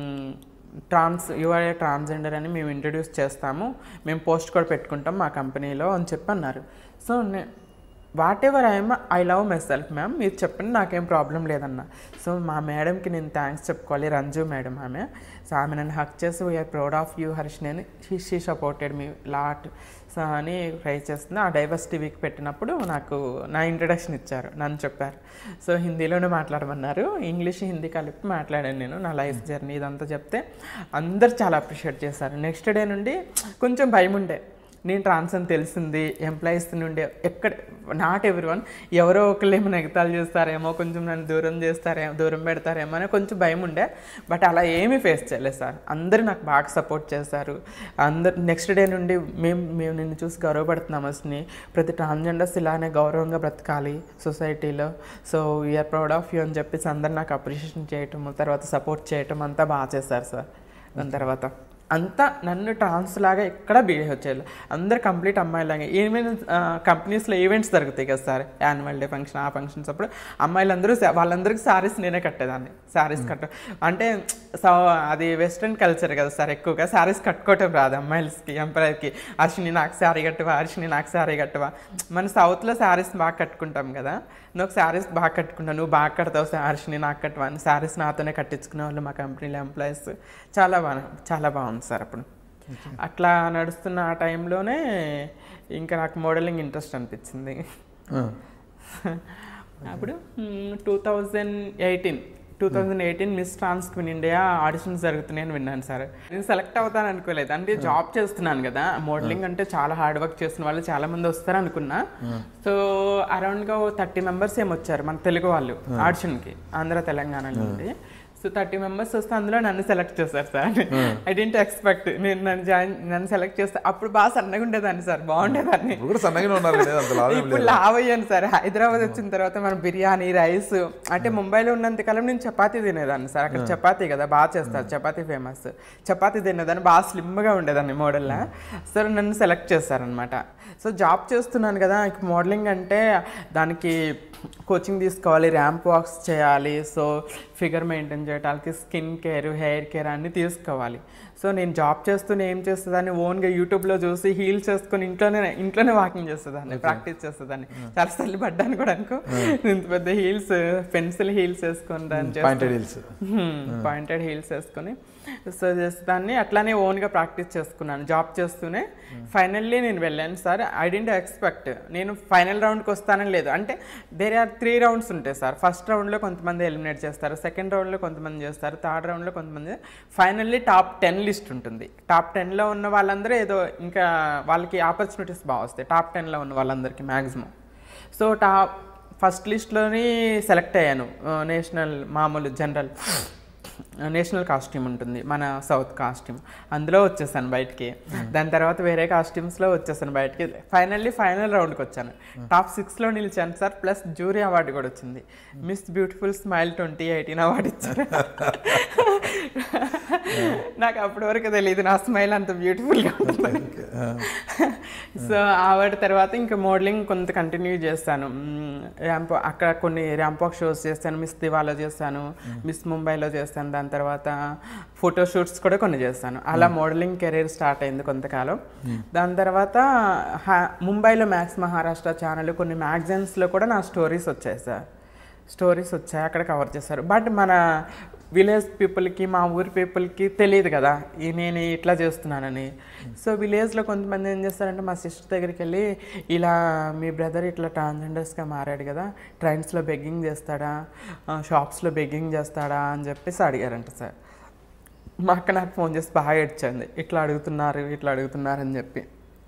ట్రాన్స్ యూఆర్ ట్రాన్స్జెండర్ అని మేము ఇంట్రడ్యూస్ చేస్తాము మేము పోస్ట్ కూడా పెట్టుకుంటాం మా కంపెనీలో అని చెప్పి అన్నారు సో నే whatever I'm I love myself ma'am మీరు చెప్పండి నాకేం ప్రాబ్లం లేదన్న సో మా మేడంకి నేను థ్యాంక్స్ చెప్పుకోవాలి రంజు మేడం ఆమె సో ఆమె నన్ను హక్ చేసి we are proud of you Harsh నేను she supported me lot so అని ట్రై చేస్తుంది ఆ డైవర్సిటీ వీక్ పెట్టినప్పుడు నాకు నా ఇంట్రడక్షన్ ఇచ్చారు నన్ను చెప్పారు సో హిందీలోనే మాట్లాడమన్నారు ఇంగ్లీష్ హిందీ కలిపి మాట్లాడాను నేను నా లైఫ్ జర్నీ ఇదంతా చెప్తే అందరు చాలా అప్రిషియేట్ చేశారు నెక్స్ట్ డే నుండి కొంచెం భయం ఉండే నేను ట్రాన్స్ అని తెలిసింది ఎంప్లాయీస్ నుండి ఎక్కడ నాట్ ఎవ్రీ వన్ ఎవరో ఒకళ్ళేమో నెగతాలు చేస్తారేమో కొంచెం నన్ను దూరం చేస్తారేమో దూరం పెడతారేమో అని కొంచెం భయం ఉండే బట్ అలా ఏమీ ఫేస్ చేయలేదు సార్ అందరూ నాకు బాగా సపోర్ట్ చేశారు అందరు నెక్స్ట్ డే నుండి మేము మేము నిన్ను చూసి గౌరవపడుతున్నాం అసలు ప్రతి ట్రాన్స్జెండర్స్ ఇలానే గౌరవంగా బ్రతకాలి సొసైటీలో so we are proud of you అని చెప్పేసి అందరు నాకు అప్రిషియేషన్ చేయటం తర్వాత సపోర్ట్ చేయటం అంతా బాగా చేశారు సార్ దాని తర్వాత అంతా నన్ను ట్రాన్స్ లాగా ఎక్కడ బిహేవ్ చేయాలి అందరు కంప్లీట్ అమ్మాయిలాగా ఏమైనా కంపెనీస్లో ఈవెంట్స్ జరుగుతాయి కదా సార్ యాన్యువల్ డే ఫంక్షన్ ఆ ఫంక్షన్స్ అప్పుడు అమ్మాయిలందరూ సా- వాళ్ళందరికీ శారీస్ నేనే కట్టేదాన్ని శారీస్ కట్ట అంటే సో అది వెస్ట్రన్ కల్చర్ కదా సార్ ఎక్కువగా శారీస్ కట్టుకోవటం రాదు అమ్మాయిలకి ఎంపైర్కి అర్షిని నాకు శారీ కట్టవా అర్షిని నాకు శారీ కట్టవా మన సౌత్లో శారీస్ బాగా కట్టుకుంటాం కదా నువ్వు శారీస్ బాగా కట్టుకుంటావు నువ్వు బాగా కడతావు శారీస్ని నాకు కట్టవా అని శారీస్ నాతోనే కట్టించుకునే వాళ్ళు మా కంపెనీలో ఎంప్లాయీస్ చాలా బాగా చాలా బాగుంది సార్ అప్పుడు అట్లా నడుస్తున్న ఆ టైంలోనే ఇంకా నాకు మోడలింగ్ ఇంట్రెస్ట్ అనిపించింది ఆ. అప్పుడు two thousand eighteen two thousand eighteen Miss Trans Queen India auditions జరుగుతున్నాయని విన్నాను సార్ నేను సెలెక్ట్ అవుతాను అనుకోలేదు అంటే జాబ్ చేస్తున్నాను కదా మోడలింగ్ అంటే చాలా హార్డ్ వర్క్ చేస్తున్న వాళ్ళు చాలా మంది వస్తారు అనుకున్నా సో అరౌండ్గా థర్టీ మెంబర్స్ ఏమో వచ్చారు మన తెలుగు వాళ్ళు ఆడిషన్కి ఆంధ్ర తెలంగాణ నుండి సో థర్టీ మెంబర్స్ వస్తే అందులో నన్ను సెలెక్ట్ చేశారు సార్ ఐ డెంట్ ఎక్స్పెక్ట్ నేను నన్ను జాయిన్ నన్ను సెలెక్ట్ చేస్తే అప్పుడు బాగా సన్నగా ఉండేదాన్ని సార్ బాగుండేదాన్ని ఇప్పుడు కూడా సన్నగానే ఉన్నారు కదా అంత లాభం ఇప్పుడు లావ్ అయ్యాను సార్ హైదరాబాద్ వచ్చిన తర్వాత మనం బిర్యానీ రైస్ అంటే ముంబైలో ఉన్నంత కాలం నేను చపాతీ తినేదాన్ని సార్ అక్కడ చపాతీ కదా బాగా చేస్తారు చపాతీ ఫేమస్ చపాతీ తినేదాన్ని బాగా స్లిమ్గా ఉండేదాన్ని మోడల్లా సో నన్ను సెలెక్ట్ చేశారనమాట సో జాబ్ చేస్తున్నాను కదా ఇక మోడలింగ్ అంటే దానికి కోచింగ్ తీసుకోవాలి ర్యాంప్ వాక్స్ చేయాలి సో ఫిగర్ మెయింటైన్ చేయడానికి స్కిన్ కేర్ హెయిర్ కేర్ అన్నీ తీసుకోవాలి సో నేను జాబ్ చేస్తూనే ఏం చేస్తుందని ఓన్గా యూట్యూబ్లో చూసి హీల్స్ వేసుకొని ఇంట్లోనే ఇంట్లోనే వాకింగ్ చేస్తుందాన్ని ప్రాక్టీస్ చేస్తుందాన్ని చాలా సార్లు పడ్డాను కూడా అనుకో ఇంత పెద్ద హీల్స్ పెన్సిల్ హీల్స్ వేసుకొని దాన్ని పాయింటెడ్ హిల్స్ పాయింటెడ్ హీల్స్ వేసుకొని సో చేసేదాన్ని అట్లానే ఓన్గా ప్రాక్టీస్ చేసుకున్నాను జాబ్ చేస్తూనే ఫైనల్లీ నేను వెళ్ళాను సార్ ఐ డెంట్ ఎక్స్పెక్ట్ నేను ఫైనల్ రౌండ్కి వస్తానని లేదు అంటే దేర్ ఆర్ త్రీ రౌండ్స్ ఉంటాయి సార్ ఫస్ట్ రౌండ్లో కొంతమంది ఎలిమినేట్ చేస్తారు సెకండ్ రౌండ్లో కొంతమంది చేస్తారు థర్డ్ రౌండ్లో కొంతమంది ఫైనల్లీ టాప్ టెన్ లిస్ట్ ఉంటుంది టాప్ టెన్లో ఉన్న వాళ్ళందరూ ఏదో ఇంకా వాళ్ళకి ఆపర్చునిటీస్ బాగా వస్తాయి టాప్ టెన్లో ఉన్న వాళ్ళందరికీ మ్యాక్సిమం సో టాప్ ఫస్ట్ లిస్ట్లోని సెలెక్ట్ అయ్యాను నేషనల్ మామూలు జనరల్ నేషనల్ కాస్ట్యూమ్ ఉంటుంది మన సౌత్ కాస్ట్యూమ్ అందులో వచ్చేసాను బయటికి దాని తర్వాత వేరే కాస్ట్యూమ్స్లో వచ్చేసాను బయటికి ఫైనల్లీ ఫైనల్ రౌండ్కి వచ్చాను టాప్ సిక్స్లో నిలిచాను సార్ ప్లస్ జ్యూరీ అవార్డు కూడా వచ్చింది Miss Beautiful Smile twenty eighteen award ఇచ్చారు నాకు అప్పటి వరకు తెలియదు నా స్మైల్ అంత బ్యూటిఫుల్గా ఉంటుంది సో ఆవిడ తర్వాత ఇంకా మోడలింగ్ కొంత కంటిన్యూ చేస్తాను ర్యాంప్ అక్కడ కొన్ని ర్యాంప్ వాక్ షోస్ చేస్తాను మిస్ దివాలో చేస్తాను మిస్ ముంబైలో చేస్తాను దాని తర్వాత ఫోటో షూట్స్ కూడా కొన్ని చేస్తాను అలా మోడలింగ్ కెరీర్ స్టార్ట్ అయింది కొంతకాలం దాని తర్వాత హా- ముంబైలో మ్యాక్స్ మహారాష్ట్ర ఛానల్ కొన్ని మ్యాగజైన్స్లో కూడా నా స్టోరీస్ వచ్చాయి సార్ స్టోరీస్ వచ్చాయి అక్కడ కవర్ చేశారు బట్ మన విలేజ్ పీపుల్కి మా ఊరి పీపుల్కి తెలియదు కదా ఈ నేను ఇట్లా చేస్తున్నానని సో విలేజ్లో కొంతమంది ఏం చేస్తారంటే మా సిస్టర్ దగ్గరికి వెళ్ళి ఇలా మీ బ్రదర్ ఇట్లా ట్రాన్స్జెండర్స్గా మారాడు కదా ట్రైన్స్లో బెగ్గింగ్ చేస్తాడా షాప్స్లో బెగ్గింగ్ చేస్తాడా అని చెప్పేసి అడిగారంట సార్ మా అక్క నాకు ఫోన్ చేసి బాగా ఏడ్చింది ఇట్లా అడుగుతున్నారు ఇట్లా అడుగుతున్నారు అని చెప్పి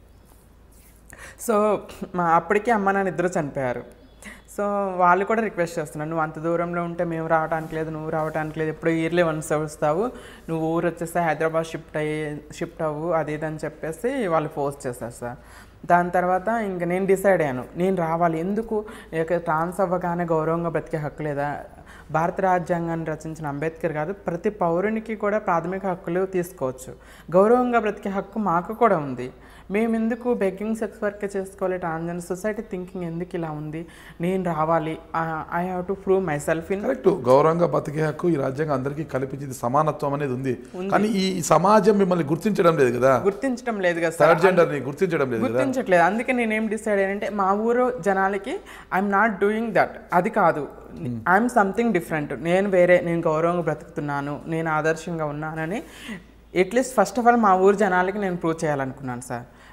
సో మా అప్పటికి అమ్మ నాన్న ఇద్దరు చనిపోయారు సో వాళ్ళు కూడా రిక్వెస్ట్ చేస్తున్నారు నువ్వు అంత దూరంలో ఉంటే మేము రావడానికి లేదు నువ్వు రావడానికి లేదు ఎప్పుడు ఇయర్లీ వన్స్ వస్తావు నువ్వు ఊరు వచ్చేస్తే హైదరాబాద్ షిఫ్ట్ అయ్యి షిఫ్ట్ అవ్వు అది ఇది అని చెప్పేసి వాళ్ళు ఫోర్స్ చేస్తారు సార్ దాని తర్వాత ఇంక నేను డిసైడ్ అయ్యాను నేను రావాలి ఎందుకు ఇక ట్రాన్స్ అవ్వగానే గౌరవంగా బ్రతికే హక్కు లేదా భారత రాజ్యాంగాన్ని రచించిన అంబేద్కర్ కాదు ప్రతి పౌరునికి కూడా ప్రాథమిక హక్కులు తీసుకోవచ్చు గౌరవంగా బ్రతికే హక్కు మాకు కూడా ఉంది మేము ఎందుకు బెగ్గింగ్ సెక్స్ వర్క్ చేసుకోవాలి ట్రాన్స్జెండర్ సొసైటీ థింకింగ్ ఎందుకు ఇలా ఉంది నేను రావాలి I have to prove myself in correct గౌరవంగా బతికే హక్కు ఈ రాజ్యాంగం అందరికీ కల్పించింది సమానత్వం అనేది ఉంది కానీ ఈ సమాజం మిమ్మల్ని గుర్తించడం లేదు కదా గుర్తించడం లేదు కదా సార్ థర్డ్ జెండర్ ని గుర్తించడం లేదు కదా గుర్తించట్లేదు అందుకే నేనేం డిసైడ్ అయ్యానంటే మా ఊరు జనాలకి ఐఎమ్ నాట్ డూయింగ్ దట్ అది కాదు ఐఎమ్ సంథింగ్ డిఫరెంట్ నేను వేరే నేను గౌరవంగా బ్రతుకుతున్నాను నేను ఆదర్శంగా ఉన్నానని అట్లీస్ట్ ఫస్ట్ ఆఫ్ ఆల్ మా ఊరు జనాలకి నేను ప్రూవ్ చేయాలనుకున్నాను సార్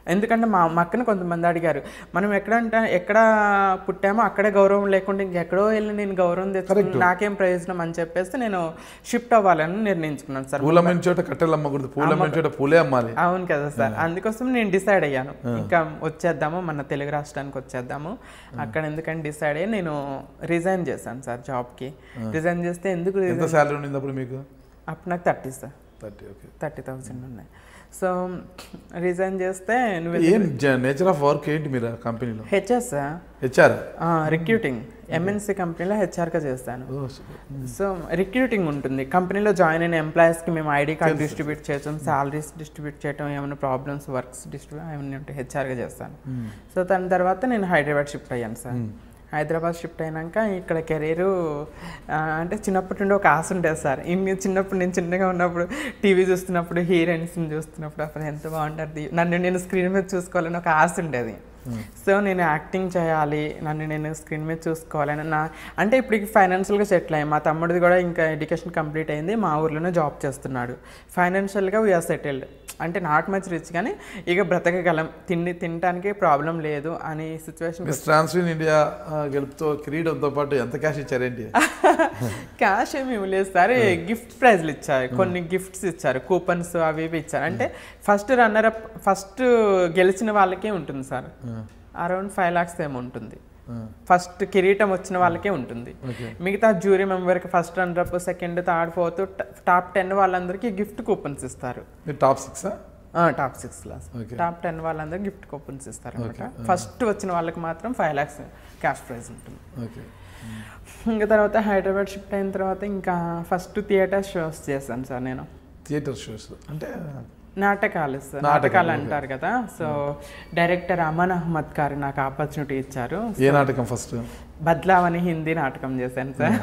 ఎందుకంటే మా మా అక్కని కొంతమంది అడిగారు మనం ఎక్కడ అంటే ఎక్కడ పుట్టామో అక్కడే గౌరవం లేకుండా ఇంకెక్కడో వెళ్ళి నేను గౌరవం తెచ్చుకుని నాకేం ప్రయోజనం అని చెప్పేసి నేను షిఫ్ట్ అవ్వాలని నిర్ణయించుకున్నాను సార్ పూల చోట కట్టెలు అమ్మకూడదు పూల చోట పూలే అమ్మాలి అవును కదా సార్ అందుకోసం నేను డిసైడ్ అయ్యాను ఇంకా వచ్చేద్దాము మన తెలుగు రాష్ట్రానికి వచ్చేద్దాము అక్కడ ఎందుకని డిసైడ్ అయ్యి నేను రిజైన్ చేశాను సార్ జాబ్కి రిజైన్ చేస్తే ఎందుకు resign- ఎంత శాలరీ ఉండింది అప్పుడు మీకు అప్పుడు నాకు thirty sir thirty okay thirty thousand ఉన్నాయి సో రిజైన్ చేస్తే నువ్వు ఏం నేచర్ ఆఫ్ వర్క్ ఏంటి మీరు కంపెనీలో హెచ్ఎస్ హెచ్ఆర్ రిక్రూటింగ్ ఎంఎన్సీ కంపెనీలో హెచ్ఆర్గా చేస్తాను సో రిక్రూటింగ్ ఉంటుంది కంపెనీలో జాయిన్ అయిన ఎంప్లాయీస్కి మేము ఐడి కార్డ్ డిస్ట్రిబ్యూట్ చేయటం సాలరీస్ డిస్ట్రిబ్యూట్ చేయటం ఏమైనా ప్రాబ్లమ్స్ వర్క్స్ డిస్ట్రిబ్యూట్ ఏమైనా ఉంటే హెచ్ఆర్గా చేస్తాను సో దాని తర్వాత నేను హైదరాబాద్ షిఫ్ట్ అయ్యాను సార్ హైదరాబాద్ షిఫ్ట్ అయినాక ఇక్కడ కెరీరు అంటే చిన్నప్పటి నుండి ఒక ఆశ ఉంటుంది సార్ ఇన్ని చిన్నప్పుడు నేను చిన్నగా ఉన్నప్పుడు టీవీ చూస్తున్నప్పుడు హీరోయిన్స్ని చూస్తున్నప్పుడు అప్పుడు ఎంత బాగుంటుంది నన్ను నేను స్క్రీన్ మీద చూసుకోవాలని ఒక ఆశ ఉండేది సో నేను యాక్టింగ్ చేయాలి నన్ను నేను స్క్రీన్ మీద చూసుకోవాలని నా అంటే ఇప్పుడు ఫైనాన్షియల్గా సెటిల్ అయ్యాయి మా తమ్ముడిది కూడా ఇంకా ఎడ్యుకేషన్ కంప్లీట్ అయింది మా ఊర్లోనే జాబ్ చేస్తున్నాడు ఫైనాన్షియల్గా వీఆర్ సెటిల్డ్ అంటే నాట్ మచ్ రిచ్ కానీ ఇక బ్రతకగలం తిండి తినడానికి ప్రాబ్లం లేదు అని సిచ్యువేషన్ మిస్ ట్రాన్స్ఫర్ ఇండియా గెలుపుతో కిరీటంతో పాటు ఎంత క్యాష్ ఇచ్చారేంటి క్యాష్ ఏమి ఇవ్వలేదు సార్ గిఫ్ట్ ప్రైజ్లు ఇచ్చారు కొన్ని గిఫ్ట్స్ ఇచ్చారు కూపన్స్ అవి ఇవి ఇచ్చారు అంటే ఫస్ట్ రన్నర్ అప్ ఫస్ట్ గెలిచిన వాళ్ళకే ఉంటుంది సార్ అరౌండ్ ఫైవ్ లాక్స్ ఏమో ఉంటుంది ఫస్ట్ కిరీటం వచ్చిన వాళ్ళకే ఉంటుంది మిగతా జ్యూరీ మెంబర్కి first runner up second third fourth top ten వాళ్ళందరికీ గిఫ్ట్ కూపన్స్ ఇస్తారు మీరు టాప్ సిక్సా top six class Okay. Top ten వాళ్ళందరూ గిఫ్ట్ కూపన్స్ ఇస్తారు అనమాట ఫస్ట్ వచ్చిన వాళ్ళకి మాత్రం ఫైవ్ లాక్స్ క్యాష్ ప్రైజ్ ఉంటుంది ఓకే ఇంకా తర్వాత హైదరాబాద్ షిఫ్ట్ అయిన తర్వాత ఇంకా ఫస్ట్ థియేటర్ షోస్ చేశాను సార్ నేను థియేటర్ షోస్ అంటే నాటకాలు సార్ నాటకాలు అంటారు కదా సో డైరెక్టర్ అమన్ అహ్మద్ గారు నాకు ఆపర్చునిటీ ఇచ్చారు ఏ నాటకం ఫస్ట్ బద్లావని హిందీ నాటకం చేశాను సార్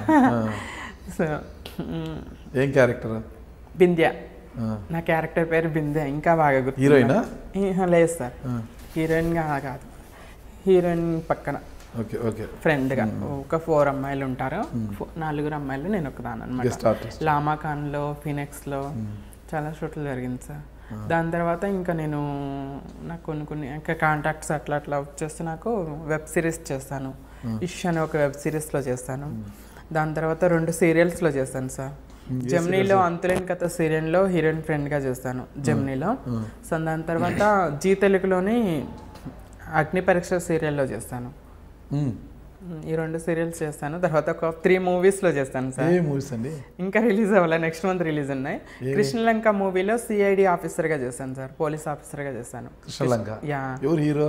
సో మ్, ఏం క్యారెక్టర్ బింద్య నా క్యారెక్టర్ పేరు బింద్య ఇంకా బాగా గుర్తు హీరోయినా లేదు సార్ హీరోయిన్గా కాదు హీరోయిన్ పక్కన ఓకే ఓకే ఫ్రెండ్గా ఒక ఫోర్ అమ్మాయిలు ఉంటారు ఫో- నలుగురు అమ్మాయిలు నేను ఒకదాని అనమాట గెస్ట్ ఆర్టిస్ట్ లామా ఖాన్లో ఫినెక్స్లో చాలా షూట్లు జరిగింది సార్ దాని తర్వాత ఇంకా నేను నాకు కొన్ని కొన్ని ఇంకా కాంటాక్ట్స్ అట్లా అట్లా వచ్చేస్తే నాకు వెబ్ సిరీస్ చేస్తాను ఇష్ అనే ఒక వెబ్ సిరీస్లో చేస్తాను దాని తర్వాత రెండు సీరియల్స్లో చేస్తాను సార్ జెమ్నీలో అంతులేని కథ సీరియల్లో హీరోయిన్ ఫ్రెండ్గా చేస్తాను జెమ్నీలో సో దాని తర్వాత జీ తెలుగులోని అగ్ని పరీక్ష సీరియల్లో చేస్తాను ఈ రెండు సీరియల్స్ చేస్తాను తర్వాత ఒక త్రీ మూవీస్లో చేస్తాను సార్ ఏ మూవీస్ అండి ఇంకా రిలీజ్ అవ్వాలి నెక్స్ట్ మంత్ రిలీజ్ ఉన్నాయి కృష్ణలంక మూవీలో సిఐడి ఆఫీసర్గా చేశాను సార్ పోలీస్ ఆఫీసర్గా చేశాను కృష్ణలంక యా ఎవరు హీరో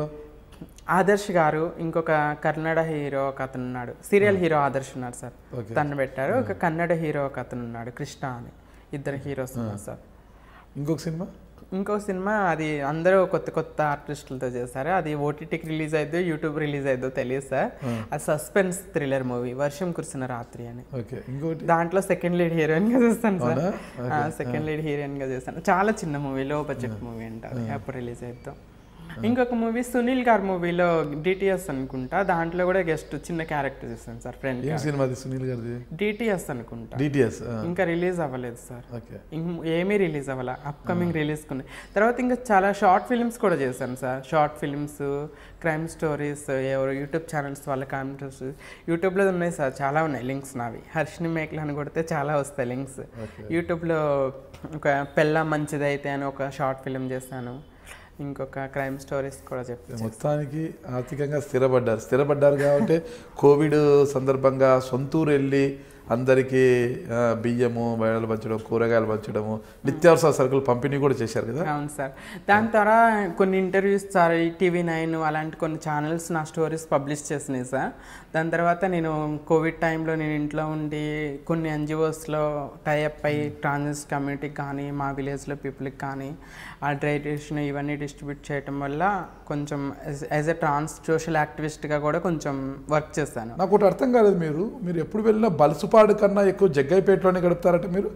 ఆదర్శ్ గారు ఇంకొక కన్నడ హీరో ఒక అతను ఉన్నాడు సీరియల్ హీరో ఆదర్శ్ ఉన్నాడు సార్ Okay. తను పెట్టారు ఒక కన్నడ హీరో ఒక అతను ఉన్నాడు కృష్ణ అని ఇద్దరు హీరోస్ ఉన్నారు సార్ ఇంకొక సినిమా ఇంకో సినిమా అది అందరూ కొత్త కొత్త ఆర్టిస్టులతో చేశారు అది ఓటీటీకి రిలీజ్ అయిద్దో యూట్యూబ్ రిలీజ్ అయిద్దో తెలియదు సార్ అది సస్పెన్స్ థ్రిల్లర్ మూవీ వర్షం కురిసిన రాత్రి అని ఓకే ఇంకోటి దాంట్లో సెకండ్ లీడ్ హీరోయిన్ గా చేస్తాను సార్ అవునా? సెకండ్ లీడ్ హీరోయిన్ గా చేస్తాను చాలా చిన్న మూవీ లో బడ్జెట్ మూవీ అంటారు అప్పుడు రిలీజ్ అవుతాం ఇంకొక మూవీ సునీల్ గారి మూవీలో డిటిఎస్ అనుకుంటా దాంట్లో కూడా గెస్ట్ చిన్న క్యారెక్టర్ చేస్తాను సార్ ఫ్రెండ్ ఏం సినిమా అది సునీల్ గారిది డిటిఎస్ అనుకుంటా డిటిఎస్ ఇంకా రిలీజ్ అవ్వలేదు సార్ ఓకే ఇం- ఏమీ రిలీజ్ అవ్వాల అప్కమింగ్ రిలీజ్ ఉన్నాయి తర్వాత ఇంకా చాలా షార్ట్ ఫిల్మ్స్ కూడా చేశాను sir short films crime stories ఎవరు యూట్యూబ్ ఛానల్స్ వాళ్ళ కామెంట్స్ యూట్యూబ్లో ఉన్నాయి సార్ చాలా ఉన్నాయి లింక్స్ నావి హర్షిని మేకలు అని కొడితే చాలా వస్తాయి లింక్స్ యూట్యూబ్లో ఒక పెళ్ళ మంచిదైతే అని ఒక షార్ట్ ఫిల్మ్ చేశాను ఇంకొక క్రైమ్ స్టోరీస్ కూడా చెప్తాను మొత్తానికి ఆర్థికంగా స్థిరపడ్డారు స్థిరపడ్డారు కాబట్టి కోవిడ్ సందర్భంగా సొంతూరు వెళ్ళి అందరికీ ఆ, బియ్యము బయలు పంచడం కూరగాయలు పంచడము నిత్యావసర సరుకులు పంపిణీ కూడా చేశారు కదా అవును సార్ దాని ద్వారా కొన్ని ఇంటర్వ్యూస్ సార్ ఈ టీవీ నైన్ అలాంటి కొన్ని ఛానల్స్ నా స్టోరీస్ పబ్లిష్ చేసినాయి సార్ దాని తర్వాత నేను కోవిడ్ టైంలో నేను ఇంట్లో ఉండి కొన్ని ఎన్జిఓస్లో టైఅప్ అయ్యి ట్రాన్సెస్ కమ్యూనిటీకి కానీ మా విలేజ్లో పీపుల్కి కానీ ఆ డ్రైటేషన్ ఇవన్నీ డిస్ట్రిబ్యూట్ చేయటం వల్ల కొంచెం యాజ్ ఎ ట్రాన్స్ సోషల్ యాక్టివిస్ట్గా కూడా కొంచెం వర్క్ చేశాను నాకు ఒకటి అర్థం కాలేదు మీరు మీరు ఎప్పుడు వెళ్ళినా బలుసుపాడు కన్నా ఎక్కువ జగ్గైపేటలోనే గడుపుతారట మీరు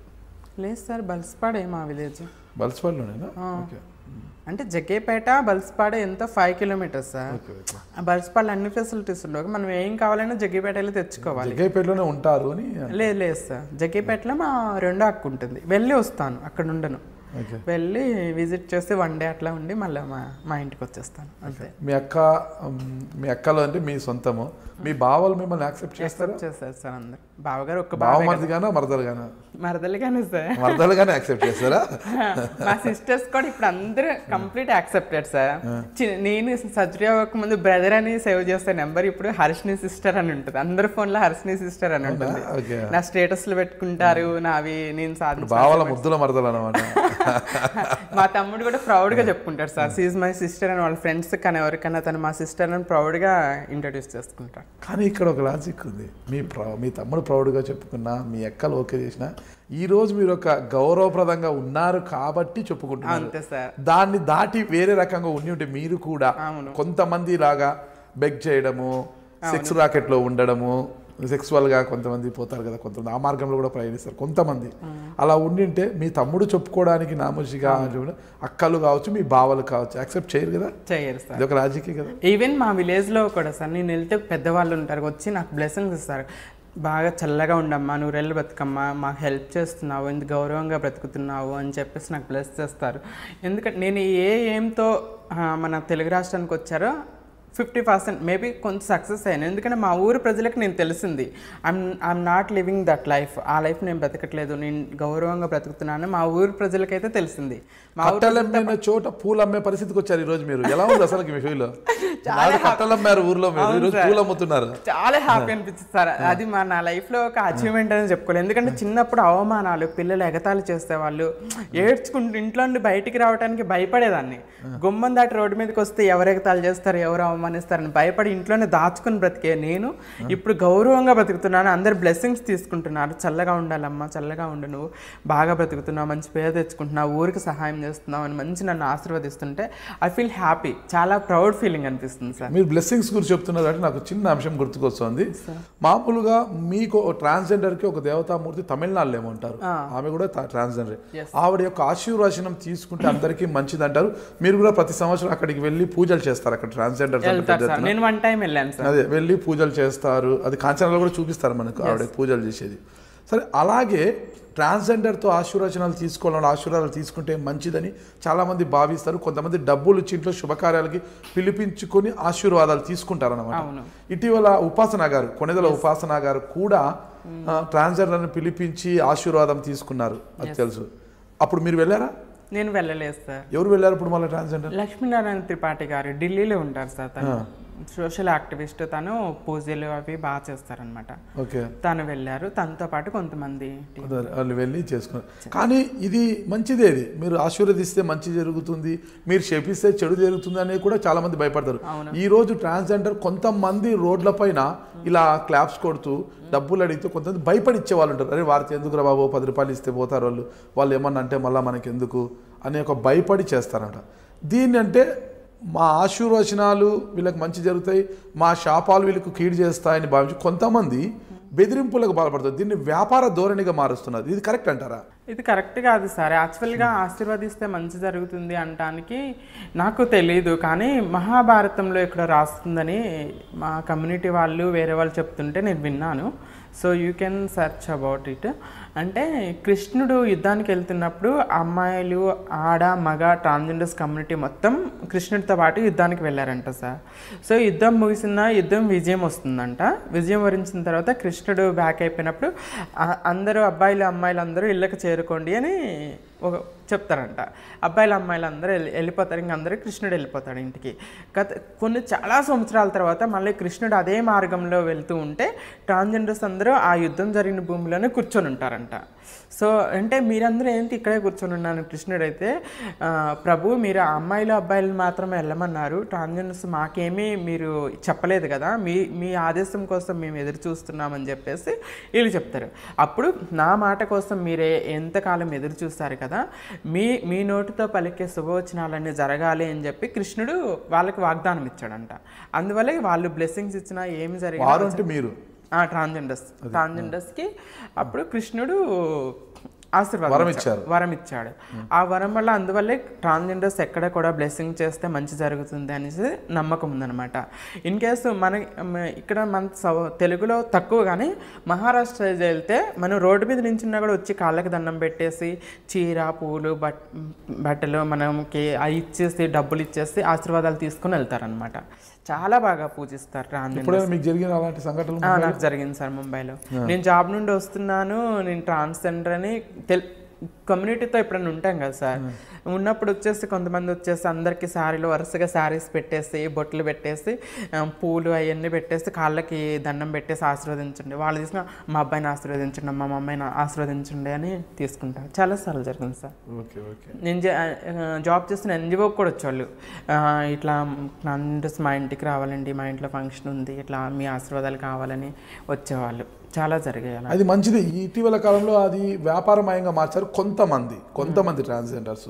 లేదు సార్ బల్స్పాడే మా విలేజ్ బలుసుపాడులోనేనా ఓకే అంటే జగ్గేపేట బల్స్పాడ ఎంతో five kilometres sir okay okay ఆ బల్స్పాడలో అన్ని ఫెసిలిటీస్ ఉండవు మనం ఏం కావాలన్నా జగ్గేపేట వెళ్ళి తెచ్చుకోవాలి జగ్గైపేటలోనే ఉంటారు అని లేదు లేదు సార్ జగ్గేపేటలో మా రెండో అక్క ఉంటుంది వెళ్ళి వస్తాను అక్కడ ఉండను ఓకే వెళ్ళి విజిట్ చేసి వన్ డే అట్లా ఉండి మళ్ళీ మా మా ఇంటికి వచ్చేస్తాను అంతే మీ అక్క ఉమ్, మీ అక్కలు అంటే మీ సొంతము మీ బావలు మిమ్మల్ని యాక్సెప్ట్ చేస్తారా చేస్తారు సార్ అందరు బావగారు ఒక్క బావ బావమరిది గానా మరదలు గానా మరదలుగానే సార్ మరదలు గానే యాక్సెప్ట్ చేస్తారా మా సిస్టర్స్ కూడా ఇప్పుడు అందరూ కంప్లీట్ యాక్సెప్టెడ్ సార్ చి- నేను సర్జరీ అవ్వక ముందు బ్రదర్ అని సేవ్ చేస్తే నెంబర్ ఇప్పుడు హర్షిని సిస్టర్ అని ఉంటుంది అందరి ఫోన్లో హర్షిని సిస్టర్ అని ఉంటుంది ఓకే నా స్టేటస్లు పెట్టుకుంటారు నావి నేను సాధించిన బావల ముద్దుల మరదలు అనమాట మా తమ్ముడు కూడా ప్రౌడ్ గా చెప్పుకుంటాడు సార్ సీజ్ మై సిస్టర్ అని వాళ్ళ ఫ్రెండ్స్ కానీ ఎవరికైనా తను మా సిస్టర్ అని ప్రౌడ్ గా ఇంట్రడ్యూస్ చేసుకుంటాడు కానీ ఇక్కడ ఒక లాజిక్ ఉంది మీ ప్రౌ మీ తమ్ముడు ప్రౌడ్గా చెప్పుకున్నా మీ అక్కలు ఓకే చేసినా ఈ రోజు మీరు ఒక గౌరవప్రదంగా ఉన్నారు కాబట్టి చెప్పుకుంటున్నారు అంతే సార్ దాన్ని దాటి వేరే రకంగా ఉండి ఉంటే మీరు కూడా అవును. కొంతమంది లాగా బెగ్ చేయడము సెక్స్ రాకెట్లో ఉండడము sexual గా కొంతమంది పోతారు కదా కొంతమంది ఆ మార్గంలో కూడా ప్రయాణిస్తారు కొంతమంది అలా ఉండింటే మీ తమ్ముడు చెప్పుకోవడానికి నామోషిగా అక్కలు కావచ్చు మీ బావలు కావచ్చు యాక్సెప్ట్ చేయరు కదా చెయ్యరు సార్ ఇది ఒక రాజకీయ కదా ఈవెన్ మా విలేజ్లో కూడా సార్ నేను వెళ్తే పెద్దవాళ్ళు ఉంటారు వచ్చి నాకు బ్లెస్సింగ్స్ ఇస్తారు బాగా చల్లగా ఉండమ్మా నువ్వు రెల్లు బతుకమ్మా మాకు హెల్ప్ చేస్తున్నావు ఎంత గౌరవంగా బ్రతుకుతున్నావు అని చెప్పేసి నాకు బ్లెస్ చేస్తారు ఎందుకంటే నేను ఏ ఏంతో ఆ, మన తెలుగు రాష్ట్రానికి వచ్చారో ఫిఫ్టీ పర్సెంట్ మేబీ కొంచెం సక్సెస్ అయ్యాను ఎందుకంటే మా ఊరు ప్రజలకు నేను తెలిసింది I'm I'm not living that life ఆ లైఫ్ నేను బ్రతకట్లేదు నేను గౌరవంగా బ్రతుకుతున్నాను మా ఊరు ప్రజలకైతే తెలిసింది మా ఊరు కట్టెలమ్మిన చోట పూలు అమ్మే పరిస్థితికి వచ్చారు ఈ రోజు మీరు ఎలా ఉంది అసలు మీ ఫీల్ కట్టెలు అమ్మారు ఊర్లో మీరు ఈ రోజు పూలు అమ్ముతున్నారు చాలా హ్యాపీ అనిపించింది సార్ అది మా నా లైఫ్ లో ఒక అచీవ్మెంట్ అని చెప్పుకోలేదు ఎందుకంటే చిన్నప్పుడు అవమానాలు పిల్లలు ఎగతాళి చేసేవాళ్ళు ఏడ్చుకుంటూ ఇంట్లో నుండి బయటికి రావడానికి భయపడేదాన్ని గుమ్మం దాటి రోడ్డు మీదకి వస్తే ఎవరు ఎగతాళి చేస్తారు ఎవరు అవమానిస్తారని భయపడి ఇంట్లోనే దాచుకుని బ్రతికే నేను ఇప్పుడు గౌరవంగా బ్రతుకుతున్నాను అందరు బ్లెస్సింగ్స్ తీసుకుంటున్నారు చల్లగా ఉండాలమ్మా చల్లగా ఉండు నువ్వు బాగా బ్రతుకుతున్నావు మంచి పేరు తెచ్చుకుంటున్నావు ఊరికి సహాయం చేస్తున్నావు అని మంచి నన్ను ఆశీర్వదిస్తుంటే ఐ ఫీల్ హ్యాపీ చాలా ప్రౌడ్ ఫీలింగ్ అనిపిస్తుంది సార్ మీరు బ్లెస్సింగ్స్ గురించి చెప్తున్నారు అంటే నాకు చిన్న అంశం గుర్తుకొస్తుంది మామూలుగా మీకు ట్రాన్స్జెండర్ కి ఒక దేవతామూర్తి తమిళనాడులో ఏమో ఉంటారు ఆమె కూడా ట్రాన్స్జెండర్ ఆవిడ యొక్క ఆశీర్వచనం తీసుకుంటే అందరికీ మంచిది అంటారు మీరు కూడా ప్రతి సంవత్సరం అక్కడికి వెళ్ళి పూజలు చేస్తారు అక్కడ ట్రాన్స్జెండర్ వెళ్తారు సార్ నేను వన్ టైం వెళ్ళాను సార్ అదే వెళ్ళి పూజలు చేస్తారు అది కాంచనాలో కూడా చూపిస్తారు మనకు ఆవిడ పూజలు చేసేది సరే అలాగే ట్రాన్స్జెండర్తో ఆశీర్వచనాలు తీసుకోవాలని ఆశీర్వాదాలు తీసుకుంటే మంచిదని చాలామంది భావిస్తారు కొంతమంది డబ్బులు ఇచ్చి ఇంట్లో శుభకార్యాలకి పిలిపించుకొని ఆశీర్వాదాలు తీసుకుంటారు అనమాట అవును ఇటీవల ఉపాసన గారు కొనెదల ఉపాసన గారు కూడా ట్రాన్స్జెండర్ని పిలిపించి ఆశీర్వాదం తీసుకున్నారు అది తెలుసు అప్పుడు మీరు వెళ్ళారా నేను వెళ్ళలేదు సార్ ఎవరు వెళ్ళారు ఇప్పుడు మళ్ళీ ట్రాన్స్జెండర్ లక్ష్మీనారాయణ త్రిపాఠి గారు ఢిల్లీలో ఉంటారు సార్ తను సోషల్ యాక్టివిస్ట్ తను పూజలు అవి బాగా చేస్తారనమాట ఓకే తను వెళ్ళారు తనతో పాటు కొంతమంది team. వాళ్ళు వెళ్ళి చేసుకున్నారు కానీ ఇది మంచిదే ఇది మీరు ఆశీర్వదిస్తే మంచి జరుగుతుంది మీరు శపిస్తే చెడు జరుగుతుంది అనేది కూడా చాలా మంది భయపడతారు ఈ రోజు ట్రాన్స్జెండర్ కొంతమంది రోడ్ల పైన ఇలా క్లాప్స్ కొడుతూ డబ్బులు అడిగితే కొంతమంది భయపడి ఇచ్చే వాళ్ళు ఉంటారు అరే వారికి ఎందుకు బాబు పది రూపాయలు ఇస్తే పోతారు వాళ్ళు వాళ్ళు ఏమన్నా అంటే మళ్ళీ మనకి ఎందుకు అనే ఒక భయపడి చేస్తారంట దీన్ని అంటే మా ఆశీర్వచనాలు వీళ్ళకి మంచి జరుగుతాయి మా శాపాలు వీళ్ళకు కీడు చేస్తాయని భావించి కొంతమంది బెదిరింపులకు బాధపడుతుంది దీన్ని వ్యాపార ధోరణిగా మారుస్తున్నారు ఇది కరెక్ట్ అంటారా ఇది కరెక్ట్ కాదు సార్ యాక్చువల్గా ఆశీర్వదిస్తే మంచి జరుగుతుంది అనటానికి నాకు తెలియదు కానీ మహాభారతంలో ఇక్కడ రాస్తుందని మా కమ్యూనిటీ వాళ్ళు వేరే వాళ్ళు చెప్తుంటే నేను విన్నాను so you can search about it అంటే కృష్ణుడు యుద్ధానికి వెళ్తున్నప్పుడు అమ్మాయిలు ఆడ మగ ట్రాన్స్జెండర్స్ కమ్యూనిటీ మొత్తం కృష్ణుడితో పాటు యుద్ధానికి వెళ్ళారంట సార్ సో యుద్ధం ముగిసిన యుద్ధం విజయం వస్తుందంట విజయం వరించిన తర్వాత కృష్ణుడు బ్యాక్ అయిపోయినప్పుడు ఆ- అందరూ అబ్బాయిలు అమ్మాయిలు అందరూ ఇళ్ళకి చేరుకోండి అని ఒక చెప్తారంట అబ్బాయిలు అమ్మాయిలు అందరూ వెళ్ళి- వెళ్ళిపోతారు ఇంక అందరూ కృష్ణుడు వెళ్ళిపోతాడు ఇంటికి గత కొన్ని చాలా సంవత్సరాల తర్వాత మళ్ళీ కృష్ణుడు అదే మార్గంలో వెళ్తూ ఉంటే ట్రాన్స్జెండర్స్ అందరూ ఆ యుద్ధం జరిగిన భూమిలోనే కూర్చొని ఉంటారంట సో అంటే మీరందరూ ఏంటి ఇక్కడే కూర్చొని ఉన్నాను కృష్ణుడు అయితే ఆ, ప్రభు మీరు ఆ అమ్మాయిలు అబ్బాయిలు మాత్రమే వెళ్ళమన్నారు ట్రాన్స్జెండర్స్ మాకేమీ మీరు చెప్పలేదు కదా మీ మీ ఆదేశం కోసం మేము ఎదురు చూస్తున్నామని చెప్పేసి వీళ్ళు చెప్తారు అప్పుడు నా మాట కోసం మీరే ఎంతకాలం ఎదురు చూస్తారు కదా మీ మీ నోటితో పలికే శుభవచనాలన్నీ జరగాలి అని చెప్పి కృష్ణుడు వాళ్ళకి వాగ్దానం ఇచ్చాడంట అందువల్ల వాళ్ళు బ్లెస్సింగ్స్ ఇచ్చినా ఏమి జరిగినా వారు అంటే మీరు ట్రాన్స్జెండర్స్ ట్రాన్స్జెండర్స్కి అప్పుడు కృష్ణుడు ఆశీర్వాదం వరం ఇచ్చాడు. ఇచ్చారు. వరం ఇచ్చాడు ఆ వరం వల్ల అందువల్లే ట్రాన్స్జెండర్స్ ఎక్కడ కూడా బ్లెస్సింగ్ చేస్తే మంచి జరుగుతుంది అనేసి నమ్మకం ఉందన్నమాట ఇన్ కేసు మన మ- ఇక్కడ మన సౌ- తెలుగులో తక్కువ కానీ మహారాష్ట్ర వెళ్తే మనం రోడ్డు మీద నించున్నా కూడా వచ్చి కాళ్ళకి దండం పెట్టేసి చీర పూలు బట్ బట్టలు మనకి అవి ఇచ్చేసి డబ్బులు ఇచ్చేసి ఆశీర్వాదాలు తీసుకొని వెళ్తారనమాట చాలా బాగా పూజిస్తారు ట్రాన్స్జెండర్ ఎప్పుడైనా మీకు జరిగిన అలాంటి సంఘటనలు ఆ, నాకు జరిగింది సార్ ముంబైలో నేను జాబ్ నుండి వస్తున్నాను నేను ట్రాన్స్జెండర్ అని తెల్ కమ్యూనిటీతో ఎప్పుడైనా ఉంటాం కదా సార్ ఉన్నప్పుడు వచ్చేసి కొంతమంది వచ్చేసి అందరికీ శారీలు వరుసగా శారీస్ పెట్టేసి బొట్లు పెట్టేసి ఆ, పూలు అవన్నీ పెట్టేసి కాళ్ళకి దండం పెట్టేసి ఆశీర్వదించండి వాళ్ళు తీసుకున్న మా అబ్బాయిని ఆశీర్వదించండి మా అమ్మాయిని ఆశీర్వదించండి అని తీసుకుంటారు చాలాసార్లు జరిగింది సార్ ఓకే ఓకే నేను జా- ఆ, జాబ్ చేస్తున్న ఎన్జిఓ కూడా వచ్చేవాళ్ళు ఆ, ఇట్లా నందస్ మా ఇంటికి రావాలండి మా ఇంట్లో ఫంక్షన్ ఉంది ఇట్లా మీ ఆశీర్వాదాలు కావాలని వచ్చేవాళ్ళు చాలా జరిగాయి అలా అది మంచిది ఈ ఇటీవల కాలంలో అది వ్యాపారమయంగా మార్చారు కొంతమంది కొంతమంది ట్రాన్స్జెండర్స్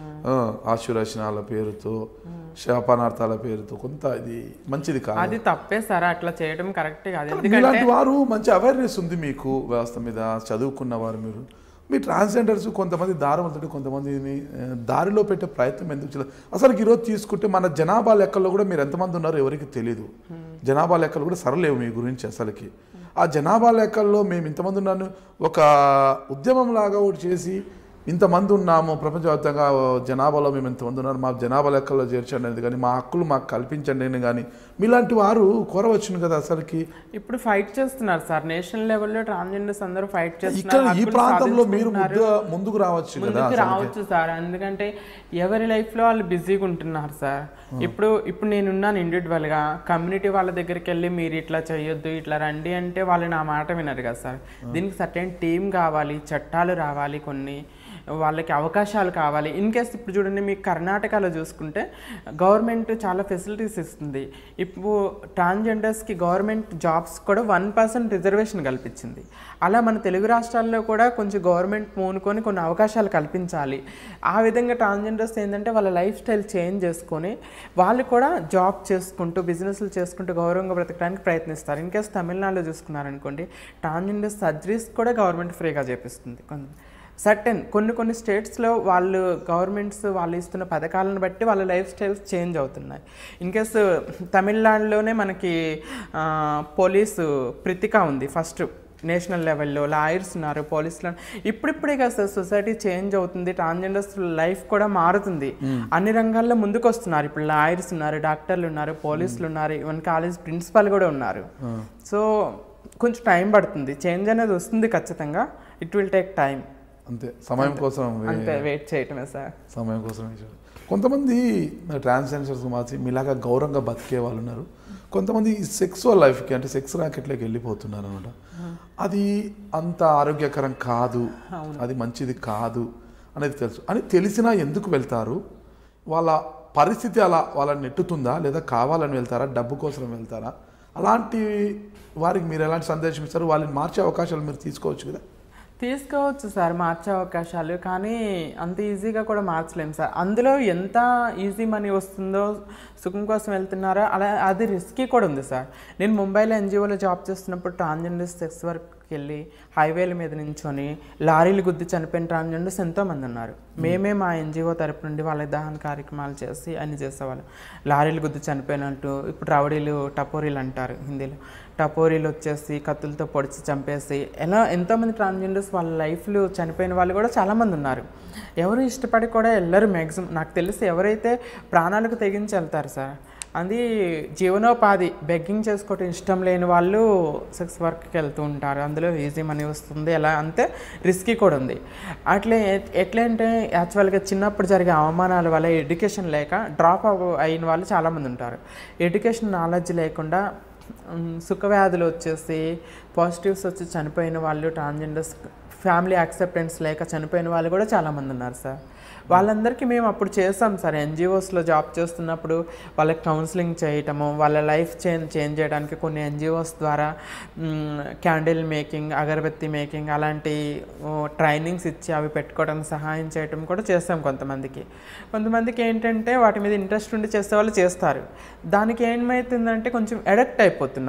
ఆశురచనాల పేరుతో శాపనార్థాల పేరుతో కొంత ఇది మంచిది కాదు అది తప్పే సార్ అట్లా చేయడం కరెక్ట్ కాదు ఎందుకంటే ఇలాంటి వారు మంచి అవేర్నెస్ ఉంది మీకు వ్యవస్థ మీద చదువుకున్న వారు మీరు మీ ట్రాన్స్జెండర్స్ కొంతమంది దారి వెళ్తుంటే కొంతమందిని ఆ, దారిలో పెట్టే ప్రయత్నం ఎందుకు చేయలేదు అసలు ఈరోజు తీసుకుంటే మన జనాభా లెక్కల్లో కూడా మీరు ఎంతమంది ఉన్నారో ఎవరికి తెలియదు జనాభా లెక్కలు కూడా సరలేవు మీ గురించి అసలుకి ఆ జనాభా లెక్కల్లో మేము ఇంతమంది ఉన్నాను ఒక ఉద్యమం లాగా ఒకటి చేసి ఇంతమంది ఉన్నాము ప్రపంచవ్యాప్తంగా జనాభాలో మేము ఇంతమంది ఉన్నారు మా జనాభా లెక్కల్లో చేర్చండి అనేది కానీ మా హక్కులు మాకు కల్పించండి అని కానీ మీలాంటి వారు కోరవచ్చును కదా అసలుకి ఇప్పుడు ఫైట్ చేస్తున్నారు సార్ నేషనల్ లెవెల్లో ట్రాన్స్జెండర్స్ అందరూ ఫైట్ ఇక్కడ చేస్తున్నారు ఈ హక్కులు ప్రాంతంలో మీరు సాధించుకుంటున్నారు. ముద్దు ముందుకు రావచ్చు కదా ముందుకు రావచ్చు సార్ ఎందుకంటే ఎవరి లైఫ్లో వాళ్ళు బిజీగా ఉంటున్నారు సార్ ఇప్పుడు ఇప్పుడు నేనున్నాను ఇండివిజువల్గా కమ్యూనిటీ వాళ్ళ దగ్గరికి వెళ్ళి మీరు ఇట్లా చేయొద్దు ఇట్లా రండి అంటే వాళ్ళు నా మాట వినరు కదా సార్ దీనికి సర్టెన్ టీం కావాలి చట్టాలు రావాలి కొన్ని వాళ్ళకి అవకాశాలు కావాలి ఇన్ కేస్ ఇప్పుడు చూడండి మీకు కర్ణాటకలో చూసుకుంటే గవర్నమెంట్ చాలా ఫెసిలిటీస్ ఇస్తుంది ఇప్పుడు ట్రాన్స్జెండర్స్కి గవర్నమెంట్ జాబ్స్ కూడా వన్ పర్సెంట్ రిజర్వేషన్ కల్పించింది అలా మన తెలుగు రాష్ట్రాల్లో కూడా కొంచెం గవర్నమెంట్ మూనుకొని కొన్ని అవకాశాలు కల్పించాలి ఆ విధంగా ట్రాన్స్జెండర్స్ ఏంటంటే వాళ్ళ లైఫ్ స్టైల్ చేంజ్ చేసుకొని వాళ్ళు కూడా జాబ్ చేసుకుంటూ బిజినెస్లు చేసుకుంటూ గౌరవంగా బ్రతకడానికి ప్రయత్నిస్తారు ఇన్ కేస్ తమిళనాడులో చూసుకున్నారనుకోండి ట్రాన్స్జెండర్ సర్జరీస్ కూడా గవర్నమెంట్ ఫ్రీగా చేపిస్తుంది కొంత సర్టెన్ కొన్ని కొన్ని స్టేట్స్లో వాళ్ళు గవర్నమెంట్స్ వాళ్ళు ఇస్తున్న పథకాలను బట్టి వాళ్ళ లైఫ్ స్టైల్స్ చేంజ్ అవుతున్నాయి ఇన్ కేసు తమిళనాడులోనే మనకి ఆ, పోలీసు ప్రితిక ఉంది ఫస్ట్ నేషనల్ లెవెల్లో లాయర్స్ ఉన్నారు పోలీసులు ఇప్పుడిప్పుడే కదా సార్ సొసైటీ చేంజ్ అవుతుంది ట్రాన్స్జెండర్స్ లైఫ్ కూడా మారుతుంది అన్ని రంగాల్లో ముందుకు వస్తున్నారు ఇప్పుడు లాయర్స్ ఉన్నారు డాక్టర్లు ఉన్నారు పోలీసులు ఉన్నారు ఈవెన్ కాలేజ్ ప్రిన్సిపల్ కూడా ఉన్నారు సో కొంచెం టైం పడుతుంది చేంజ్ అనేది వస్తుంది ఖచ్చితంగా ఇట్ విల్ టేక్ టైం అంతే సమయం కోసం వే- అంతే వెయిట్ చేయటమే సార్ సమయం కోసం వేచారు కొంతమంది ట్రాన్స్జెండర్స్ మార్చి మీలాగా గౌరవంగా బతికే వాళ్ళు ఉన్నారు కొంతమంది ఈ సెక్సువల్ లైఫ్కి అంటే సెక్స్ రాకెట్లోకి వెళ్ళిపోతున్నారు అనమాట అది అంత ఆరోగ్యకరం కాదు అది మంచిది కాదు అనేది తెలుసు అని తెలిసినా ఎందుకు వెళ్తారు వాళ్ళ పరిస్థితి అలా వాళ్ళని నెట్టుతుందా లేదా కావాలని వెళ్తారా డబ్బు కోసం వెళ్తారా అలాంటి వారికి మీరు ఎలాంటి సందేశం ఇస్తారు వాళ్ళని మార్చే అవకాశాలు మీరు తీసుకోవచ్చు కదా తీసుకోవచ్చు సార్ మార్చే అవకాశాలు కానీ అంత ఈజీగా కూడా మార్చలేము సార్ అందులో ఎంత ఈజీ మనీ వస్తుందో సుఖం కోసం వెళ్తున్నారో అలా అది రిస్కీ కూడా ఉంది సార్ నేను ముంబైలో ఎన్జిఓలో జాబ్ చేస్తున్నప్పుడు ట్రాన్స్జెండర్ సెక్స్ వర్క్కి వెళ్ళి హైవేల మీద నించొని లారీలు గుద్ది చనిపోయిన ట్రాన్స్జెండర్స్ ఎంతోమంది ఉన్నారు మేమే మా ఎన్జిఓ తరపు నుండి వాళ్ళ దహన కార్యక్రమాలు చేసి అన్ని చేసేవాళ్ళం లారీలు గుద్ది చనిపోయినట్టు ఇప్పుడు రౌడీలు టపోరీలు అంటారు హిందీలో టపోరీలు వచ్చేసి కత్తులతో పొడిచి చంపేసి ఎలా ఎంతోమంది ట్రాన్స్జెండర్స్ వాళ్ళ లైఫ్లు చనిపోయిన వాళ్ళు కూడా చాలామంది ఉన్నారు ఎవరు ఇష్టపడి కూడా వెళ్ళరు మ్యాక్సిమం నాకు తెలిసి ఎవరైతే ప్రాణాలకు తెగించి వెళ్తారు సార్ అది జీవనోపాధి బెగ్గింగ్ చేసుకోవటం ఇష్టం లేని వాళ్ళు సెక్స్ వర్క్కి వెళ్తూ ఉంటారు అందులో ఈజీ మనీ వస్తుంది ఎలా అంతే రిస్కీ కూడా ఉంది అట్లే ఎ- ఎట్లా అంటే యాక్చువల్గా చిన్నప్పుడు జరిగే అవమానాల వల్ల ఎడ్యుకేషన్ లేక డ్రాప్ అయిన వాళ్ళు చాలామంది ఉంటారు ఎడ్యుకేషన్ నాలెడ్జ్ లేకుండా ఉమ్, సుఖవ్యాధులు వచ్చేసి పాజిటివ్స్ వచ్చి చనిపోయిన వాళ్ళు ట్రాన్స్జెండర్స్ ఫ్యామిలీ యాక్సెప్టెన్స్ లేక చనిపోయిన వాళ్ళు కూడా చాలామంది ఉన్నారు సార్ వాళ్ళందరికీ మేము అప్పుడు చేసాం సార్ ఎన్జిఓస్లో జాబ్ చేస్తున్నప్పుడు వాళ్ళకి కౌన్సిలింగ్ చేయటము వాళ్ళ లైఫ్ చేంజ్ చేంజ్ చేయడానికి కొన్ని ఎన్జిఓస్ ద్వారా క్యాండిల్ మేకింగ్ అగరబత్తి మేకింగ్ అలాంటి ట్రైనింగ్స్ ఇచ్చి అవి పెట్టుకోవడానికి సహాయం చేయటం కూడా చేస్తాం కొంతమందికి కొంతమందికి ఏంటంటే వాటి మీద ఇంట్రెస్ట్ ఉండి చేసే వాళ్ళు చేస్తారు దానికి ఏమవుతుందంటే కొంచెం అడక్ట్ అయిపోతున్నారు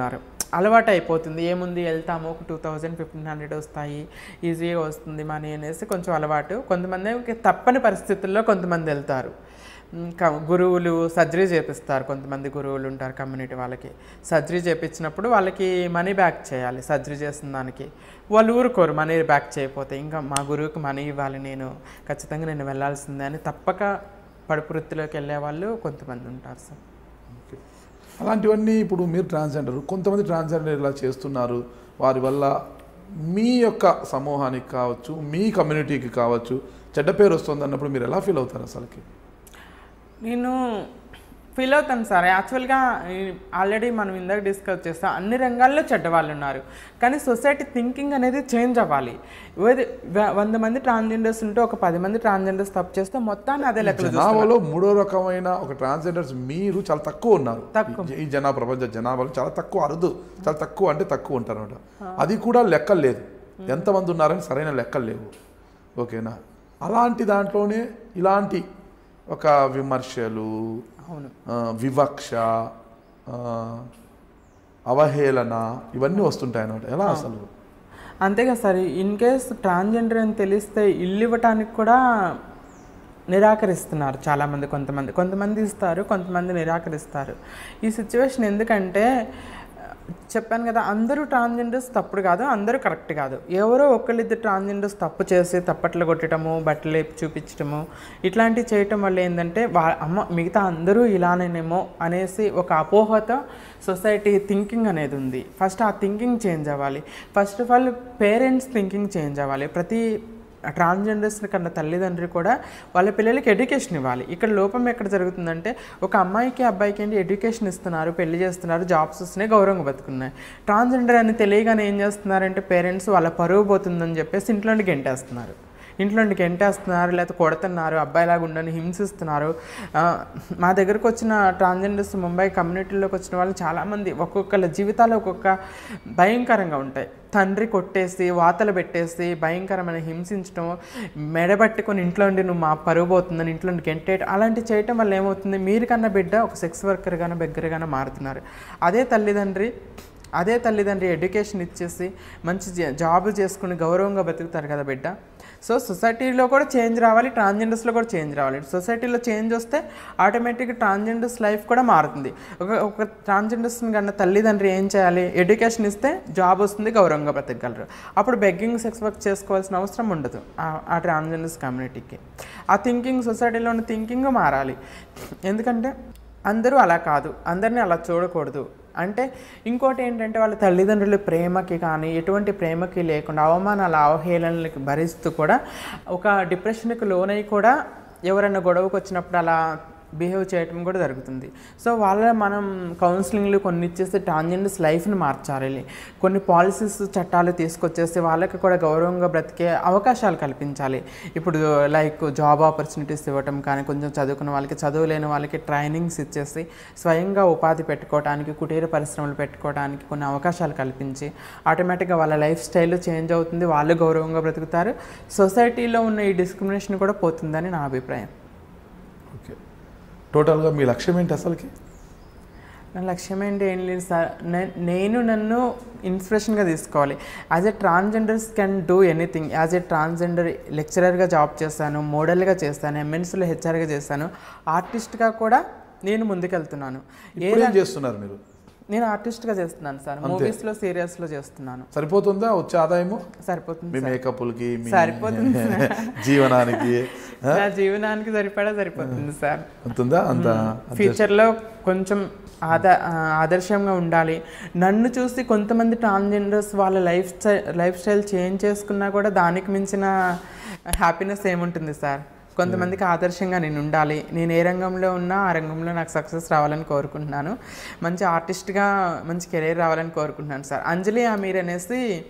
అలవాటు అయిపోతుంది ఏముంది వెళ్తాము ఒక టూ థౌజండ్ ఫిఫ్టీన్ హండ్రెడ్ వస్తాయి ఈజీగా వస్తుంది మనీ అనేసి కొంచెం అలవాటు కొంతమంది తప్పని పరిస్థితుల్లో కొంతమంది వెళ్తారు ఇంకా గురువులు సర్జరీ చేపిస్తారు కొంతమంది గురువులు ఉంటారు కమ్యూనిటీ వాళ్ళకి సర్జరీ చేపించినప్పుడు వాళ్ళకి మనీ బ్యాక్ చేయాలి సర్జరీ చేసిన దానికి వాళ్ళు ఊరుకోరు మనీ బ్యాక్ చేయకపోతే ఇంకా మా గురువుకి మనీ ఇవ్వాలి నేను ఖచ్చితంగా నేను వెళ్ళాల్సిందే అని తప్పక పడుపు వృత్తిలోకి వెళ్ళే వాళ్ళు కొంతమంది ఉంటారు సార్ అలాంటివన్నీ ఇప్పుడు మీరు ట్రాన్స్జెండర్ కొంతమంది ట్రాన్స్జెండర్ ఇలా చేస్తున్నారు వారి వల్ల మీ యొక్క సమూహానికి కావచ్చు మీ కమ్యూనిటీకి కావచ్చు చెడ్డ పేరు వస్తుంది అన్నప్పుడు మీరు ఎలా ఫీల్ అవుతారు అసలుకి నేను ఫీల్ అవుతాను సార్ యాక్చువల్గా ఆల్రెడీ మనం ఇందాక డిస్కస్ చేస్తాం అన్ని రంగాల్లో చెడ్డవాళ్ళు ఉన్నారు కానీ సొసైటీ థింకింగ్ అనేది చేంజ్ అవ్వాలి ఏది వ- వంద మంది ట్రాన్స్జెండర్స్ ఉంటే ఒక పది మంది ట్రాన్స్జెండర్స్ తప్పు చేస్తే మొత్తాన్ని అదే లెక్కలు చూస్తారు జనాభాలో మూడో రకమైన ఒక ట్రాన్స్జెండర్స్ మీరు చాలా తక్కువ ఉన్నారు తక్కువ. ఈ- ఈ జనా ప్రపంచ జనాభాలో చాలా తక్కువ అరుదు చాలా తక్కువ అంటే తక్కువ ఉంటారు అనమాట అది కూడా లెక్కలు లేదు ఎంతమంది ఉన్నారని సరైన లెక్కలు లేవు ఓకేనా అలాంటి దాంట్లోనే ఇలాంటి ఒక విమర్శలు అవును ఆ, వివక్ష ఆ, అవహేళన ఇవన్నీ వస్తుంటాయి అన్నమాట ఎలా అసలు అంతేగా సార్ ఇన్ కేస్ ట్రాన్స్జెండర్ అని తెలిస్తే ఇల్లు ఇవ్వటానికి కూడా నిరాకరిస్తున్నారు చాలామంది కొంతమంది కొంతమంది ఇస్తారు కొంతమంది నిరాకరిస్తారు ఈ సిచ్యువేషన్ ఎందుకంటే ఆ, చెప్పాను కదా అందరూ ట్రాన్స్జెండర్స్ తప్పుడు కాదు అందరూ కరెక్ట్ కాదు ఎవరో ఒకళ్ళిద్దరు ట్రాన్స్జెండర్స్ తప్పు చేసి తప్పట్లు కొట్టడము బట్టలు లేపి చూపించడము ఇట్లాంటివి చేయటం వల్ల ఏంటంటే వా అమ్మ మిగతా అందరూ ఇలానేనేమో అనేసి ఒక అపోహతో సొసైటీ థింకింగ్ అనేది ఉంది ఫస్ట్ ఆ థింకింగ్ చేంజ్ అవ్వాలి first of all parents thinking change అవ్వాలి ప్రతి ట్రాన్స్జెండర్స్ కన్నా తల్లిదండ్రులు కూడా వాళ్ళ పిల్లలకి ఎడ్యుకేషన్ ఇవ్వాలి ఇక్కడ లోపం ఎక్కడ జరుగుతుందంటే ఒక అమ్మాయికి అబ్బాయికి ఏంటి ఎడ్యుకేషన్ ఇస్తున్నారు పెళ్లి చేస్తున్నారు జాబ్స్ వస్తున్నాయి గౌరవంగా బతుకున్నాయి ట్రాన్స్జెండర్ అని తెలియగానే ఏం చేస్తున్నారంటే పేరెంట్స్ వాళ్ళ పరువు పోతుందని చెప్పేసి ఇంట్లోండి గెంటేస్తున్నారు ఇంట్లోండి గెంటేస్తున్నారు లేకపోతే కొడుతున్నారు అబ్బాయిలాగా ఉండని హింసిస్తున్నారు ఆ, మా దగ్గరకు వచ్చిన ట్రాన్స్జెండర్స్ ముంబై కమ్యూనిటీలోకి వచ్చిన వాళ్ళు చాలామంది ఒక్కొక్కళ్ళ జీవితాలు ఒక్కొక్క భయంకరంగా ఉంటాయి తండ్రి కొట్టేసి వాతలు పెట్టేసి భయంకరమైన హింసించడం మెడబట్టుకొని ఇంట్లో ఉండి నువ్వు మా పరువు పోతుందని ఇంట్లో ఉండి గెంటేయటం అలాంటివి చేయటం వల్ల ఏమవుతుంది మీరు కన్నా బిడ్డ ఒక సెక్స్ వర్కర్ గానో బెగ్గరగానో మారుతున్నారు అదే తల్లిదండ్రి అదే తల్లిదండ్రి ఎడ్యుకేషన్ ఇచ్చేసి మంచి జా- జాబ్ చేసుకుని గౌరవంగా బతుకుతారు కదా బిడ్డ సో సొసైటీలో కూడా చేంజ్ రావాలి ట్రాన్స్జెండర్స్లో కూడా చేంజ్ రావాలి సొసైటీలో చేంజ్ వస్తే ఆటోమేటిక్గా ట్రాన్స్జెండర్స్ లైఫ్ కూడా మారుతుంది ఒక ఒక ట్రాన్స్జెండర్స్ కన్నా తల్లిదండ్రి ఏం చేయాలి ఎడ్యుకేషన్ ఇస్తే జాబ్ వస్తుంది గౌరవంగా బతకగలరు అప్పుడు బెగ్గింగ్ సెక్స్ వర్క్ చేసుకోవాల్సిన అవసరం ఉండదు ఆ- ఆ ట్రాన్స్జెండర్స్ కమ్యూనిటీకి ఆ థింకింగ్ సొసైటీలో ఉన్న థింకింగ్ మారాలి ఎందుకంటే అందరూ అలా కాదు అందరినీ అలా చూడకూడదు అంటే ఇంకోటి ఏంటంటే వాళ్ళ తల్లిదండ్రుల ప్రేమకి కానీ ఎటువంటి ప్రేమకి లేకుండా అవమానాల అవహేళనలకి భరిస్తూ కూడా ఒక డిప్రెషన్కి లోనై కూడా ఎవరైనా గొడవకు వచ్చినప్పుడు అలా బిహేవ్ చేయటం కూడా జరుగుతుంది సో వాళ్ళ మనం కౌన్సిలింగ్లు కొన్ని ఇచ్చేసి ట్రాన్స్జెండర్స్ లైఫ్ని మార్చాలి కొన్ని పాలసీస్ చట్టాలు తీసుకొచ్చేసి వాళ్ళకి కూడా గౌరవంగా బ్రతికే అవకాశాలు కల్పించాలి ఇప్పుడు లైక్ జాబ్ ఆపర్చునిటీస్ ఇవ్వటం కానీ కొంచెం చదువుకున్న వాళ్ళకి చదువు లేని వాళ్ళకి ట్రైనింగ్స్ ఇచ్చేసి స్వయంగా ఉపాధి పెట్టుకోవడానికి కుటీర పరిశ్రమలు పెట్టుకోవడానికి కొన్ని అవకాశాలు కల్పించి ఆటోమేటిక్గా వాళ్ళ లైఫ్ స్టైల్ చేంజ్ అవుతుంది వాళ్ళు గౌరవంగా బ్రతుకుతారు సొసైటీలో ఉన్న ఈ డిస్క్రిమినేషన్ కూడా పోతుందని నా అభిప్రాయం ఓకే టోటల్గా మీ లక్ష్యం ఏంటి అసలుకి నా లక్ష్యం ఏంటి ఏం లేదు సార్ నే- నేను నన్ను ఇన్స్పిరేషన్గా తీసుకోవాలి as a transgenders can do anything as a transgender లెక్చరర్గా జాబ్ చేశాను మోడల్గా చేస్తాను ఎంఎన్సీలో హెచ్ఆర్గా చేశాను ఆర్టిస్ట్గా కూడా నేను ముందుకెళ్తున్నాను ఇప్పుడు ఏం చేస్తున్నారు మీరు నేను ఆర్టిస్ట్గా చేస్తున్నాను సార్ మూవీస్లో సీరియల్స్లో చేస్తున్నాను సరిపోతుందా వచ్చే ఆదాయము సరిపోతుంది మీ మేకప్లకి మీ సరిపోతుంది జీవనానికి నా జీవనానికి సరిపడా సరిపోతుంది సార్ ఉంటుందా అంత ఫ్యూచర్లో కొంచెం ఆద ఆ, ఆదర్శంగా ఉండాలి నన్ను చూసి కొంతమంది ట్రాన్స్జెండర్స్ వాళ్ళ lifestyle lifestyle change చేసుకున్నా కూడా దానికి మించిన హ్యాపీనెస్ ఏముంటుంది సార్ కొంతమందికి ఆదర్శంగా నేను ఉండాలి నేను ఏ రంగంలో ఉన్నా ఆ రంగంలో నాకు సక్సెస్ రావాలని కోరుకుంటున్నాను మంచి ఆర్టిస్ట్గా మంచి కెరీర్ రావాలని కోరుకుంటున్నాను సార్ అంజలి అమీర్ అనేసి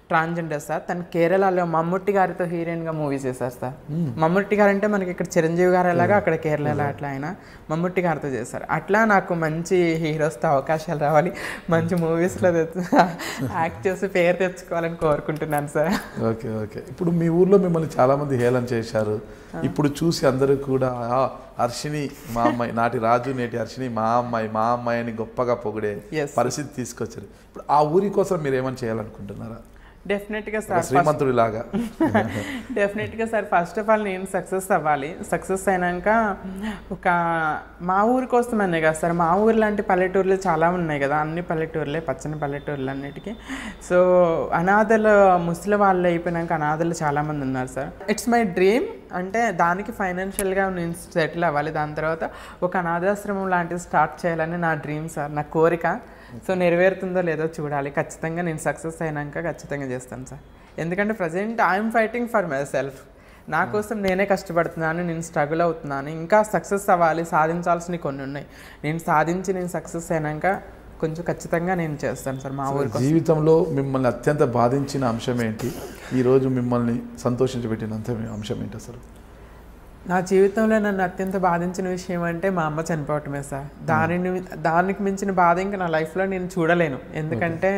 ట్రాన్స్జెండర్ సార్ తను కేరళలో మమ్ముట్టి గారితో హీరోయిన్గా మూవీ చేశారు సార్ మమ్ముట్టి గారు అంటే మనకి ఇక్కడ చిరంజీవి గారు ఎలాగా అక్కడ కేరళలో అట్లా ఆయన మమ్ముట్టి గారితో చేశారు అట్లా నాకు మంచి హీరోస్తో అవకాశాలు రావాలి మంచి మూవీస్లో యాక్ట్ చేసి పేరు తెచ్చుకోవాలని కోరుకుంటున్నాను సార్ ఓకే ఓకే ఇప్పుడు మీ ఊర్లో మిమ్మల్ని చాలా మంది హేళన చేశారు ఇప్పుడు చూసి అందరూ కూడా "ఆ, హర్షిని మా అమ్మాయి నాటి రాజు నేటి హర్షిని మా అమ్మాయి మా అమ్మాయి అని గొప్పగా పొగిడే Yes. పరిస్థితి తీసుకొచ్చారు ఇప్పుడు ఆ ఊరి కోసం మీరు ఏమైనా చేయాలనుకుంటున్నారా డెఫినెట్గా ఒక సార్ శ్రీమంతుడి లాగా డెఫినెట్గా సార్ ఫస్ట్ ఆఫ్ ఆల్ నేను సక్సెస్ అవ్వాలి సక్సెస్ అయినాక ఒక మా ఊరి కోసమనే కదా సార్ మా ఊరు లాంటి పల్లెటూర్లు చాలా ఉన్నాయి కదా అన్ని పల్లెటూర్లే పచ్చని పల్లెటూర్లు అన్నిటికీ సో అనాథలు ముసలి వాళ్ళు అయిపోయినాక అనాథలు చాలామంది ఉన్నారు సార్ ఇట్స్ మై డ్రీమ్ అంటే దానికి ఫైనాన్షియల్గా నేను సెటిల్ అవ్వాలి దాని తర్వాత ఒక అనాథాశ్రమం లాంటిది స్టార్ట్ చేయాలని నా డ్రీమ్ సార్ నా కోరిక సో నెరవేరుతుందో లేదో చూడాలి ఖచ్చితంగా నేను సక్సెస్ అయినాక ఖచ్చితంగా చేస్తాను సార్ ఎందుకంటే present I'm fighting for myself నా కోసం నేనే కష్టపడుతున్నాను నేను స్ట్రగుల్ అవుతున్నాను ఇంకా సక్సెస్ అవ్వాలి సాధించాల్సినవి కొన్ని ఉన్నాయి నేను సాధించి నేను సక్సెస్ అయినాక కొంచెం ఖచ్చితంగా నేను చేస్తాను సార్ మా ఊరి కోసం జీవితంలో మిమ్మల్ని అత్యంత బాధించిన అంశం ఏంటి ఈరోజు మిమ్మల్ని సంతోషించబెట్టినంత అంశం ఏంటి అసలు నా జీవితంలో నన్ను అత్యంత బాధించిన విషయం అంటే మా అమ్మ చనిపోవటమే సార్ దానిని దానికి మించిన బాధ ఇంకా నా లైఫ్లో నేను చూడలేను ఎందుకంటే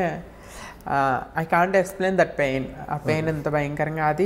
I can't explain that pain ఆ పెయిన్ ఎంత భయంకరంగా అది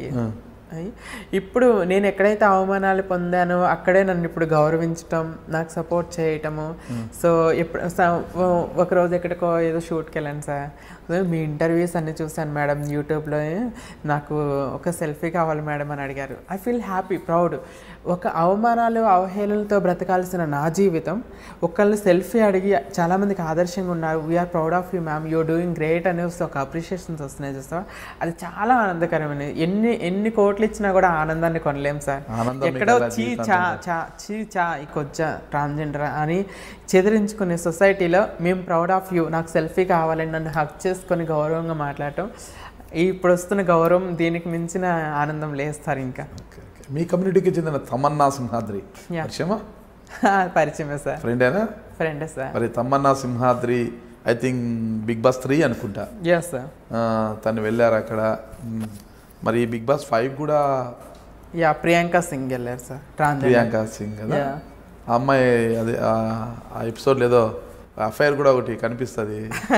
అయి ఇప్పుడు నేను ఎక్కడైతే అవమానాలు పొందానో అక్కడే నన్ను ఇప్పుడు గౌరవించటం నాకు సపోర్ట్ చేయటము సో ఇప్పుడు స- ఓ- ఒకరోజు ఎక్కడికో ఏదో షూట్కి వెళ్ళాను సార్ సో మీ ఇంటర్వ్యూస్ అన్ని చూశాను మేడం యూట్యూబ్లో నాకు ఒక సెల్ఫీ కావాలి మేడం అని అడిగారు ఐ ఫీల్ హ్యాపీ ప్రౌడ్ ఒక అవమానాలు అవహేళనలతో బ్రతకాల్సిన నా జీవితం ఒకళ్ళు సెల్ఫీ అడిగి చాలామందికి ఆదర్శంగా ఉన్నారు we're proud of you ma'am you're doing great అనేసి ఒక అప్రిషియేషన్స్ వస్తున్నాయి చూస్తావా అది చాలా ఆనందకరమైనది ఎన్ని ఎన్ని కోట్లు ఇచ్చినా కూడా ఆనందాన్ని కొనలేం సార్ ఆనందం ఎక్కడో మిగలాలి చీ జీవితాంతం. చా చా చీ చా ఈ కొజ్జా ట్రాన్స్జెండర్ అని చెదిరించుకునే సొసైటీలో మేము ప్రౌడ్ ఆఫ్ యూ నాకు సెల్ఫీ కావాలని నన్ను హక్ చేసుకొని గౌరవంగా మాట్లాడటం ఇప్పుడు వస్తున్న గౌరవం దీనికి మించిన ఆనందం లేదు సార్ ఇంకా ఓకే, ఓకే. మీ కమ్యూనిటీకి చెందిన తమన్నా సింహాద్రి Yeah. పరిచయమా పరిచయమే సార్ ఫ్రెండేనా ఫ్రెండ్ సార్ మరి Tamanna Simhadri I think Bigg Boss three అనుకుంటా ఎస్ సార్ ఆ, తను వెళ్ళారు అక్కడ మ్, మరి బిగ్ బాస్ ఫైవ్ కూడా యా ప్రియాంక సింగ్ వెళ్ళారు సార్ ట్రాన్స్జెండర్ ప్రియాంక సింగ్ కదా Yeah. ఆ అమ్మాయి అదే ఆ- ఆ ఎపిసోడ్ ఏదో అఫైర్ కూడా ఒకటి కనిపిస్తుంది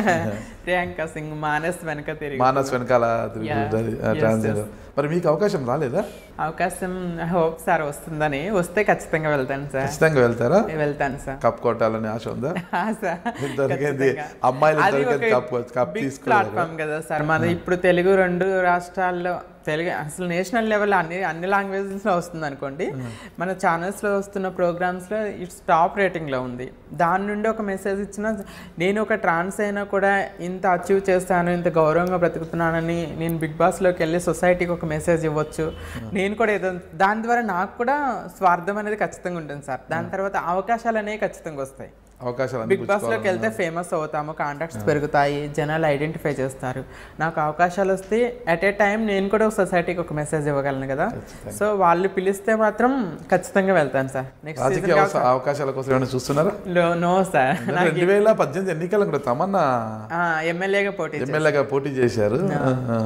ప్రియాంక సింగ్ మానస్ వెనక తిరిగి మానస్ వెనకాల తిరుగుతుంటది, ఆ, Yes, ట్రాన్స్జెండర్ మరి మీకు అవకాశం రాలేదా అవకాశం హోప్ సార్ వస్తుందని వస్తే ఖచ్చితంగా వెళ్తాను సార్ ఖచ్చితంగా వెళ్తారా వెళ్తాను సార్ కప్ కొట్టాలని ఆశ ఉందా ఆ సార్ దొరికింది ఖచ్చితంగా. అమ్మాయిలు అది దొరికింది ఒక కప్ కప్ బిగ్ తీసుకోలేదు ప్లాట్ఫామ్ కదా సార్ మన ఇప్పుడు తెలుగు రెండు రాష్ట్రాల్లో తెలుగు అసలు నేషనల్ లెవెల్ అన్ని అన్ని లాంగ్వేజెస్లో వస్తుంది అనుకోండి మన ఛానల్స్లో వస్తున్న ప్రోగ్రామ్స్లో ఇట్స్ టాప్ రేటింగ్లో ఉంది దాని నుండి ఒక మెసేజ్ ఇచ్చిన నేను ఒక ట్రాన్స్ అయినా కూడా ఇంత అచీవ్ చేస్తాను ఇంత గౌరవంగా బ్రతుకుతున్నానని నేను బిగ్ బాస్లోకి వెళ్ళి సొసైటీకి ఒక మెసేజ్ ఇవ్వచ్చు నేను కూడా ఏదో దాని ద్వారా నాకు కూడా స్వార్థం అనేది ఖచ్చితంగా ఉంటుంది సార్ దాని తర్వాత అవకాశాలు అనేవి ఖచ్చితంగా వస్తాయి అవకాశాలు బిగ్ బాస్ లోకి వెళ్తే ఫేమస్ అవుతాము కాంటాక్ట్స్ పెరుగుతాయి జనాలు ఐడెంటిఫై చేస్తారు నాకు అవకాశాలు వస్తే అట్ ఏ టైం నేను కూడా సొసైటీకి ఒక మెసేజ్ ఇవ్వగలను కదా సో వాళ్ళు పిలిస్తే మాత్రం ఖచ్చితంగా వెళ్తాను సార్ నెక్స్ట్ రాజకీయ అవస- అవకాశాల కోసం ఏమైనా చూస్తున్నారా సీజన్ నో సార్ రెండు వేల పద్దెనిమిది ఎన్నికలు కూడా తమన్నా ఎమ్మెల్యేగా పోటీ చేశాను. ఎమ్మెల్యేగా పోటీ చేశారు ఆ,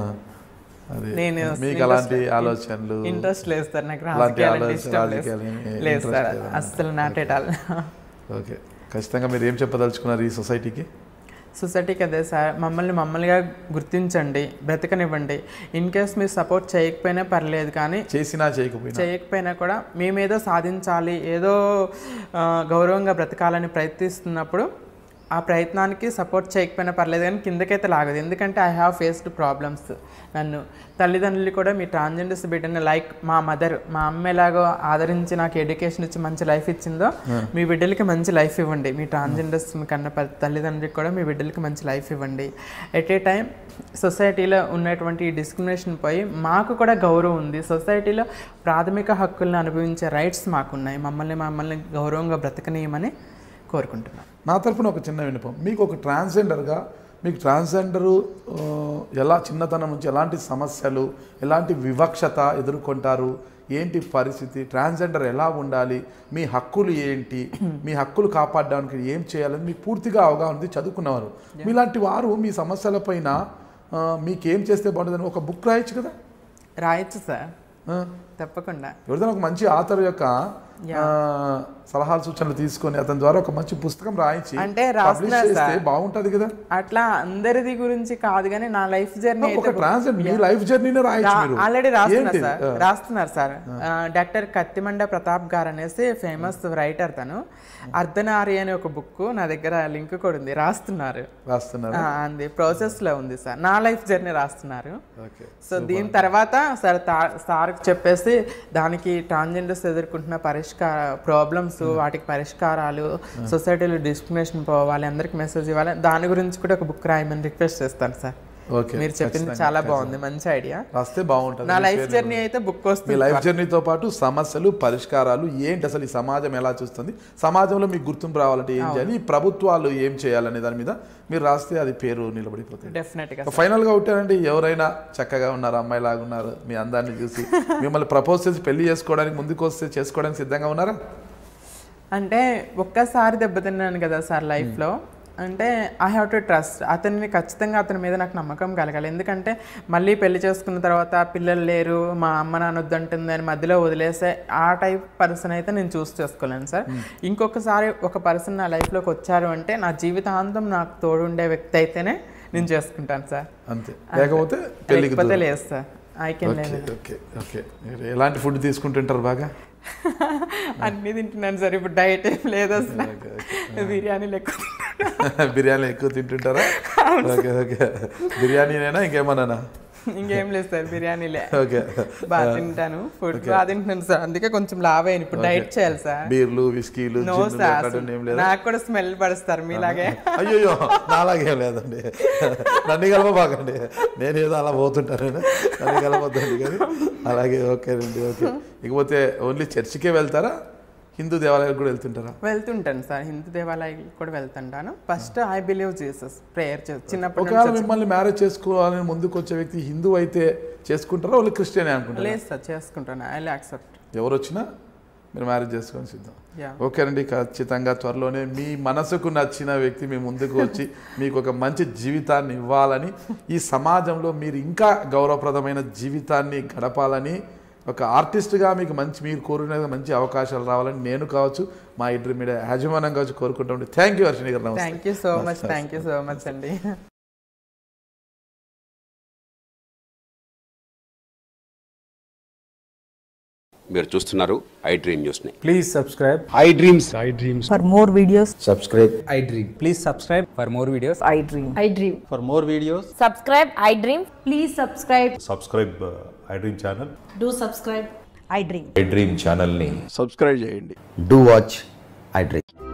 అది నేను మీకు అలాంటి ఆలోచనలు ఇంట్రెస్ట్ లేదు సార్ నాకు అలాంటి రాజకీయాలు ఆలోచన- ఇష్టం లేదు రాజకీయాలు ఏమి లేదు interest సార్ లేదా? అస్సలు నాట్ ఎట్ ఆల్ ఓకే ఖచ్చితంగా మీరు ఏం చెప్పదలుచుకున్నారు ఈ సొసైటీకి సొసైటీకి అదే సార్ మమ్మల్ని మమ్మల్నిగా గుర్తించండి బ్రతకనివ్వండి ఇన్ కేస్ మీరు సపోర్ట్ చేయకపోయినా పర్లేదు కానీ చేసినా చేయకపోయినా చేయకపోయినా కూడా మేమేదో సాధించాలి ఏదో ఆ, గౌరవంగా బ్రతకాలని ప్రయత్నిస్తున్నప్పుడు ఆ ప్రయత్నానికి సపోర్ట్ చేయకపోయినా పర్లేదు కానీ కిందకైతే లాగదు ఎందుకంటే ఐ హ్యావ్ ఫేస్డ్ ప్రాబ్లమ్స్ నన్ను తల్లిదండ్రులు కూడా మీ ట్రాన్స్జెండర్స్ బిడ్డని లైక్ మా మదర్ మా అమ్మ ఎలాగో ఆదరించి నాకు ఎడ్యుకేషన్ ఇచ్చి మంచి లైఫ్ ఇచ్చిందో మీ బిడ్డలకి మంచి లైఫ్ ఇవ్వండి మీ ట్రాన్స్జెండర్స్ కన్నా ప- తల్లిదండ్రులకి కూడా మీ బిడ్డలకి మంచి లైఫ్ ఇవ్వండి ఎట్ ఏ టైం సొసైటీలో ఉన్నటువంటి ఈ డిస్క్రిమినేషన్ పోయి మాకు కూడా గౌరవం ఉంది సొసైటీలో ప్రాథమిక హక్కులను అనుభవించే రైట్స్ మాకున్నాయి మమ్మల్ని మమ్మల్ని గౌరవంగా బ్రతకనీయమని కోరుకుంటున్నాను నా తరపున ఒక చిన్న విన్నపం మీకు ఒక ట్రాన్స్జెండర్గా మీకు ట్రాన్స్జెండరు ఆ, ఎలా చిన్నతనం నుంచి ఎలాంటి సమస్యలు ఎలాంటి వివక్షత ఎదుర్కొంటారు ఏంటి పరిస్థితి ట్రాన్స్జెండర్ ఎలా ఉండాలి మీ హక్కులు ఏంటి మీ హక్కులు కాపాడడానికి ఏం చేయాలని మీకు పూర్తిగా అవగాహన ఉంది చదువుకున్నవారు మీలాంటి వారు మీ సమస్యలపైన ఆ, మీకేం చేస్తే బాగుంటుందని ఒక బుక్ రాయొచ్చు కదా రాయొచ్చు సార్ ఆ, తప్పకుండా ఎవరిదైనా ఒక మంచి ఆథర్ యొక్క ఆ, సలహాలు సూచనలు తీసుకొని అతని ద్వారా ఒక మంచి పుస్తకం రాయించి అంటే publish రాస్తున్నారు చేస్తే సార్. బాగుంటది కదా అట్లా అందరిది గురించి కాదు కానీ నా లైఫ్ జర్నీ ఒక ట్రాన్స్జెండర్ మీ లైఫ్ జర్నీనే రాయొచ్చు మీరు ఆల్రెడీ రాస్తున్నారు ఏంటి? సార్ రాస్తున్నారు సార్ ఆ, డాక్టర్ కత్తిమండ ప్రతాప్ గారు అనేసి ఫేమస్ రైటర్ తను అర్ధనారి అనే ఒక బుక్ నా దగ్గర లింక్ కూడా ఉంది రాస్తున్నారు రాస్తున్నారు ఆ, అంది ప్రాసెస్ లో ఉంది సార్ నా లైఫ్ జర్నీ రాస్తున్నారు ఓకే సో దీని తర్వాత సార్ సార్కి చెప్పేసి దానికి ట్రాన్స్జెండర్స్ ఎదుర్కొంటున్న పరిష్కార ప్రాబ్లమ్స్ వాటికి పరిష్కారాలు సొసైటీలో డిస్క్రిమినేషన్ పోవాలి అందరికి మెసేజ్ ఇవ్వాలి దాని గురించి కూడా ఒక బుక్ రాయమని రిక్వెస్ట్ చేస్తాను సార్ ఓకే మీరు చెప్పింది చాలా బాగుంది మంచి ఐడియా రాస్తే బాగుంటుంది నా లైఫ్ జర్నీ అయితే బుక్ మీ వస్తుంది లైఫ్ జర్నీతో పాటు సమస్యలు పరిష్కారాలు ఏంటి అసలు ఈ సమాజం ఎలా చూస్తుంది సమాజంలో మీకు గుర్తింపు రావాలంటే ఏం చేయాలి ఈ ప్రభుత్వాలు ఏం చేయాలనే దాని మీద మీరు రాస్తే అది పేరు నిలబడిపోతుంది డెఫినెట్ గా ఫైనల్ గా ఉంటారండి ఎవరైనా చక్కగా ఉన్నారు అమ్మాయి లాగా ఉన్నారు మీ అందాన్ని చూసి మిమ్మల్ని ప్రపోజ్ చేసి పెళ్లి చేసుకోవడానికి ముందుకు వస్తే చేసుకోవడానికి సిద్ధంగా ఉన్నారా అంటే ఒక్కసారి దెబ్బతిన్నాను కదా సార్ లైఫ్లో అంటే ఐ హ్యావ్ టు ట్రస్ట్ అతన్ని ఖచ్చితంగా అతని మీద నాకు నమ్మకం కలగాలి ఎందుకంటే మళ్ళీ పెళ్లి చేసుకున్న తర్వాత పిల్లలు లేరు మా అమ్మ నాన్న వద్దంటుంది అని మధ్యలో వదిలేసే ఆ టైప్ పర్సన్ అయితే నేను చూస్ చేసుకోలేను సార్ ఇంకొకసారి ఒక పర్సన్ నా లైఫ్లోకి వచ్చారు అంటే నా జీవితాంతం నాకు తోడుండే వ్యక్తి అయితేనే నేను చేసుకుంటాను సార్ అంతే లేకపోతే పెళ్లికి లేకపోతే దూరం. లేదు సార్ ఐ కెన్ ఓకే లేదు ఓకే ఓకే మీరు ఎలాంటి ఫుడ్ తీసుకుంటుంటారు బాగా అన్నీ తింటున్నాను సార్ ఇప్పుడు డైట్ ఏం లేదు అసలు బిర్యానీ లెక్క బిర్యానీ ఎక్కువ తింటుంటారా ఓకే ఓకే బిర్యానీనేనా ఇంకేమన్నా ఇంకేం లేదు సార్ బిర్యానీలే ఓకే బాగా తింటాను ఫుడ్ బాగా తింటున్నాను సార్ అందుకే కొంచెం లావ్ అయ్యాను ఇప్పుడు డైట్ చేయాలి సార్ బీర్లు విస్కీలు నో జిన్నులు సార్ అట్లాంటివి ఏం లేదా నాకు కూడా స్మెల్ పడుస్తారు మీలాగే అయ్యో నాలాగేం లేదండి నన్ను కలపబాకండి నేను ఏదో అలా పోతుంటాను నన్ను కలపొద్దండి కానీ అలాగే ఓకేనండి ఓకే ఇకపోతే ఓన్లీ చర్చికే వెళ్తారా హిందూ దేవాలయాలకు కూడా వెళ్తుంటారా వెళ్తుంటాను సార్ హిందూ దేవాలయాలకు కూడా వెళ్తుంటాను first I believe Jesus prayer చిన్నప్పటి ఒకవేళ నుంచి మిమ్మల్ని మ్యారేజ్ చేసుకోవాలని ముందుకు వచ్చే వ్యక్తి హిందూ అయితే చేసుకుంటారా వాళ్ళు క్రిస్టియన్ అనుకుంటారా లేదు సార్ చేసుకుంటాను ఐ యాక్సెప్ట్ ఎవరు వచ్చినా మీరు మ్యారేజ్ చేసుకొని సిద్ధం యా ఓకేనండి ఖచ్చితంగా త్వరలోనే మీ మనసుకు నచ్చిన వ్యక్తి మీ ముందుకు వచ్చి మీకు ఒక మంచి జీవితాన్ని ఇవ్వాలని ఈ సమాజంలో మీరు ఇంకా గౌరవప్రదమైన జీవితాన్ని గడపాలని ఒక ఆర్టిస్ట్గా మీకు మంచి మీరు కోరిన మంచి అవకాశాలు రావాలని నేను కావచ్చు మా ఇద్దరి మీడియా యాజమాన్యం కావచ్చు కోరుకుంటాం థ్యాంక్ యూ హర్షిని గారు నమస్తే thank you so much thank you so much అండి మీరు చూస్తున్నారు ఐ డ్రీమ్ న్యూస్ని Please subscribe I dreams. I Dreams. For more videos, Subscribe. I Dream. Please subscribe for more videos. I dream. I dream. For more videos, Subscribe, I dream. Please subscribe. Subscribe I dream channel Do subscribe. I dream. I dream ఛానల్ని Do watch I dream.